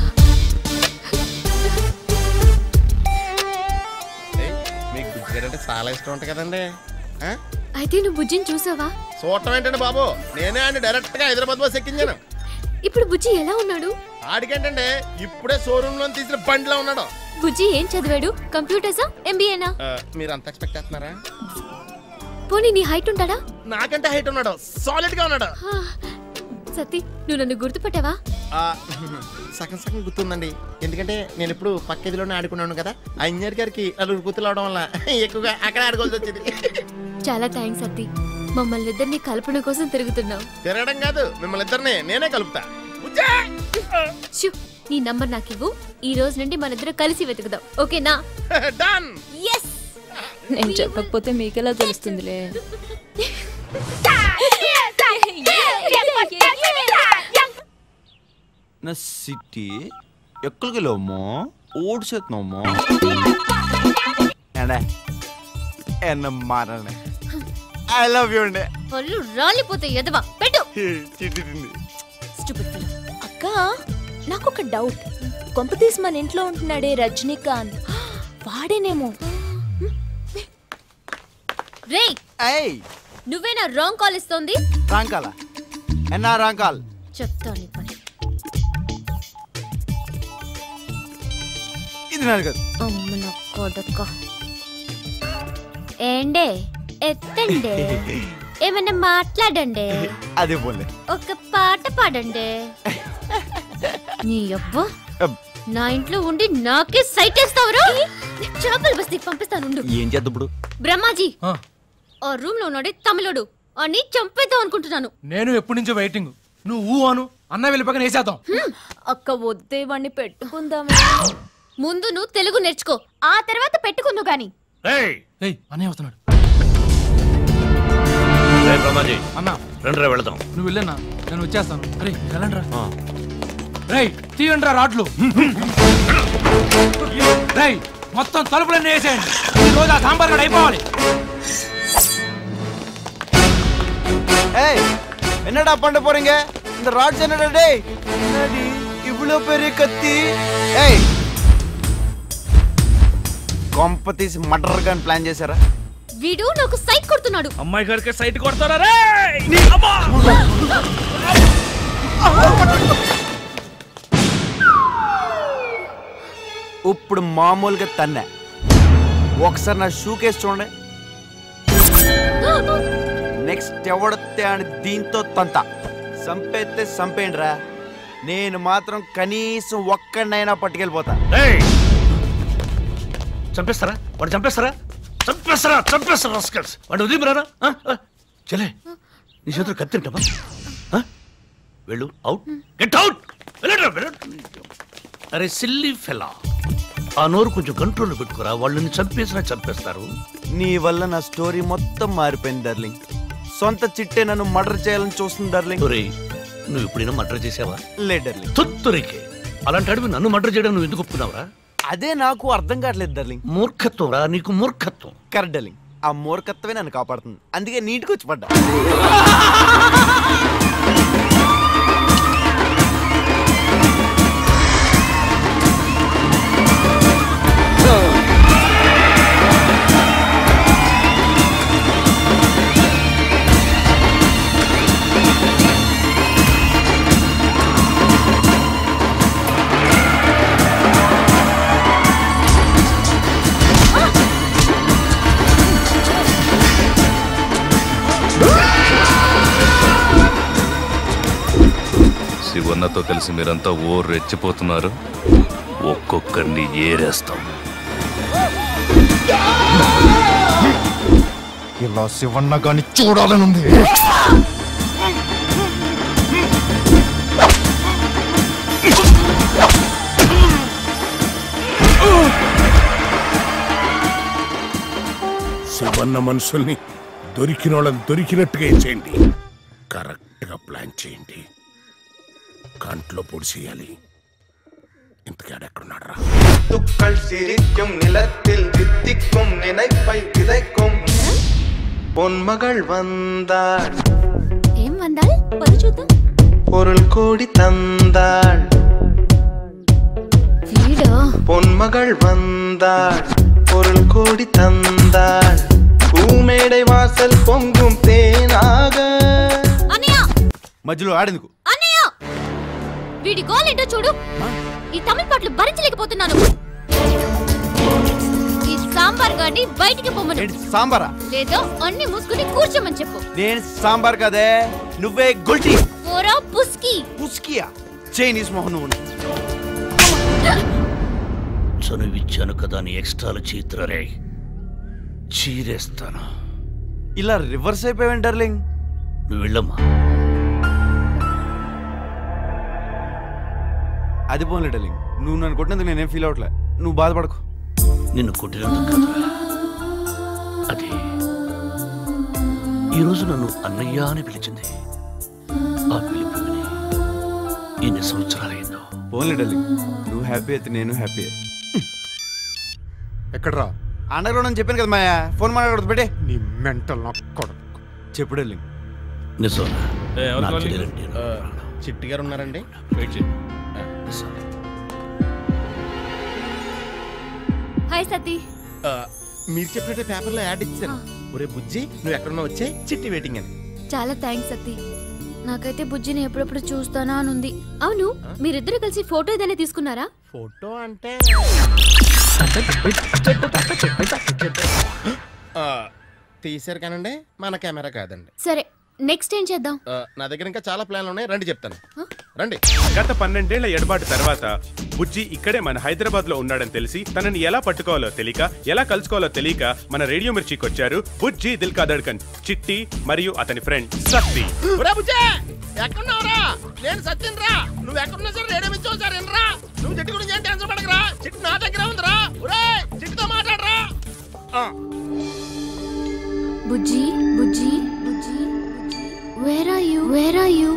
ఏయ్, మీకు బుజ్జిగాడు అంటే చాలా ఇష్టం ఉంటుంది కదండి ఆ? అయితే నువ్వు బుజ్జిని చూసావా చూడటం ఏంటండి బాబు నేనే ఆయన డైరెక్ట్ గా హైదరాబాద్ బస్ ఎక్కించాను ఇప్పుడు బుజ్జి ఎలా ఉన్నాడు ఆడికేంటంటే ఇప్పుడే షోరూమ్ లో తీసిన బండిలో ఉన్నాడు బుజ్జి ఏం చదివాడు కంప్యూటర్సా ఎంబీఏనా ఆ, మీరు అంత ఎక్స్పెక్ట్ చేస్తున్నారా పోనీ నీ హైట్ ఉంటాడా నాకంటే హైట్ ఉన్నాడు సాలిడ్ గా ఉన్నాడు ఆ, సతీ నువ్వు నన్ను గుర్తుపట్టావా ఆ, సగం సగం గుర్తుందండి ఎందుకంటే నేను ఇప్పుడు పక్క ఇదిలోనే ఆడుకున్నాను కదా ఆ ఇంజనీర్ గారికి నలుగురు కూతురు అవడం వల్ల ఎక్కువగా అక్కడ ఆడుకోవాల్సి వచ్చింది చాలా థ్యాంక్స్ అత్తి మమ్మల్ని ఇద్దరిని కల్పన కోసం తిరుగుతున్నావు తిరగడం కాదు మిమ్మల్ని ఇద్దరిని నేనే కలుపుతా షూ, నీ నంబర్ నాకు ఇవ్వు ఈ రోజు నుండి మన ఇద్దరు కలిసి వెతుకుదాం ఓకేనా డన్ ఎస్ నేను చెప్పకపోతే మీకెలా తెలుస్తుందిలే నా సిటీ ఎక్కడికి వెళ్ళావమ్మా ఓడిసేస్తున్నావమ్మా ఏండే ఎన్న మారండి ఐ లవ్ యూ అండి పళ్ళు రాలిపోతాయి ఎదవా పెట్టు చిట్టి తింది Stupid fellow. అక్క నాకు ఒక డౌట్ కొంపతీసి మన ఇంట్లో ఉంటున్నాడే రజనీకాంత్ వాడేనేమో రేయ్ ఏయ్ నువ్వేనా రాంగ్ కాల్ ఇస్తోంది రాంకాల ఎన్నా రాంకాల్ చెప్తా నీ పని ఇది నాది కాదు అమ్మ నా కొడక ఏండే ఎత్తండి ఏమన్నా మాట్లాడండి అదే పోలే ఒక పాట పాడండి నీ అబ్బా నా ఇంట్లో ఉండి నాకే సైట్ వేస్తావురా చేపల బస్తీకి పంపిస్తాను ఉండు. ఏం చేద్దాం ఇప్పుడు బ్రహ్మాజీ ఆ రూమ్ లో ఉన్నాడే తమిళోడు అని చంపేద్దాం అనుకుంటున్నాను నేను ఎప్పటి నుంచో వెయిటింగ్ నువ్వు ఊ అను అన్న వెళ్ళిపోక వేసేద్దాం అక్క వద్దే వాడిని పెట్టుకుందామే ముందు నువ్వు తెలుగు నేర్చుకో ఆ తర్వాత పెట్టుకుందు గాని ఏయ్ అన్నయ్య వస్తున్నాడు రే బ్రహ్మాజీ అన్నా రండి రా వెళదాం నువ్వు వెళ్ళన్నా నేను వచ్చేస్తాను అరే వెళ్ళండి రా రేయ్ తీయండి రా రాడ్లు రేయ్ మొత్తం తలుపులన్నీ వేసేయండి ఈ రోజు ఆ సాంబార్ గడ అయిపోవాలి ஏய் என்னடா பண்ண போறீங்க இந்த ராட்ஸ் என்னடா டேய் என்னடி இவ்ளோ பெரிய கத்தி ఏయ్ కొంప తీసి మర్డర్ గాని ప్లాన్ చేశారా వీడు నాకు సైట్ కొడుతున్నాడు అమ్మాయి గారికి సైట్ కొడతారా రే ఇప్పుడు మామూలుగా తన్నే ఒకసారి నా షూ కేసు చూడండి నెక్స్ట్ ఎవడొత్తే అని దీంతో తంత సంపేస్తే సంపేండ్రా నేను మాత్రం కనీసం ఒక్కడినైనా పట్టుకెళ్ళిపోతా చంపేస్తారా వాడు చంపేస్తారా చంపేస్తారా చంపేస్తారా రస్కల్స్ వాడు వదిలిపోరారా చలే నీ చేతులు కత్తింటావా వెళ్ళు అవుట్ గెట్ అవుట్ వెళ్ళండి వెళ్ళండి అరే సిల్లీ ఫెలా ఆ నోరు కొంచెం కంట్రోల్ పెట్టుకోరా వాళ్ళని చంపేసినా చంపేస్తారు నీ వల్ల నా స్టోరీ మొత్తం మారిపోయింది డార్లింగ్ సొంత చిట్టే నన్ను మర్డర్ చేయాలని చూస్తుంది డార్లింగ్ ఒరేయ్ నువ్వు ఎప్పుడైనా మర్డర్ చేసావా లే డార్లింగ్ తుత్తురికే అలాంటి అడివి నన్ను మర్డర్ చేయడం నువ్వు ఎందుకు ఒప్పుకున్నావురా అదే నాకు అర్థం కావట్లేదు డార్లింగ్ మూర్ఖత్వం రా నీకు మూర్ఖత్వం కరెక్ట్ డార్లింగ్ ఆ మూర్ఖత్వమే నన్ను కాపాడుతుంది అందుకే నీటికి వచ్చి పడ్డా శివన్నతో కలిసి మీరంతా ఓ రెచ్చిపోతున్నారు ఒక్కొక్కరిని ఏరేస్తాం ఇలా శివన్న గాని చూడాలనుంది శివన్న మనుషుల్ని దొరికిన వాళ్ళని దొరికినట్టుగా చేయండి కరెక్ట్గా ప్లాన్ చేయండి కంట్లో పొడి చేయాలి ఇంతకాడ ఎక్కడున్నాడు రా முத்துக்கள் சிரிக்கும் நிலத்தில் தித்திக்கும் நினைப்பை விதைக்கும் பொன்மகள் வந்தாள் ఏం వందాల్ పది చూద్దాం பொருள் கோடி தந்தாள் వీడా பொன்மகள் வந்தாள் பொருள் கோடி தந்தாள் பூமேடை வாசல் பொங்கும் தேனாக అన్నయ్య మధ్యలో ఆడేందుకు అన్నయ్య వీడి గోల్ ఏంటో చూడు ఈ తమిళ పాటలు భరించలేకపోతున్నాను ఈ సాంబార్ గాడిని బయటికి పొమ్మను సాంబారా లేదో అన్ని మూసుకుని కూర్చోమని చెప్పు నేను సాంబార్ కదే నువ్వే గుల్టీ పోరా పుస్కి పుస్కియా చైనీస్ మొహం నువ్వు చనువిచ్చాను కదా అని ఎక్స్ట్రాలు చీత్రరే చీరేస్తాను ఇలా రివర్స్ అయిపోయావు డార్లింగ్ నువ్వు వెళ్ళమ్మా అది పోన్లే డార్లింగ్ నువ్వు నన్ను కొట్టినందుకు నేనేం ఫీల్ అవట్లే నువ్వు బాధపడకు నిన్ను కొట్టినందుకు కాదురా. అది ఈరోజు నన్ను అన్నయ్య అని పిలిచింది ఆ పిలుపు విని ఎన్ని సంవత్సరాలైందో పోన్లే డార్లింగ్ నువ్వు హ్యాపీ అయితే నేను హ్యాపీ ఎక్కడ్రా అండర్ గ్రౌండ్ అని చెప్పాను కదా మాయా ఫోన్ మాట్లాడదు పెట్టే నీ మెంటల్ నాకు కొడకు చెప్పు డార్లింగ్ నిజం ఏ, ఎవరు నా కావాలి? చెల్లెలంటే ఆ, చిట్టి గారు ఉన్నారండి వెయిట్ హాయ్ సతీ మీరు చెప్పినట్టే పేపర్లో యాడ్ ఇచ్చాను ఒరే బుజ్జి నువ్వు ఎక్కడున్నా వచ్చే చిట్టి వెయిటింగ్ అని చాలా థ్యాంక్స్ సతీ నాకైతే బుజ్జిని ఎప్పుడెప్పుడు చూస్తానా అని ఉంది అవును మీరిద్దరు కలిసి ఫోటో ఏదైనా తీసుకున్నారా ఫోటో అంటే ఆ, తీశారు కానండి మన కెమెరా కాదండి సరే నెక్స్ట్ ఏం చేద్దాం ఆ, నా దగ్గర ఇంకా చాలా ప్లాన్లు ఉన్నాయి రండి చెప్తాను రండి గత పన్నెండేళ్ల ఎడబాటు తర్వాత బుజ్జి ఇక్కడే మన హైదరాబాద్ లో ఉన్నాడని తెలిసి తనని ఎలా పట్టుకోవాలో తెలియక ఎలా కలుసుకోవాలో తెలియక మన రేడియో మిర్చికి వచ్చారు బుజ్జి దిల్ కాదడ్కన్ చిట్టి మరియు అతని ఫ్రెండ్ సత్తి ఒరే బుజ్జి ఎక్కడున్నావురా నేను సత్యన్ రా నువ్వు ఎక్కడున్నా సరే రేడియో మించి ఒకసారి రా నువ్వు చిట్టి గురించి ఏం టెన్షన్ పడకరా చిట్టి నా దగ్గర ఉందిరా ఒరే చిట్టితో మాట్లాడరా ఆ. Bujji Bujji Bujji where are you where are you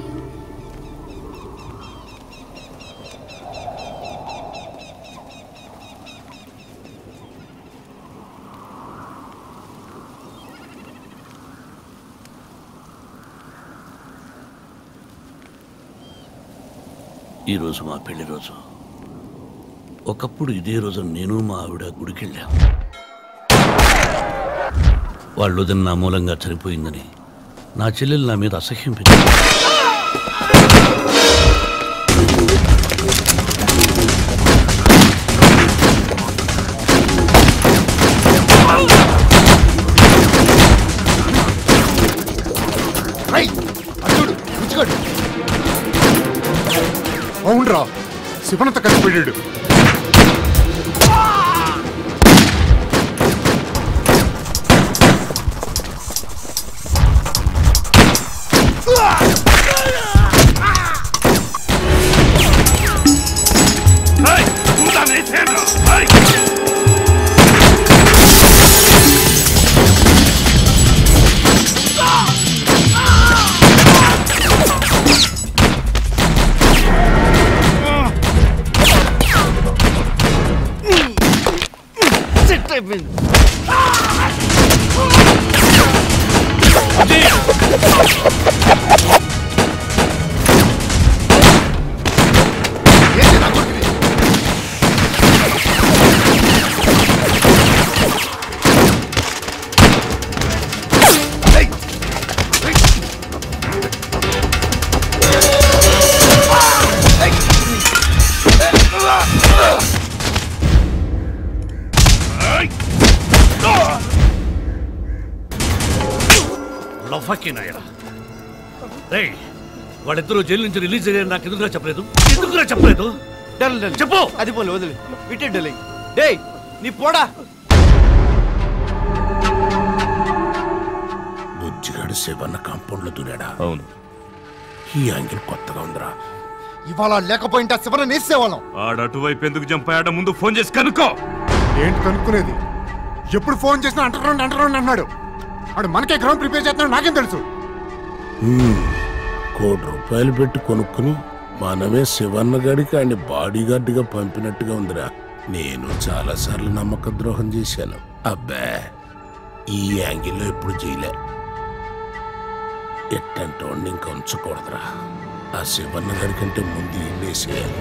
ఈరోజు మా పెళ్లి రోజు ఒకప్పుడు ఇదే రోజు నేను మా ఆవిడ గుడికెళ్ళాం వాళ్ళు వదిన నా మూలంగా చనిపోయిందని నా చెల్లెలు నా మీద అసహ్యం పెంచింది అవునరా శివనంత కష్టపడ్డాడు సెట్ అయిపోయింది లఫకి నాయరా రే వాళ్ళిద్దరూ జైలు నుంచి రిలీజ్ అయ్యారు నాకు ఎందుకురా చెప్పలేదు ఎందుకురా చెప్పలేదు చెప్పు అది పోలే వదిలే విట్టే డలి డేయ్ నీ పోడా బుజ్జిగాడు శివన్న కాంపౌండ్ లో దూరాడా అవును ఈ యాంగిల్ కొత్తగా ఉందిరా ఇవాళ లేకపోయింటే ఆ శివన నేసేవాళ్ళం ఆడ అటువైపు ఎందుకు జంప్ అయ్యాడో ముందు ఫోన్ చేసి కనుక్కో ఏంటి కనుక్కునేది ఎప్పుడు ఫోన్ చేసినా అంటరండి అంటరండి అన్నాడు ఆడు మనకే గ్రౌండ్ ప్రిపేర్ చేస్తున్నాడు నాకేం తెలుసు హ్మ్. కోటి రూపాయలు పెట్టి కొనుక్కుని మనమే శివన్న గడికి ఆయన బాడీ గార్డ్గా పంపినట్టుగా ఉందిరా నేను చాలా సార్లు నమ్మక ద్రోహం చేశాను అబ్బే ఈ యాంగిల్లో ఎప్పుడు చేయలే ఎట్టంటే వాడిని ఇంకా ఉంచకూడదురా ఆ శివన్న గారి కంటే ముందు ఇల్లేసేయాలి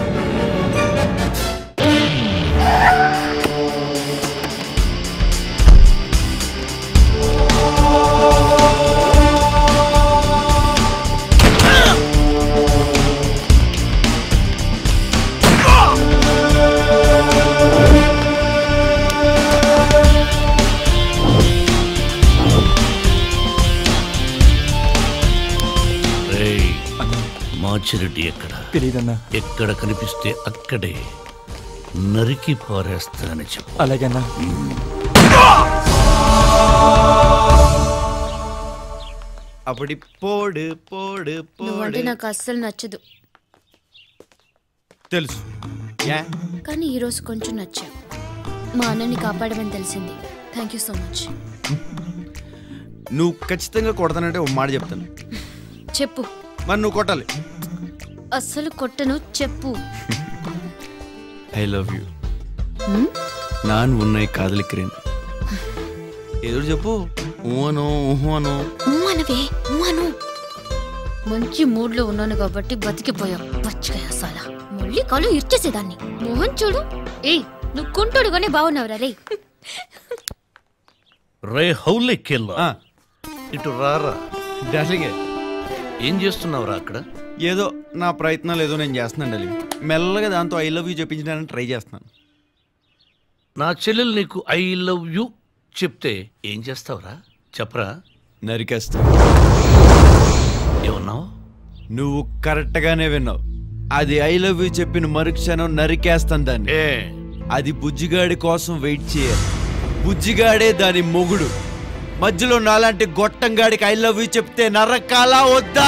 రేయ్ మాచిరెడ్డి ఎక్కడ తెలీదన్నా ఎక్కడ కనిపిస్తే అక్కడే నరికి పారేస్తానని చెప్పు అలాగన్నా అప్పటి పోడు పోడు నువ్వంటే పోడు నాకు అస్సలు నచ్చదు తెలుసు ఏ కానీ ఈరోజు కొంచెం నచ్చావు మా అన్నని కాపాడమని తెలిసింది థ్యాంక్ యూ సో మచ్ నువ్వు ఖచ్చితంగా కొడతానంటే ఒక మాట చెప్తాను చెప్పు మరి నువ్వు కొట్టాలి అస్సలు కొట్టను చెప్పు ఐ లవ్ యూ హ్మ్? నాన్ ఉన్నాయి కాదలిக்கிறేన్ ఏదో చెప్పు ఊహను ఊహను ఊ అనవే ఊ అను మంచి మూడ్ లో ఉన్నాను కాబట్టి బతికిపోయావు పచ్చిగా అసలా మళ్ళీ కాలు ఇచ్చేసేదాన్ని మోహన్ చూడు ఏయ్ నువ్వు కుంటుడుగానే బాగున్నావురా రే రే హౌలే కెల్లా ఇటు రారా డార్లింగ్ ఏం చేస్తున్నావురా అక్కడ ఏదో నా ప్రయత్నాలు ఏదో నేను చేస్తున్నాను డార్లింగ్ మెల్లగా దాంతో ఐ లవ్ యూ చెప్పించడానికి ట్రై చేస్తున్నాను నా చెల్లెలు నీకు ఐ లవ్ యు చెప్తే ఏం చేస్తావురా చెప్పరా నరికేస్తా ఏమన్నావు నువ్వు కరెక్ట్గానే విన్నావు అది ఐ లవ్ యూ చెప్పిన మరుక్షణం నరికేస్తాను దాన్ని అది బుజ్జిగాడి కోసం వెయిట్ చేయాలి బుజ్జిగాడే దాని మొగుడు మధ్యలో నాలాంటి గొట్టంగాడికి ఐ లవ్ యూ చెప్తే నరకాలా వద్దా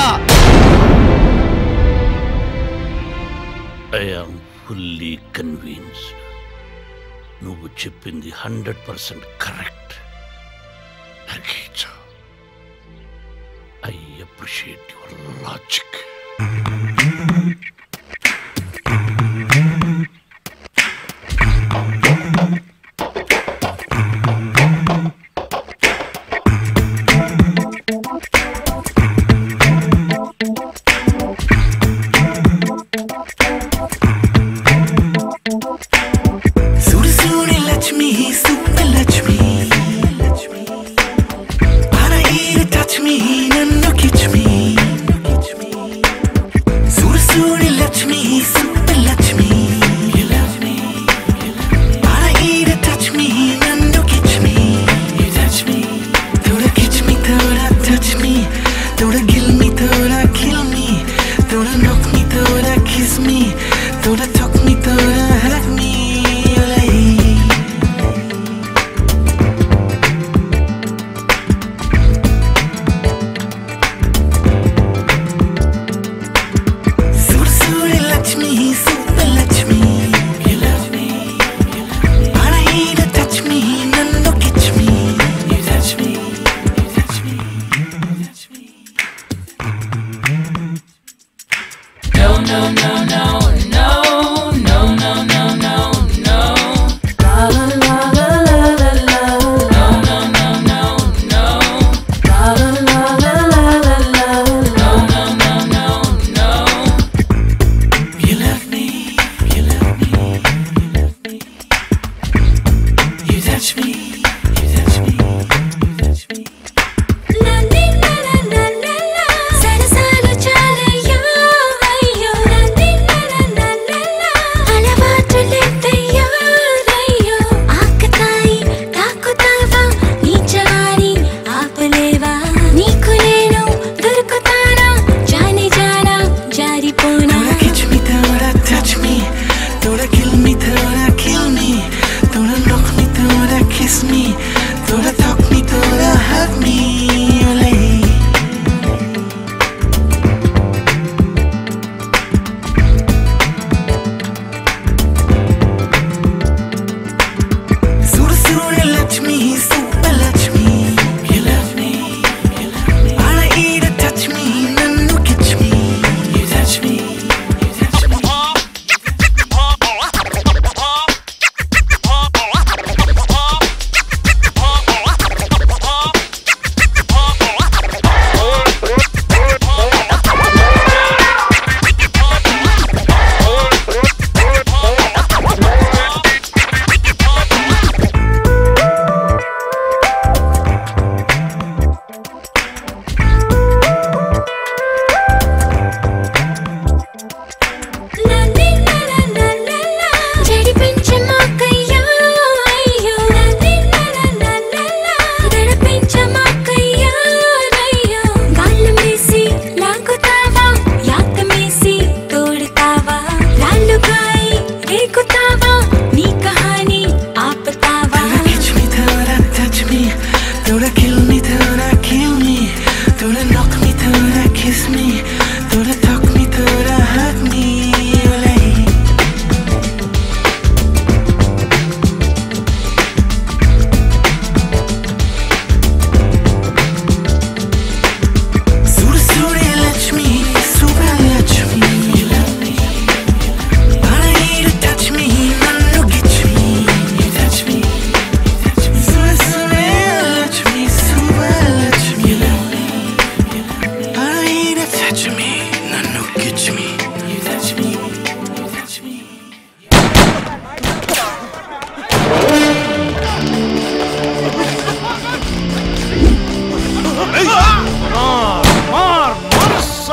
ఐ ఆమ్ ఫుల్లీ కన్విన్స్డ్ నువ్వు చెప్పింది హండ్రెడ్ పర్సెంట్ కరెక్ట్ నరికేయచ్చు ఐ అప్రిషియేట్ యువర్ లాజిక్ ಸುರಿಸೂರಿ ಲಕ್ಷ್ಮಿ ಸುಪ್ತ ಲಕ್ಷ್ಮಿ Para touch me, నన్ను kiss me సురసూరి లక్ష్మి సుప్త లక్ష్మి Para touch me, నన్ను kiss me You touch me, थोड़ा kiss me, थोड़ा touch me थोड़ा gill me, थोड़ा kill me थोड़ा knock me, थोड़ा kiss me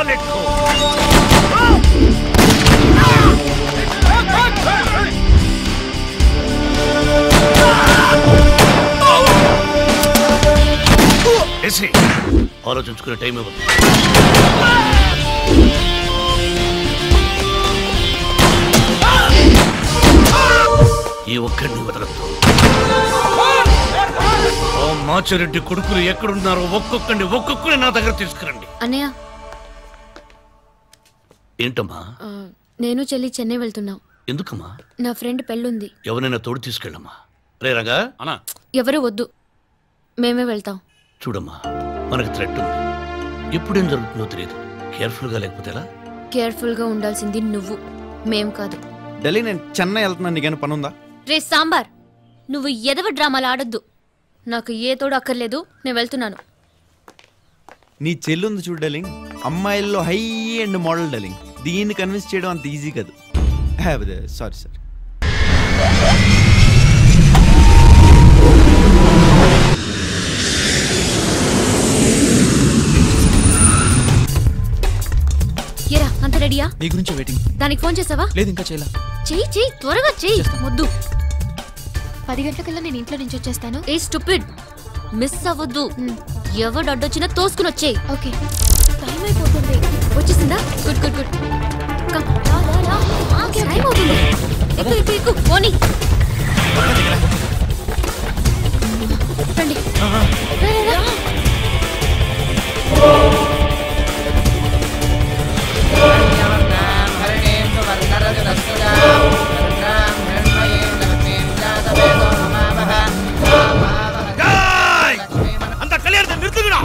అసలెక్కు ఏసీ ఆలోచించుకునే టైం ఇవ్వదు ఈ ఒక్కడిని వదలద్దు ఆ మాచిరెడ్డి కొడుకులు ఎక్కడున్నారో ఒక్కొక్కడిని ఒక్కొక్కరిని నా దగ్గర తీసుకురండి అన్నయ్య ఏంటమ్మా ఆ, నేను చెల్లి చెన్నై వెళ్తున్నాం ఎందుకమ్మా నా ఫ్రెండ్ పెళ్ళుంది ఎవరైనా తోడు తీసుకెళ్ళమ్మా రే రంగా అనా ఎవరు వద్దు మేమే వెళ్తాం చూడమ్మా మనకి థ్రెట్ ఉంది ఎప్పుడేం జరుగుతుందో తెలియదు కేర్ఫుల్గా లేకపోతే ఎలా కేర్ఫుల్గా ఉండాల్సింది నువ్వు మేం కాదు ఢిల్లీ నేను చెన్నై వెళ్తున్నాను నీకేమైనా పని ఉందా రే సాంబార్ నువ్వు ఎదవ డ్రామాలు ఆడొద్దు నాకు ఏ తోడు అక్కర్లేదు నేను వెళ్తున్నాను నీ చెల్లి ఉంది చూడు డార్లింగ్ అమ్మాయిల్లో హై అండ్ మోడల్ డార్లింగ్ దీన్ని కన్విన్స్ చేయడం అంత ఈజీ కాదు సారీ సారీ ఎరా అంత రెడీయా నీ గురించి వెయిటింగ్ దానికి ఫోన్ చేసావా లేదు ఇంకా చేయలా చెయ్యి చెయ్యి త్వరగా చెయ్యి వద్దు పది గంటలకల్లా నేను ఇంట్లో నుంచి వచ్చేస్తాను ఏ స్టూపిడ్ మిస్ అవ్వద్దు ఎవడు అడ్డొచ్చినా తోసుకుని వచ్చేయి ఓకే టైం అయిపోతుంది వచ్చేసిందా గుడ్ గుడ్ గుడ్ కమ్ రా రా రా ఆ, టైం అవుతుంది ఎక్కు ఎక్కు ఎక్కు పోనీ రండి రా, రా, రా. అంత కళ్యాణం నిరుతున్నా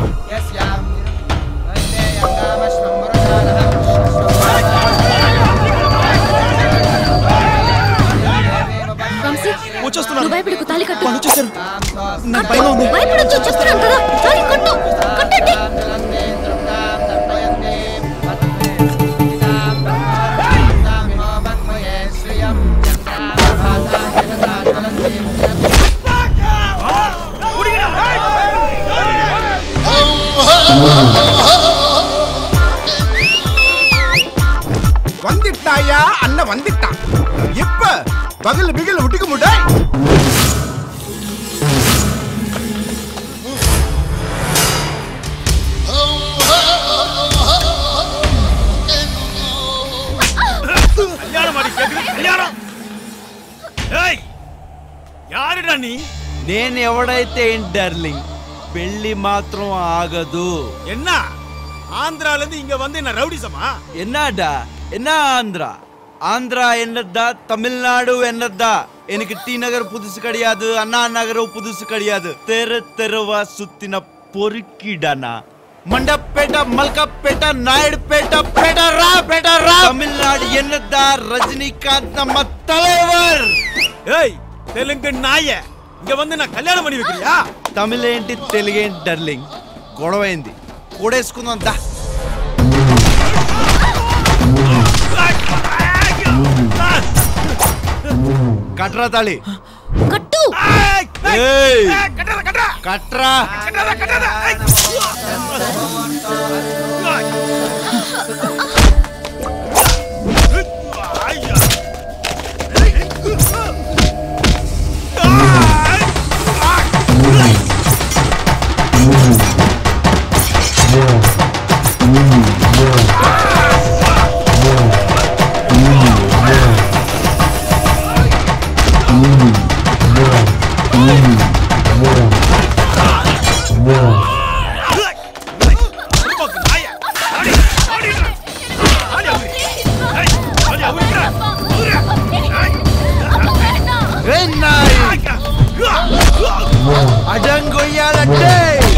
వంశీ వచ్చేస్తున్నారు. నువ్వు భయపడకు తాళి కట్టు వాళ్ళు వచ్చేసారు నాకు భయం ఉంది భయపడొద్దు చెప్తున్నాను కదా తాళి కట్టు కట్టండి வந்திட்டாயா அண்ணன் வந்துட்டான் இப்ப பகல் பிகல் விட்டுக்க முட்டாய் கல்யாணம் மாதிரி கேக்குது கல்யாணம் ஏய் யாருடா நீ నేను ఎవడైతే ఏంటి డార్లింగ్ పెళ్లి మాత్రం ఆగదు என்ன ஆந்திரால இருந்து இங்க வந்து என்ன ரவுடிசமா ఎన్నాడా ఎన్నా ஆந்திரா ஆந்திரா என்னதா தமிழ்நாடு என்னதா எனக்கு டி நகர் புதுசு கிடையாது அண்ணா நகரம் புதுசு கிடையாது தெரு தெருவா சுத்தின பொறுக்கிடானா மண்டப்பேட்ட மல்கப்பேட்ட நாயுடுபேட்ட பேட்டரா பேட்டரா தமிழ்நாடு என்னதா ரஜினிகாந்த் நம்ம தலைவர் ஏய் தெலுங்கு நாய இங்க வந்து நான் கல்யாணம் பண்ணி வைக்கிறியா తమిళేంటి తెలుగేంటి డర్లింగ్ గొడవైంది కూడేసుకుందాం దా కట్రా తాళి కట్టు ఏయ్! கட்டறா கட்டறா కట్రా கட்டறா கட்டறா అడంగొయ్యాలంటే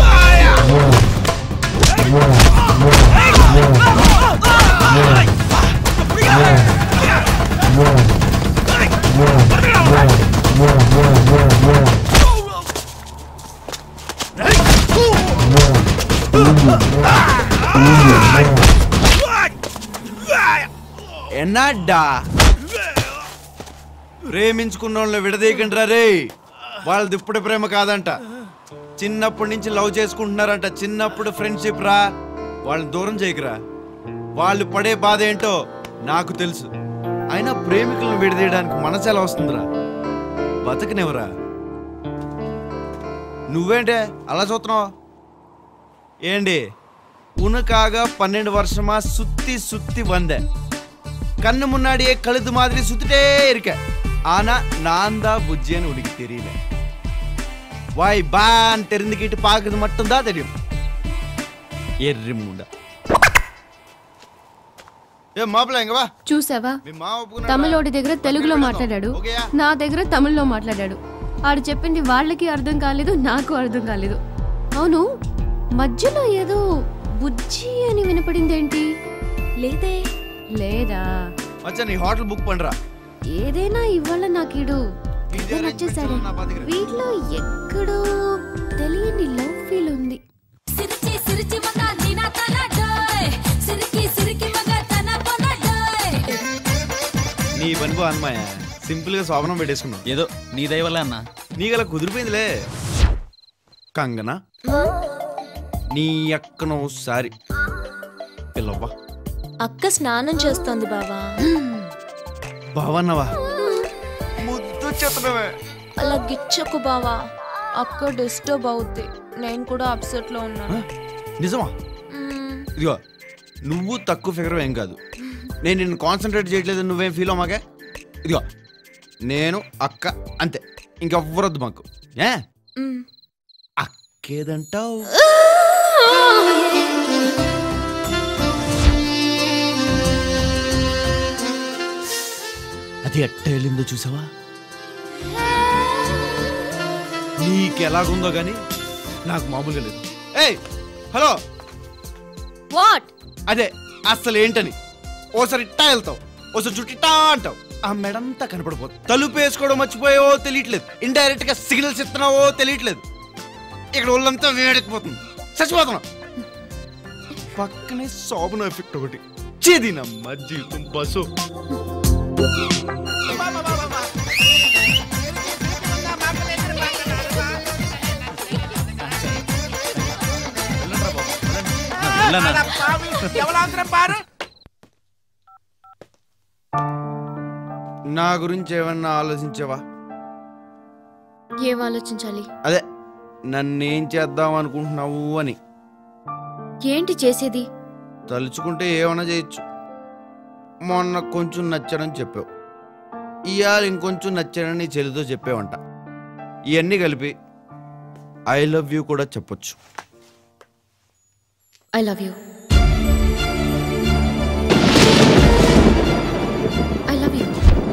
ఎన్నాడ్డా ప్రేమించుకున్న వాళ్ళని విడదీయకండి రే వాళ్ళది ఇప్పుడు ప్రేమ కాదంట చిన్నప్పటి నుంచి లవ్ చేసుకుంటున్నారంట చిన్నప్పుడు ఫ్రెండ్షిప్ రా వాళ్ళని దూరం చేయకురా వాళ్ళు పడే బాధ ఏంటో నాకు తెలుసు అయినా ప్రేమికులను విడదీయడానికి మనసు ఎలా వస్తుందిరా బతకనివరా నువ్వేంటే అలా చూస్తున్నావు ఏంటి உனக்காக பன்னெண்டு வருஷமா சுத்தி சுத்தி வந்தேன் கண்ணு முன்னாடியே கழுது மாதிரி சுத்திட்டே இருக்க ஆனா நான் தான் புஜ்ஜின்னு உனக்கு தெரியல வாய் பான் தெரிஞ்சுக்கிட்டு பார்க்கறது மட்டும்தான் தெரியும் எர்ரி முண்டா ఏ మాపల ఇంక వా చూసావా మీ మావ ఒప్పుకున్నాడా? తమిళోడి దగ్గర తెలుగులో మాట్లాడాడు నా దగ్గర తమిళ్లో మాట్లాడాడు ఆడు చెప్పింది వాళ్ళకి అర్థం కాలేదు నాకు అర్థం కాలేదు అవును మధ్యలో ఏదో బుజ్జి అని వినపడింది ఏంటి లేదే లేదా మచ్చా నీ హోటల్ బుక్ పండ్రా ఏదైనా ఇవాళ నాకిడు తెగ నచ్చేసాడే వీటిలో ఎక్కడో తెలియని లవ్ ఫీల్ ఉంది సిరిచి సిరిచి మగ నినా తన డోయ్ సిరికి సిరికి మగ తన పొన డోయ్ నీ పని బా అన్నమాయ సింపుల్ గా శోభనం పెట్టేసుకున్నావు ఏదో నీ దయ వల్ల అన్న నీకలా కుదిరిపోయిందిలే కంగనా నీ అక్కనోసారి పిల్లవ్వా అక్క స్నానం చేస్తోంది బావా బావన్నవా ముద్దు చెత్తనవే అలా గిచ్చకు బావా అక్క డిస్టర్బ్ అవుద్ది నేను కూడా అప్సెట్ లో ఉన్నాను నిజమా ఇదిగో నువ్వు తక్కువ ఫిగర్ ఏం కాదు నేను నిన్ను కాన్సన్ట్రేట్ చేయట్లేదు నువ్వేం ఫీల్ అవ్వమాకే ఇదిగో నేను అక్క అంతే ఇంకెవ్వరొద్దు మాకు ఏ మ్. అక్కేదంటావు అది ఎట్ట వెళ్ళిందో చూసావా నీకు ఎలాగుందో గాని నాకు మామూలుగా లేదు ఏయ్ హలో వాట్ అదే అసలు ఏంటని ఓసారి ఇట్టా వెళ్తావు ఓసారి చుట్టిట్టా అంటావు ఆ మెడంతా కనపడిపోతుంది తలుపు వేసుకోవడం మర్చిపోయావో తెలియట్లేదు ఇండైరెక్ట్ గా సిగ్నల్స్ ఇస్తున్నావో తెలియట్లేదు ఇక్కడ ఒళ్ళంతా వేడెక్కిపోతుంది చచ్చిపోతున్నావు పక్కనే శోభన ఎఫెక్ట్ ఒకటి చేది నమ్మ జీవితం బస్సు నా గురించి ఏమన్నా ఆలోచించావా ఏం ఆలోచించాలి అదే నన్నేం చేద్దాం అనుకుంటున్నావు అని ఏంటి చేసేది తలుచుకుంటే ఏమైనా చేయొచ్చు మొన్న కొంచెం నచ్చానని చెప్పావు ఇవాళ ఇంకొంచెం నచ్చానని నీ చెల్లితో చెప్పావంట ఇవన్నీ కలిపి ఐ లవ్ యూ కూడా చెప్పొచ్చు I love you I love you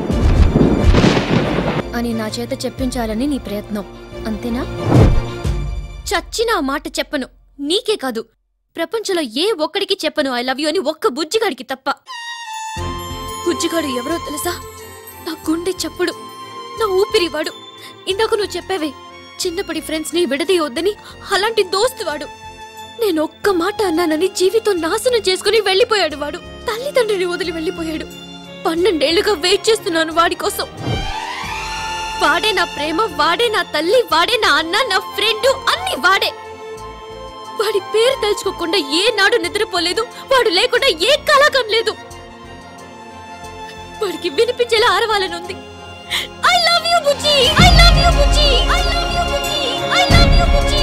అని నా చేత చెప్పించాలని నీ ప్రయత్నం అంతేనా చచ్చిన ఆ మాట చెప్పను నీకే కాదు ప్రపంచంలో ఏ ఒక్కడికి చెప్పను ఐ లవ్ యూ అని ఒక్క బుజ్జిగాడికి తప్ప బుజ్జిగాడు ఎవరో తెలుసా నా గుండె చప్పుడు నా ఊపిరివాడు ఇందాక నువ్వు చెప్పావే చిన్నప్పటి ఫ్రెండ్స్ ని విడదీయొద్దని అలాంటి దోస్తువాడు నేను ఒక్క మాట అన్నానని జీవితం నాశనం చేసుకుని వెళ్ళిపోయాడు వాడు తల్లిదండ్రిని వదిలి వెళ్ళిపోయాడు పన్నెండేళ్లుగా వెయిట్ చేస్తున్నాను వాడి కోసం వాడే నా ప్రేమ వాడే నా తల్లి వాడే నా అన్న నా ఫ్రెండ్ అన్ని వాడే వాడి పేరు తలుచుకోకుండా ఏ నాడు నిద్రపోలేదు వాడు లేకుండా ఏ కళాకం లేదు వాడికి వినిపించేలా ఆరవాలనుంది I love you Bujji I love you Bujji I love you Bujji I love you Bujji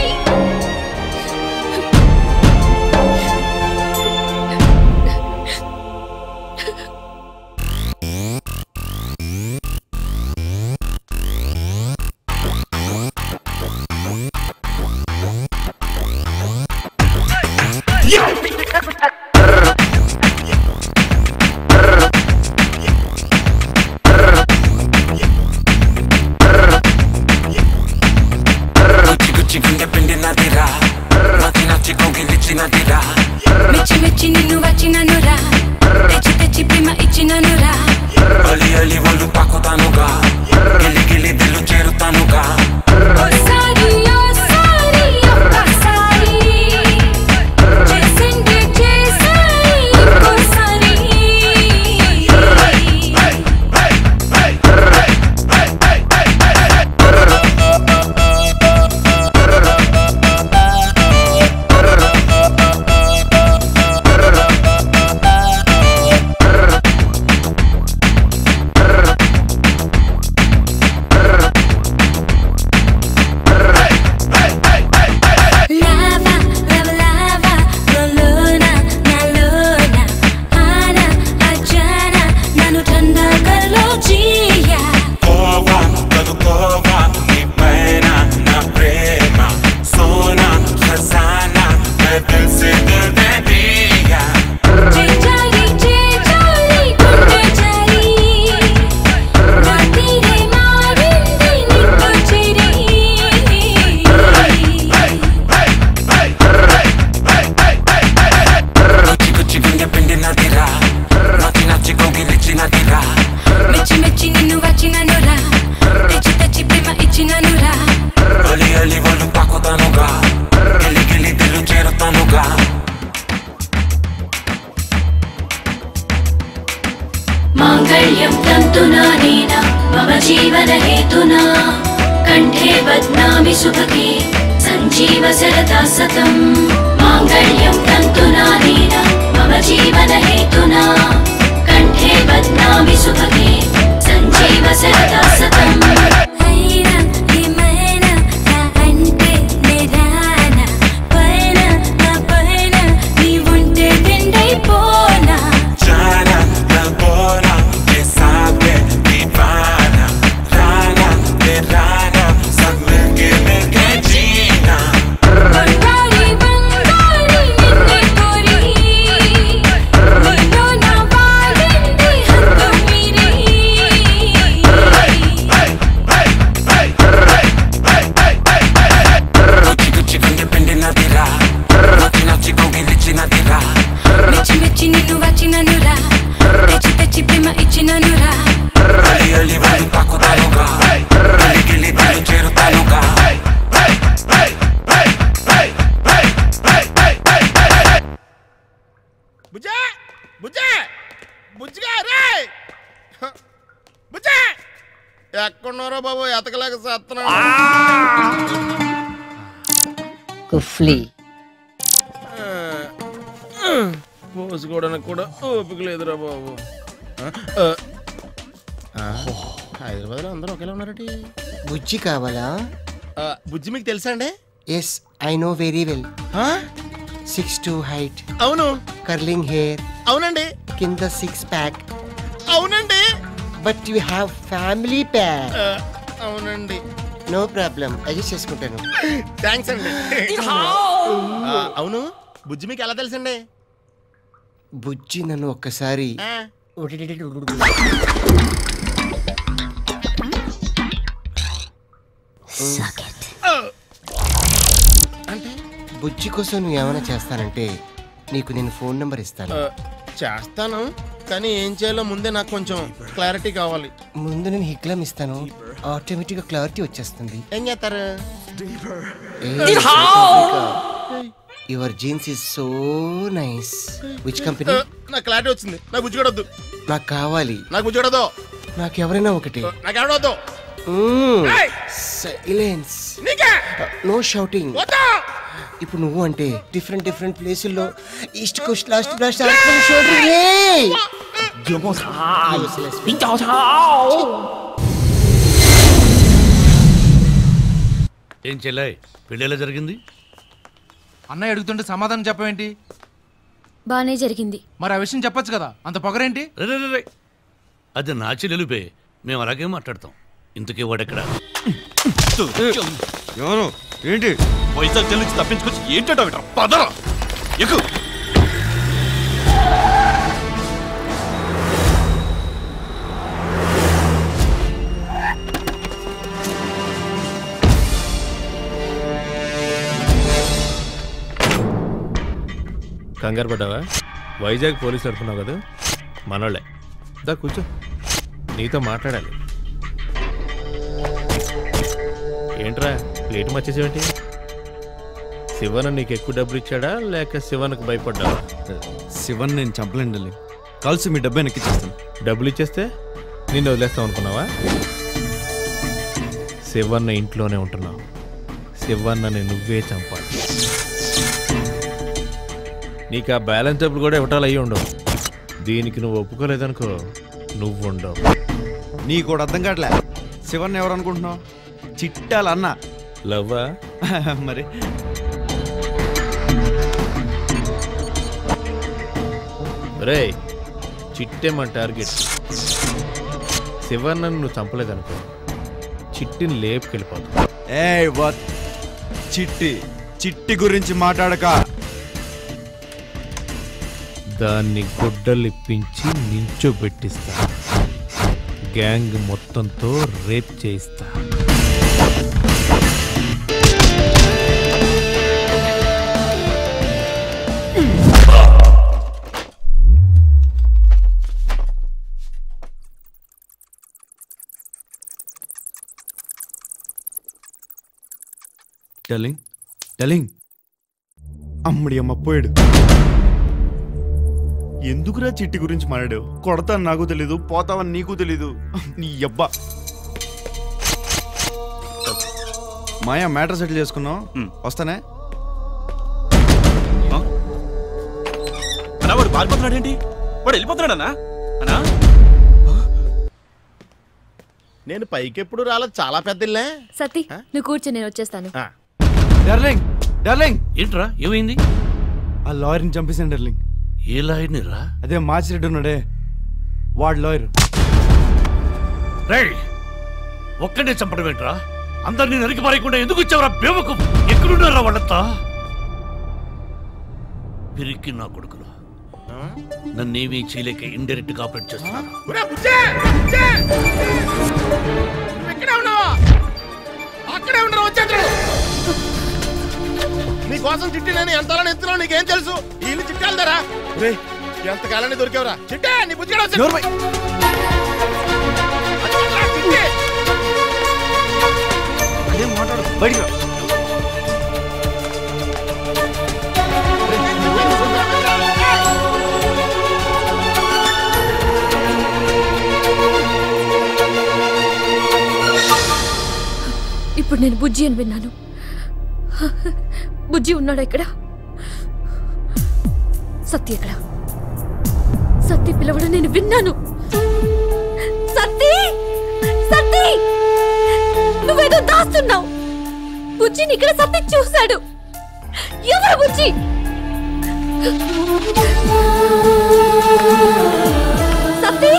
గుచ్చి గుచ్చి గుండె పిండి నదిరా నచ్చి నచ్చి కోగిలిచ్చినదిరా మెచ్చి మెచ్చి నిన్ను వచ్చిననురా తెచ్చి తెచ్చి ప్రేమ ఇచ్చిననురా అలి అలి ఒళ్ళు పాకుతానుగా గిలి గిలి దిల్లు చేరుతానుగా ఓసారి ఓసారి ఒక్కసారి చేసింది చేసాయి ఇంకోసారి Hey! माङ्गल्यं तन्तुना नेन मम जीवनहेतुना कण्ठे बध्नामि सुभगे सञ्जीव सरदा सतम् माङ्गल्यं तन्तुना नेन मम जीवनहेतुना कण्ठे बध्नामि सुभगे सञ्जीव सरदा सतम् Chana, Labora, que sabe, divana, rana, de rana, sabe que me gallina. Gucci Gucci quindi prendi una birra Notti notti con che decina dirà మెచ్చి మెచ్చి నిన్ను వచ్చిననురా తెచ్చి తెచ్చి ప్రేమ ఇచ్చిననురా Ali ali vali pakuతానుగా Ali గిలి బలి చేరుతానుగా బుజ్జా బుజ్జా బుజ్జిగా రే బుజ్జా ఎక్కడున్నారో బాబు ఎతకలేక చేస్తున్నాడు కుఫ్లీ పోసుకోవడానికి కూడా ఓపిక లేదురా బాబు హైదరాబాద్లో అందరూ ఒకేలా ఉన్నారటి బుజ్జి కావాలా బుజ్జి మీకు తెలుసా అండి yes I know very well six two height అవును కర్లింగ్ హెయిర్ అవునండి కింద సిక్స్ ప్యాక్ అవునండి but you have family pack ఆ, అవునండి నో ప్రాబ్లం అడ్జస్ట్ చేసుకుంటాను థ్యాంక్స్ అండి ఆ, అవును బుజ్జి మీకు ఎలా తెలుసండి బుజ్జి నన్ను ఒక్కసారి ఆ. అంటే బుజ్జి కోసం నువ్వు ఏమైనా చేస్తానంటే నీకు నేను ఫోన్ నెంబర్ ఇస్తాను ఆ, చేస్తాను కానీ ఏం చేయాలో ముందే నాకు కొంచెం క్లారిటీ కావాలి ముందు నేను హిక్లం ఇస్తాను ఆటోమేటిక్ గా క్లారిటీ వచ్చేస్తుంది ఏం చేస్తారు your jeans is so nice which company ఆ, నాకు క్లారిటీ వచ్చింది నాకు బుజ్జి కూడా వద్దు నాకు కావాలి నాకు బుజ్జి కూడా వద్దు నాకు ఎవరైనా ఒకటి నాకు ఎవడ వద్దు ఏయ్! సైలెన్స్ నీకే నో షౌటింగ్ వద్దు ఇప్పుడు నువ్వు అంటే డిఫరెంట్ డిఫరెంట్ ప్లేసుల్లో east coast last blast shooting ఏం చెల్లాయ్ పెళ్ళి ఎలా జరిగింది అన్నయ్య అడుగుతుంటే సమాధానం చెప్పవేంటి బానే జరిగింది మరి ఆ విషయం చెప్పొచ్చు కదా అంత పొగరేంటి రే, రే, రే, రే. అది నా చెల్లెలుపే మేము అలాగే మాట్లాడతాం ఇంతకీ వాడెక్కడ ఎవరు ఏంటి వైజాగ్ జైలు నుంచి తప్పించుకొచ్చి ఏంటంటే పదరా ఎక్కు కంగారు పడ్డావా వైజాగ్ పోలీసులు అనుకున్నావు కదా మనోళ్ళే దా కూర్చో నీతో మాట్లాడాలి ఏంట్రా ప్లేట్ మర్చేసేవేంటి శివన్ నీకు ఎక్కువ డబ్బులు ఇచ్చాడా లేక శివన్కు భయపడ్డావా శివన్ నేను చంపలేండి డార్లింగ్. కలిసి మీ డబ్బు ఎక్కిచ్చేస్తాను డబ్బులు ఇచ్చేస్తే నిన్ను వదిలేస్తాం అనుకున్నావా శివన్న ఇంట్లోనే ఉంటున్నావు శివన్నని నువ్వే చంపాలి నీకు ఆ బ్యాలెన్స్ డబ్బులు కూడా ఇవ్వటాలు అయ్యి ఉండవు దీనికి నువ్వు ఒప్పుకోలేదనుకో నువ్వు ఉండవు నీకు కూడా అర్థం కావట్లే శివన్ ఎవరు అనుకుంటున్నావు చిట్టాల అన్న లవ్వా మరి రే చిట్టే మన టార్గెట్ శివన్నను నువ్వు చంపలేదనుకో చిట్టిని లేపుకెళ్ళిపోతావు ఏ వత్ చిట్టి చిట్టి గురించి మాట్లాడక దాన్ని గుడ్డలిప్పించి నించోబెట్టిస్తా గ్యాంగ్ మొత్తంతో రేప్ చేయిస్తా టెలింగ్ టెలింగ్ అమ్మడి అమ్మ పోయాడు ఎందుకురా చిట్టి గురించి మాట్లాడు కొడతాను నాకు తెలీదు పోతావని నీకు తెలీదు నీ అబ్బా మాయా మ్యాటర్ సెటిల్ చేసుకున్నాం వస్తానే అన్నా వాడు పారిపోతున్నాడేంటి వాడు వెళ్ళిపోతున్నాడన్నా అన్నా నేను పైకి ఎప్పుడు రాలేదు చాలా పెద్ద ఇల్లే సతీ నువ్వు కూర్చో నేను వచ్చేస్తాను డార్లింగ్ డార్లింగ్ ఏంట్రా ఏమైంది ఆ లాయర్ని చంపేసాను డార్లింగ్ ఏ లాయర్ని రా అదే మాచిరెడ్డి ఉన్నాడే వాడు లాయర్ రేయ్ ఒక్కడే చంపడం ఏంట్రా అందరినీ నరికి పారేయకుండా ఎందుకు వచ్చావురా బేవకు ఎక్కడున్నారా వాళ్ళంతా పిరికి నా కొడుకులు నన్నేమీ చేయలేక ఇండైరెక్ట్ గా ఆపరేట్ చేస్తున్నారు ఒరే బుజ్జే! బుజ్జే! నువ్వు ఇక్కడే ఉన్నావా అక్కడే ఉండరు వచ్చేద్దరు నీ కోసం చిట్టి నేను ఎంతలా ఎత్తున్నావు నీకేం తెలుసు ఈ ఇల్లు చిట్టాలదరా రే ఎంతకాలాన్ని దొరికావురా చిట్టే నీ బుజ్జి మాట్లాడు బయటికి ఇప్పుడు నేను బుజ్జి అని విన్నాను బుజ్జి ఉన్నాడా ఇక్కడ సత్య ఎక్కడ సత్య పిలవడం నేను విన్నాను సత్తి సత్తి నువ్వేదో దాస్తున్నావు బుజ్జిని ఇక్కడ సత్తి చూశాడు ఎవరు బుజ్జి సత్తి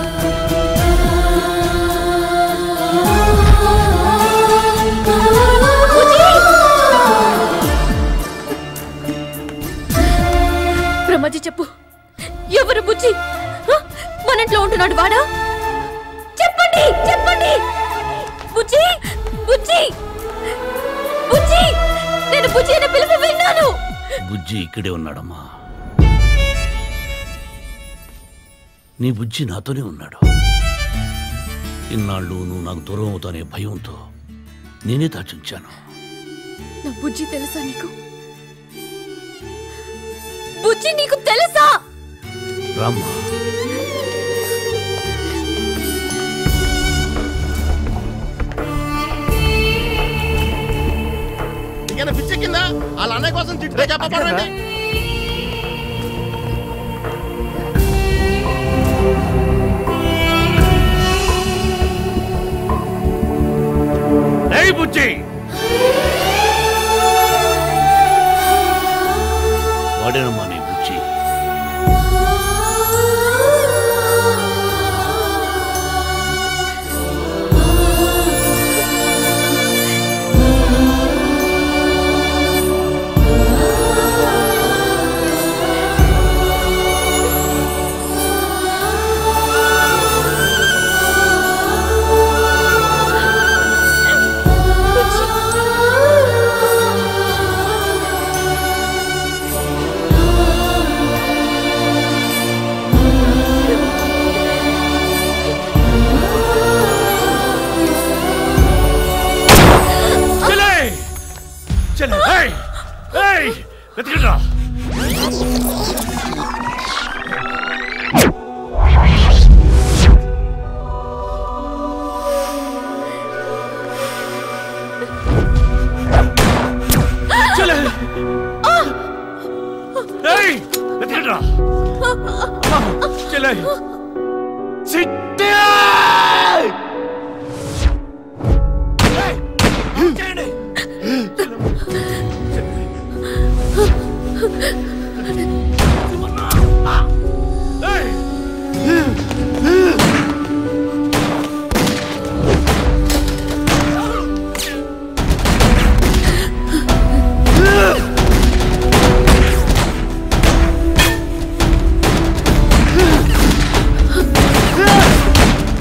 బ్రహ్మజీ చెప్పు ఎవరు బుజ్జి హ? మన ఇంట్లో ఉంటున్నాడు వాడా చెప్పండి చెప్పండి బుజ్జి బుజ్జి బుజ్జి నేను బుజ్జి అనే పిలుపు విన్నాను బుజ్జి ఇక్కడే ఉన్నాడమ్మా నీ బుజ్జి నాతోనే ఉన్నాడు ఇన్నాళ్ళు నువ్వు నాకు దూరం అవుతానే భయంతో నేనే దాచుంచాను నా బుజ్జి తెలుసా నీకు బుజ్జి నీకు తెలుసా రామ్మా నీకైనా పిచ్చి కింద వాళ్ళ అన్నయ్య కోసం చిట్టే చెప్పడం ఏంటి ఏయ్ బుజ్జి వాడేనమ్మా నీ బుజ్జి చెలే చెలే ఏయ్ ఏయ్ వెతకండ్రా చెలే ఏయ్ వెతకండ్రా చెలే చిట్టే Ah!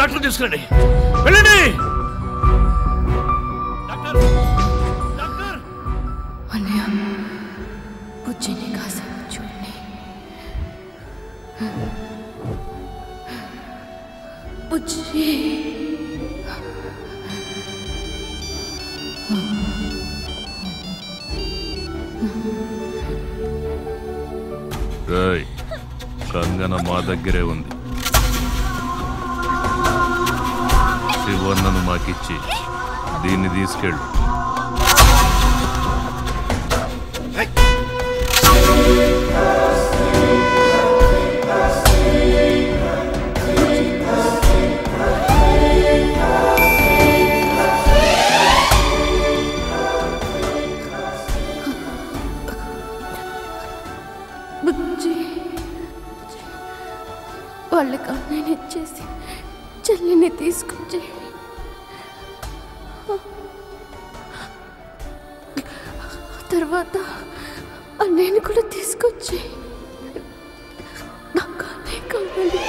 డాక్టర్ తీసుకురండి వెళ్ళండి అన్నయ్య బుజ్జిని కాసేపు చూడండి బుజ్జి రేయ్ కంగన మా దగ్గరే ఉంది శివన్నను మాకిచ్చి దీన్ని తీసుకెళ్ళు బుజ్జి వాళ్ళకి అన్నయ్యని ఇచ్చేసి చెల్లిని తీసుకొచ్చి తర్వాత అన్నయ్యని కూడా తీసుకొచ్చి నాకు అన్నయ్య కావాలి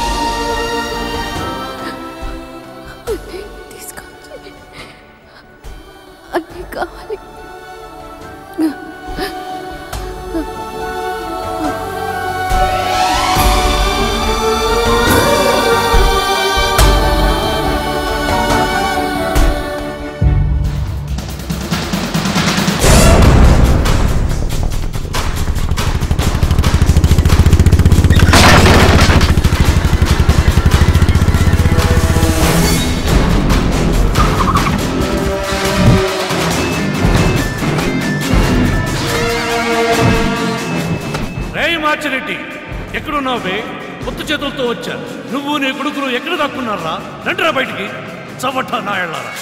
అన్నయ్యని తీసుకొచ్చి అన్నయ్య కావాలి రేయ్ మార్చిరెడ్డి ఎక్కడున్నావు బే కొత్త చేతులతో వచ్చా నువ్వు నీ కొడుకులు ఎక్కడ దాక్కున్నారా రండిరా బయటికి చవట నాయళ్ళారా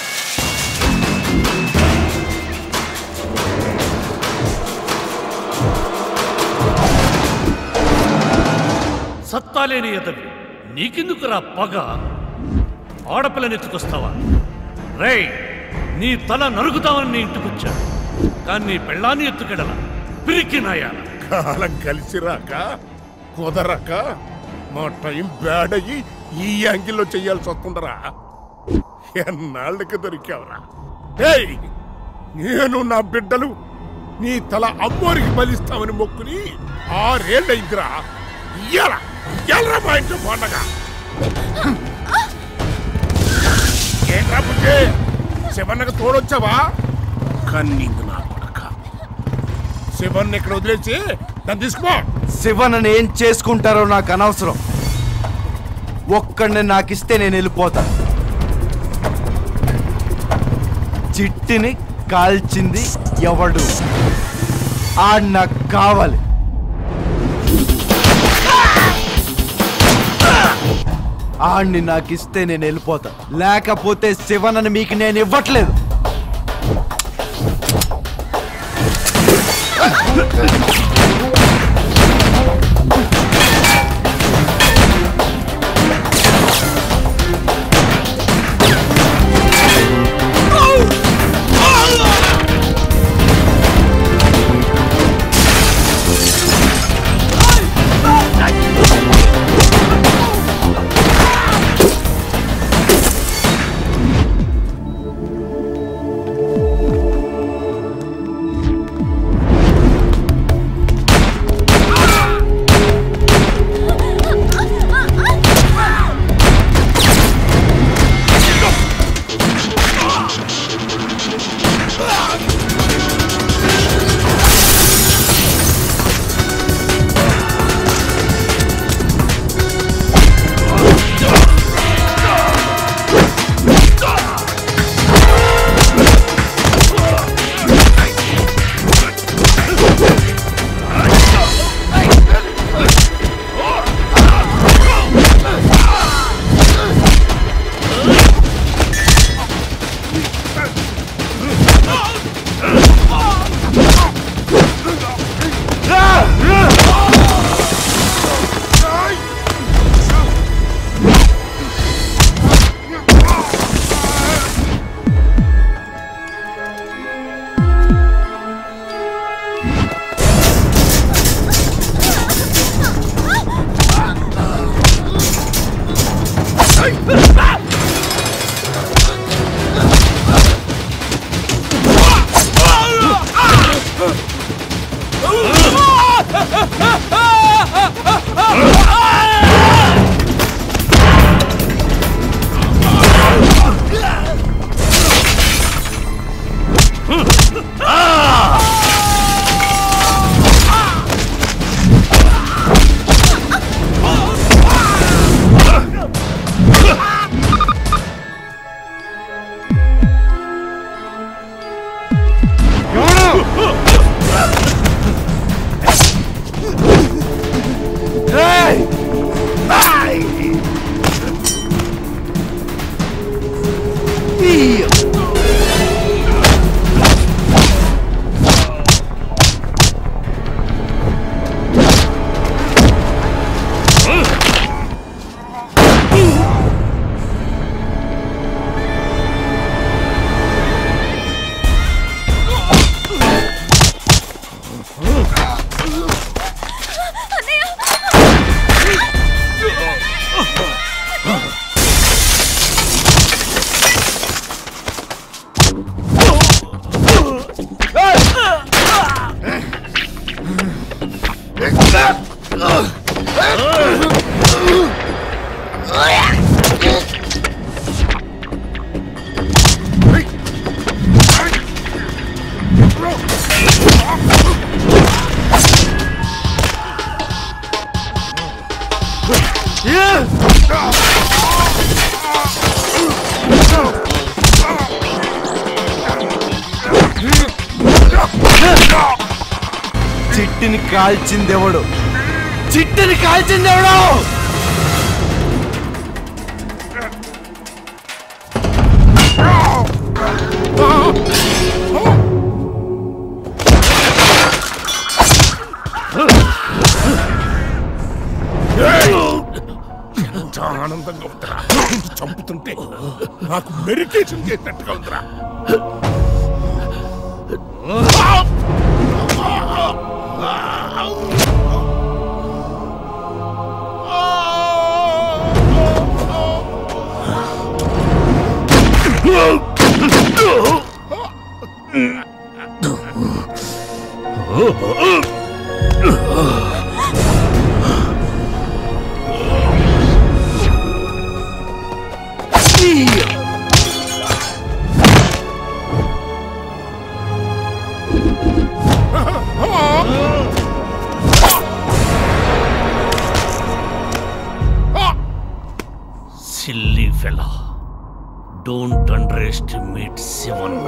సత్తాలేని ఎదవి నీకెందుకురా పగ ఆడపిల్లని ఎత్తుకొస్తావా రేయ్ నీ తల నరుగుతావని నీ ఇంటికొచ్చా కానీ నీ పెళ్ళాన్ని ఎత్తుకెడలా పిరికి నాయాల కాలం కలిసి రాక కుదరక మా టైం బ్యాడ్ అయ్యి ఈ యాంగిల్లో చెయ్యాల్సి వస్తుందరా ఎన్నాళ్ళకి దొరికావురా ఏయ్ నేను నా బిడ్డలు నీ తల అమ్మోరికి బలిస్తామని మొక్కుని ఆరేళ్ళైందిరా ఇయ్యాల ఇయ్యాలరా మా ఇంట్లో పండగ ఏంట్రా బుజ్జి శివన్నకు తోడొచ్చావా కన్నింగ్ నా కొడక శివన్ ఇక్కడ వదిలేసి దాన్ని తీసుకో శివనని ఏం చేసుకుంటారో నాకు అనవసరం ఒక్కడిని నాకిస్తే నేను వెళ్ళిపోతా చిట్టిని కాల్చింది ఎవడు ఆడు నాకు కావాలి ఆడిని నాకు ఇస్తే నేను వెళ్ళిపోతా లేకపోతే శివనని మీకు నేను ఇవ్వట్లేదు చిట్టిని కాల్చిందెవడు చిట్టిని కాల్చిందెవడు ఎంత ఆనందంగా ఉందిరా నిన్ను చంపుతుంటే నాకు మెడిటేషన్ చేసినట్టుగా ఉందిరా silly fellow don't underestimate Shivanna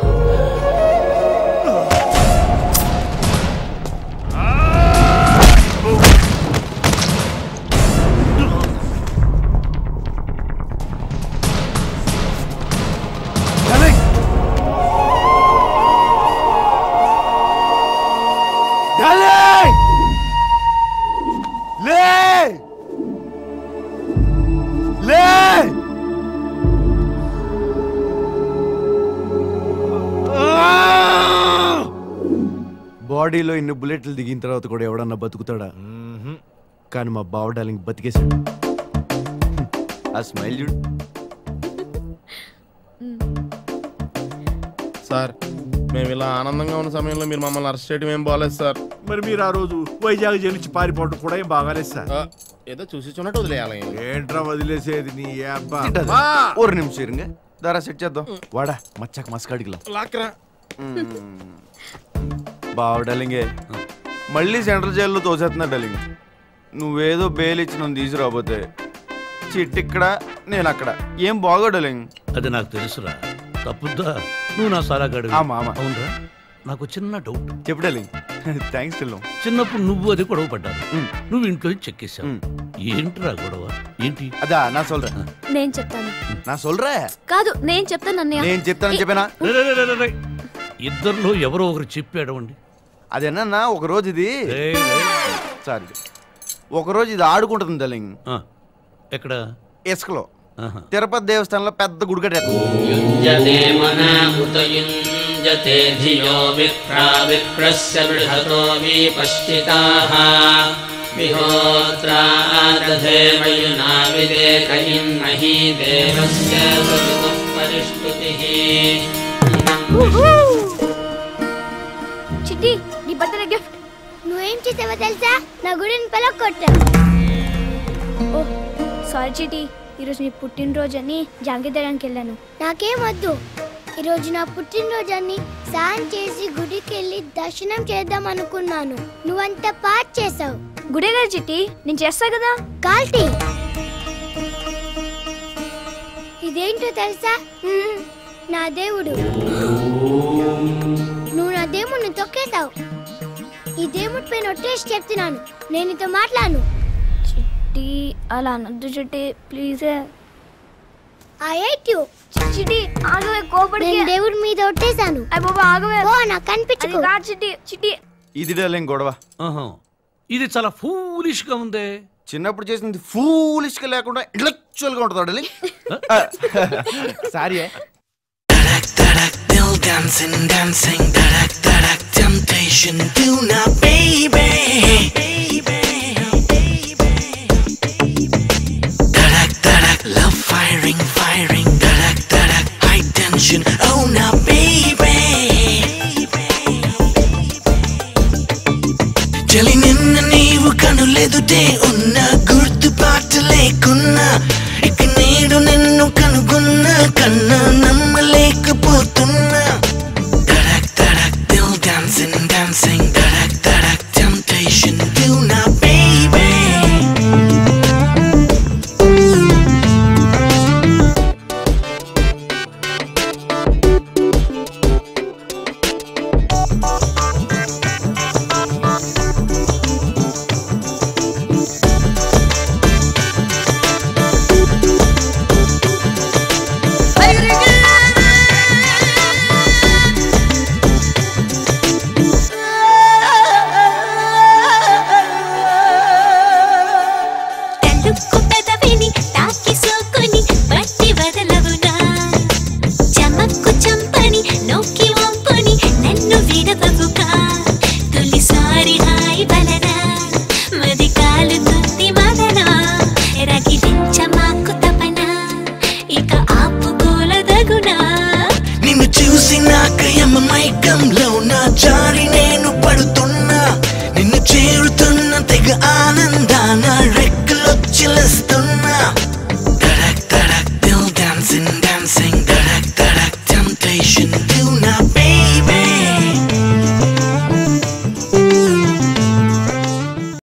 darling! లే లే బాడీలో ఇన్ని బుల్లెట్లు దిగిన తర్వాత కూడా ఎవడన్నా బతుకుతాడా కానీ మా బావ డార్లింగ్ బతికేశాడు ఆ స్మైల్ చూడు సార్ మేము ఇలా ఆనందంగా ఉన్న సమయంలో మీరు మమ్మల్ని అరెస్ట్ చేయడం ఏం బాగాలేదు సార్ మరి మీరు ఆ రోజు వైజాగ్ జైలు నుంచి పారిపోవడం కూడా ఏం బాగాలేదు సార్ ఏదో చూసి చూడట్టు వదిలేయాలి ఏంట్రా వదిలేసేది నీ అబ్బా తింటదా? ఒక నిమిషం ఇరుంగ దారా సెట్ చేద్దాం వాడా మచ్చాక మస్కాడికిలా లాక్రా బావ డార్లింగే మళ్ళీ సెంట్రల్ జైల్లో తోసేస్తున్నా డార్లింగ్ నువ్వేదో బెయిల్ ఇచ్చి నన్ను తీసుకురాబోతే చిట్ ఇక్కడ నేను అక్కడ ఏం బాగో డార్లింగ్ అది నాకు తెలుసురా తప్పుద్దా నువ్వు నా సారాగాడు ఆమా, ఆమా. అవునరా నాకు చిన్న డౌట్ చెప్పు డార్లింగ్ థ్యాంక్స్ చెల్లం చిన్నప్పుడు నువ్వు అది గొడవ పడ్డారు నువ్వు ఇంట్లో నుంచి చెక్కేశావు ఏంట్రా గొడవ ఏంటి అదా నా సొల్రా నేను చెప్తాను నా సొల్రా కాదు నేను చెప్తాను అన్నయ్య నేను చెప్తానని చెప్పానా రే, రే, రే, రే, రే. ఇద్దరిలో ఎవరో ఒకరు చెప్పాడు అండి అదేనా ఒక రోజు ఇది సారీ ఒక రోజు ఇది ఆడుకుంటుంది డార్లింగ్ ఎక్కడ ఇసుకలో తిరుపతి దేవస్థానంలో పెద్ద గుడి కట్టేస్తుంది युञ्जते मनाहुत युञ्जते धियो विप्रा विप्रस्य बृहतो विपश्चिताः विहोत्रा दधे मयुना विदेक इन्मही देवस्य सवितुः परिष्टुतिः చిట్టి నీ బర్త్డే గిఫ్ట్ నువ్వేం చేసావో తెలుసా నా గుడిని పెలగొట్టావు ఓ సారీ చిటి ఈరోజు నీ పుట్టినరోజు అని జాంగిదడానికి వెళ్ళాను నాకేం వద్దు ఈరోజు నా పుట్టినరోజు అని సాయం చేసి గుడికి వెళ్ళి దర్శనం చేద్దాం అనుకున్నాను నువ్వంత పాట చేసావు గుడే కదా చిట్టి నేను చేస్తా కదా కాల్టీ ఇదేంటో తెలుసా మ్మ్. నా దేవుడు నువ్వు నా దేవుడిని తొక్కేశావు ఈ దేవుడి పైన ఒట్టేసి చెప్తున్నాను నేను నీతో మాట్లాడను చిట్టి అలా అనొద్దు చిట్టి ప్లీజ్ ఐ హేట్ యు చిట్టి ఆగవే కోపడి నేను దేవుడి మీద ఒట్టేశాను అయ్య బాబా ఆగవే ఓ నాకు కనిపించకు కాదు చిట్టి చిట్టి ఇది డార్లింగ్ గొడవ ఇది చాలా ఫూలిష్ గా ఉందే చిన్నప్పుడు చేసింది ఫూలిష్ గా లేకుండా ఇంటలెక్చువల్ గా ఉంటుంది darling sorry Still dancing, dancing, dadak, dadak, temptation, do not, baby. Dadak, dadak, love firing, firing, dadak, dadak, high tension, oh now, baby. చలి నిన్న నీవు కనులెదుటే ఉన్న గుర్తుపాటు లేకున్నా ఇక నేడు నిన్ను కనుగొన్నా కన్నా నమ్మలేకపోతున్నా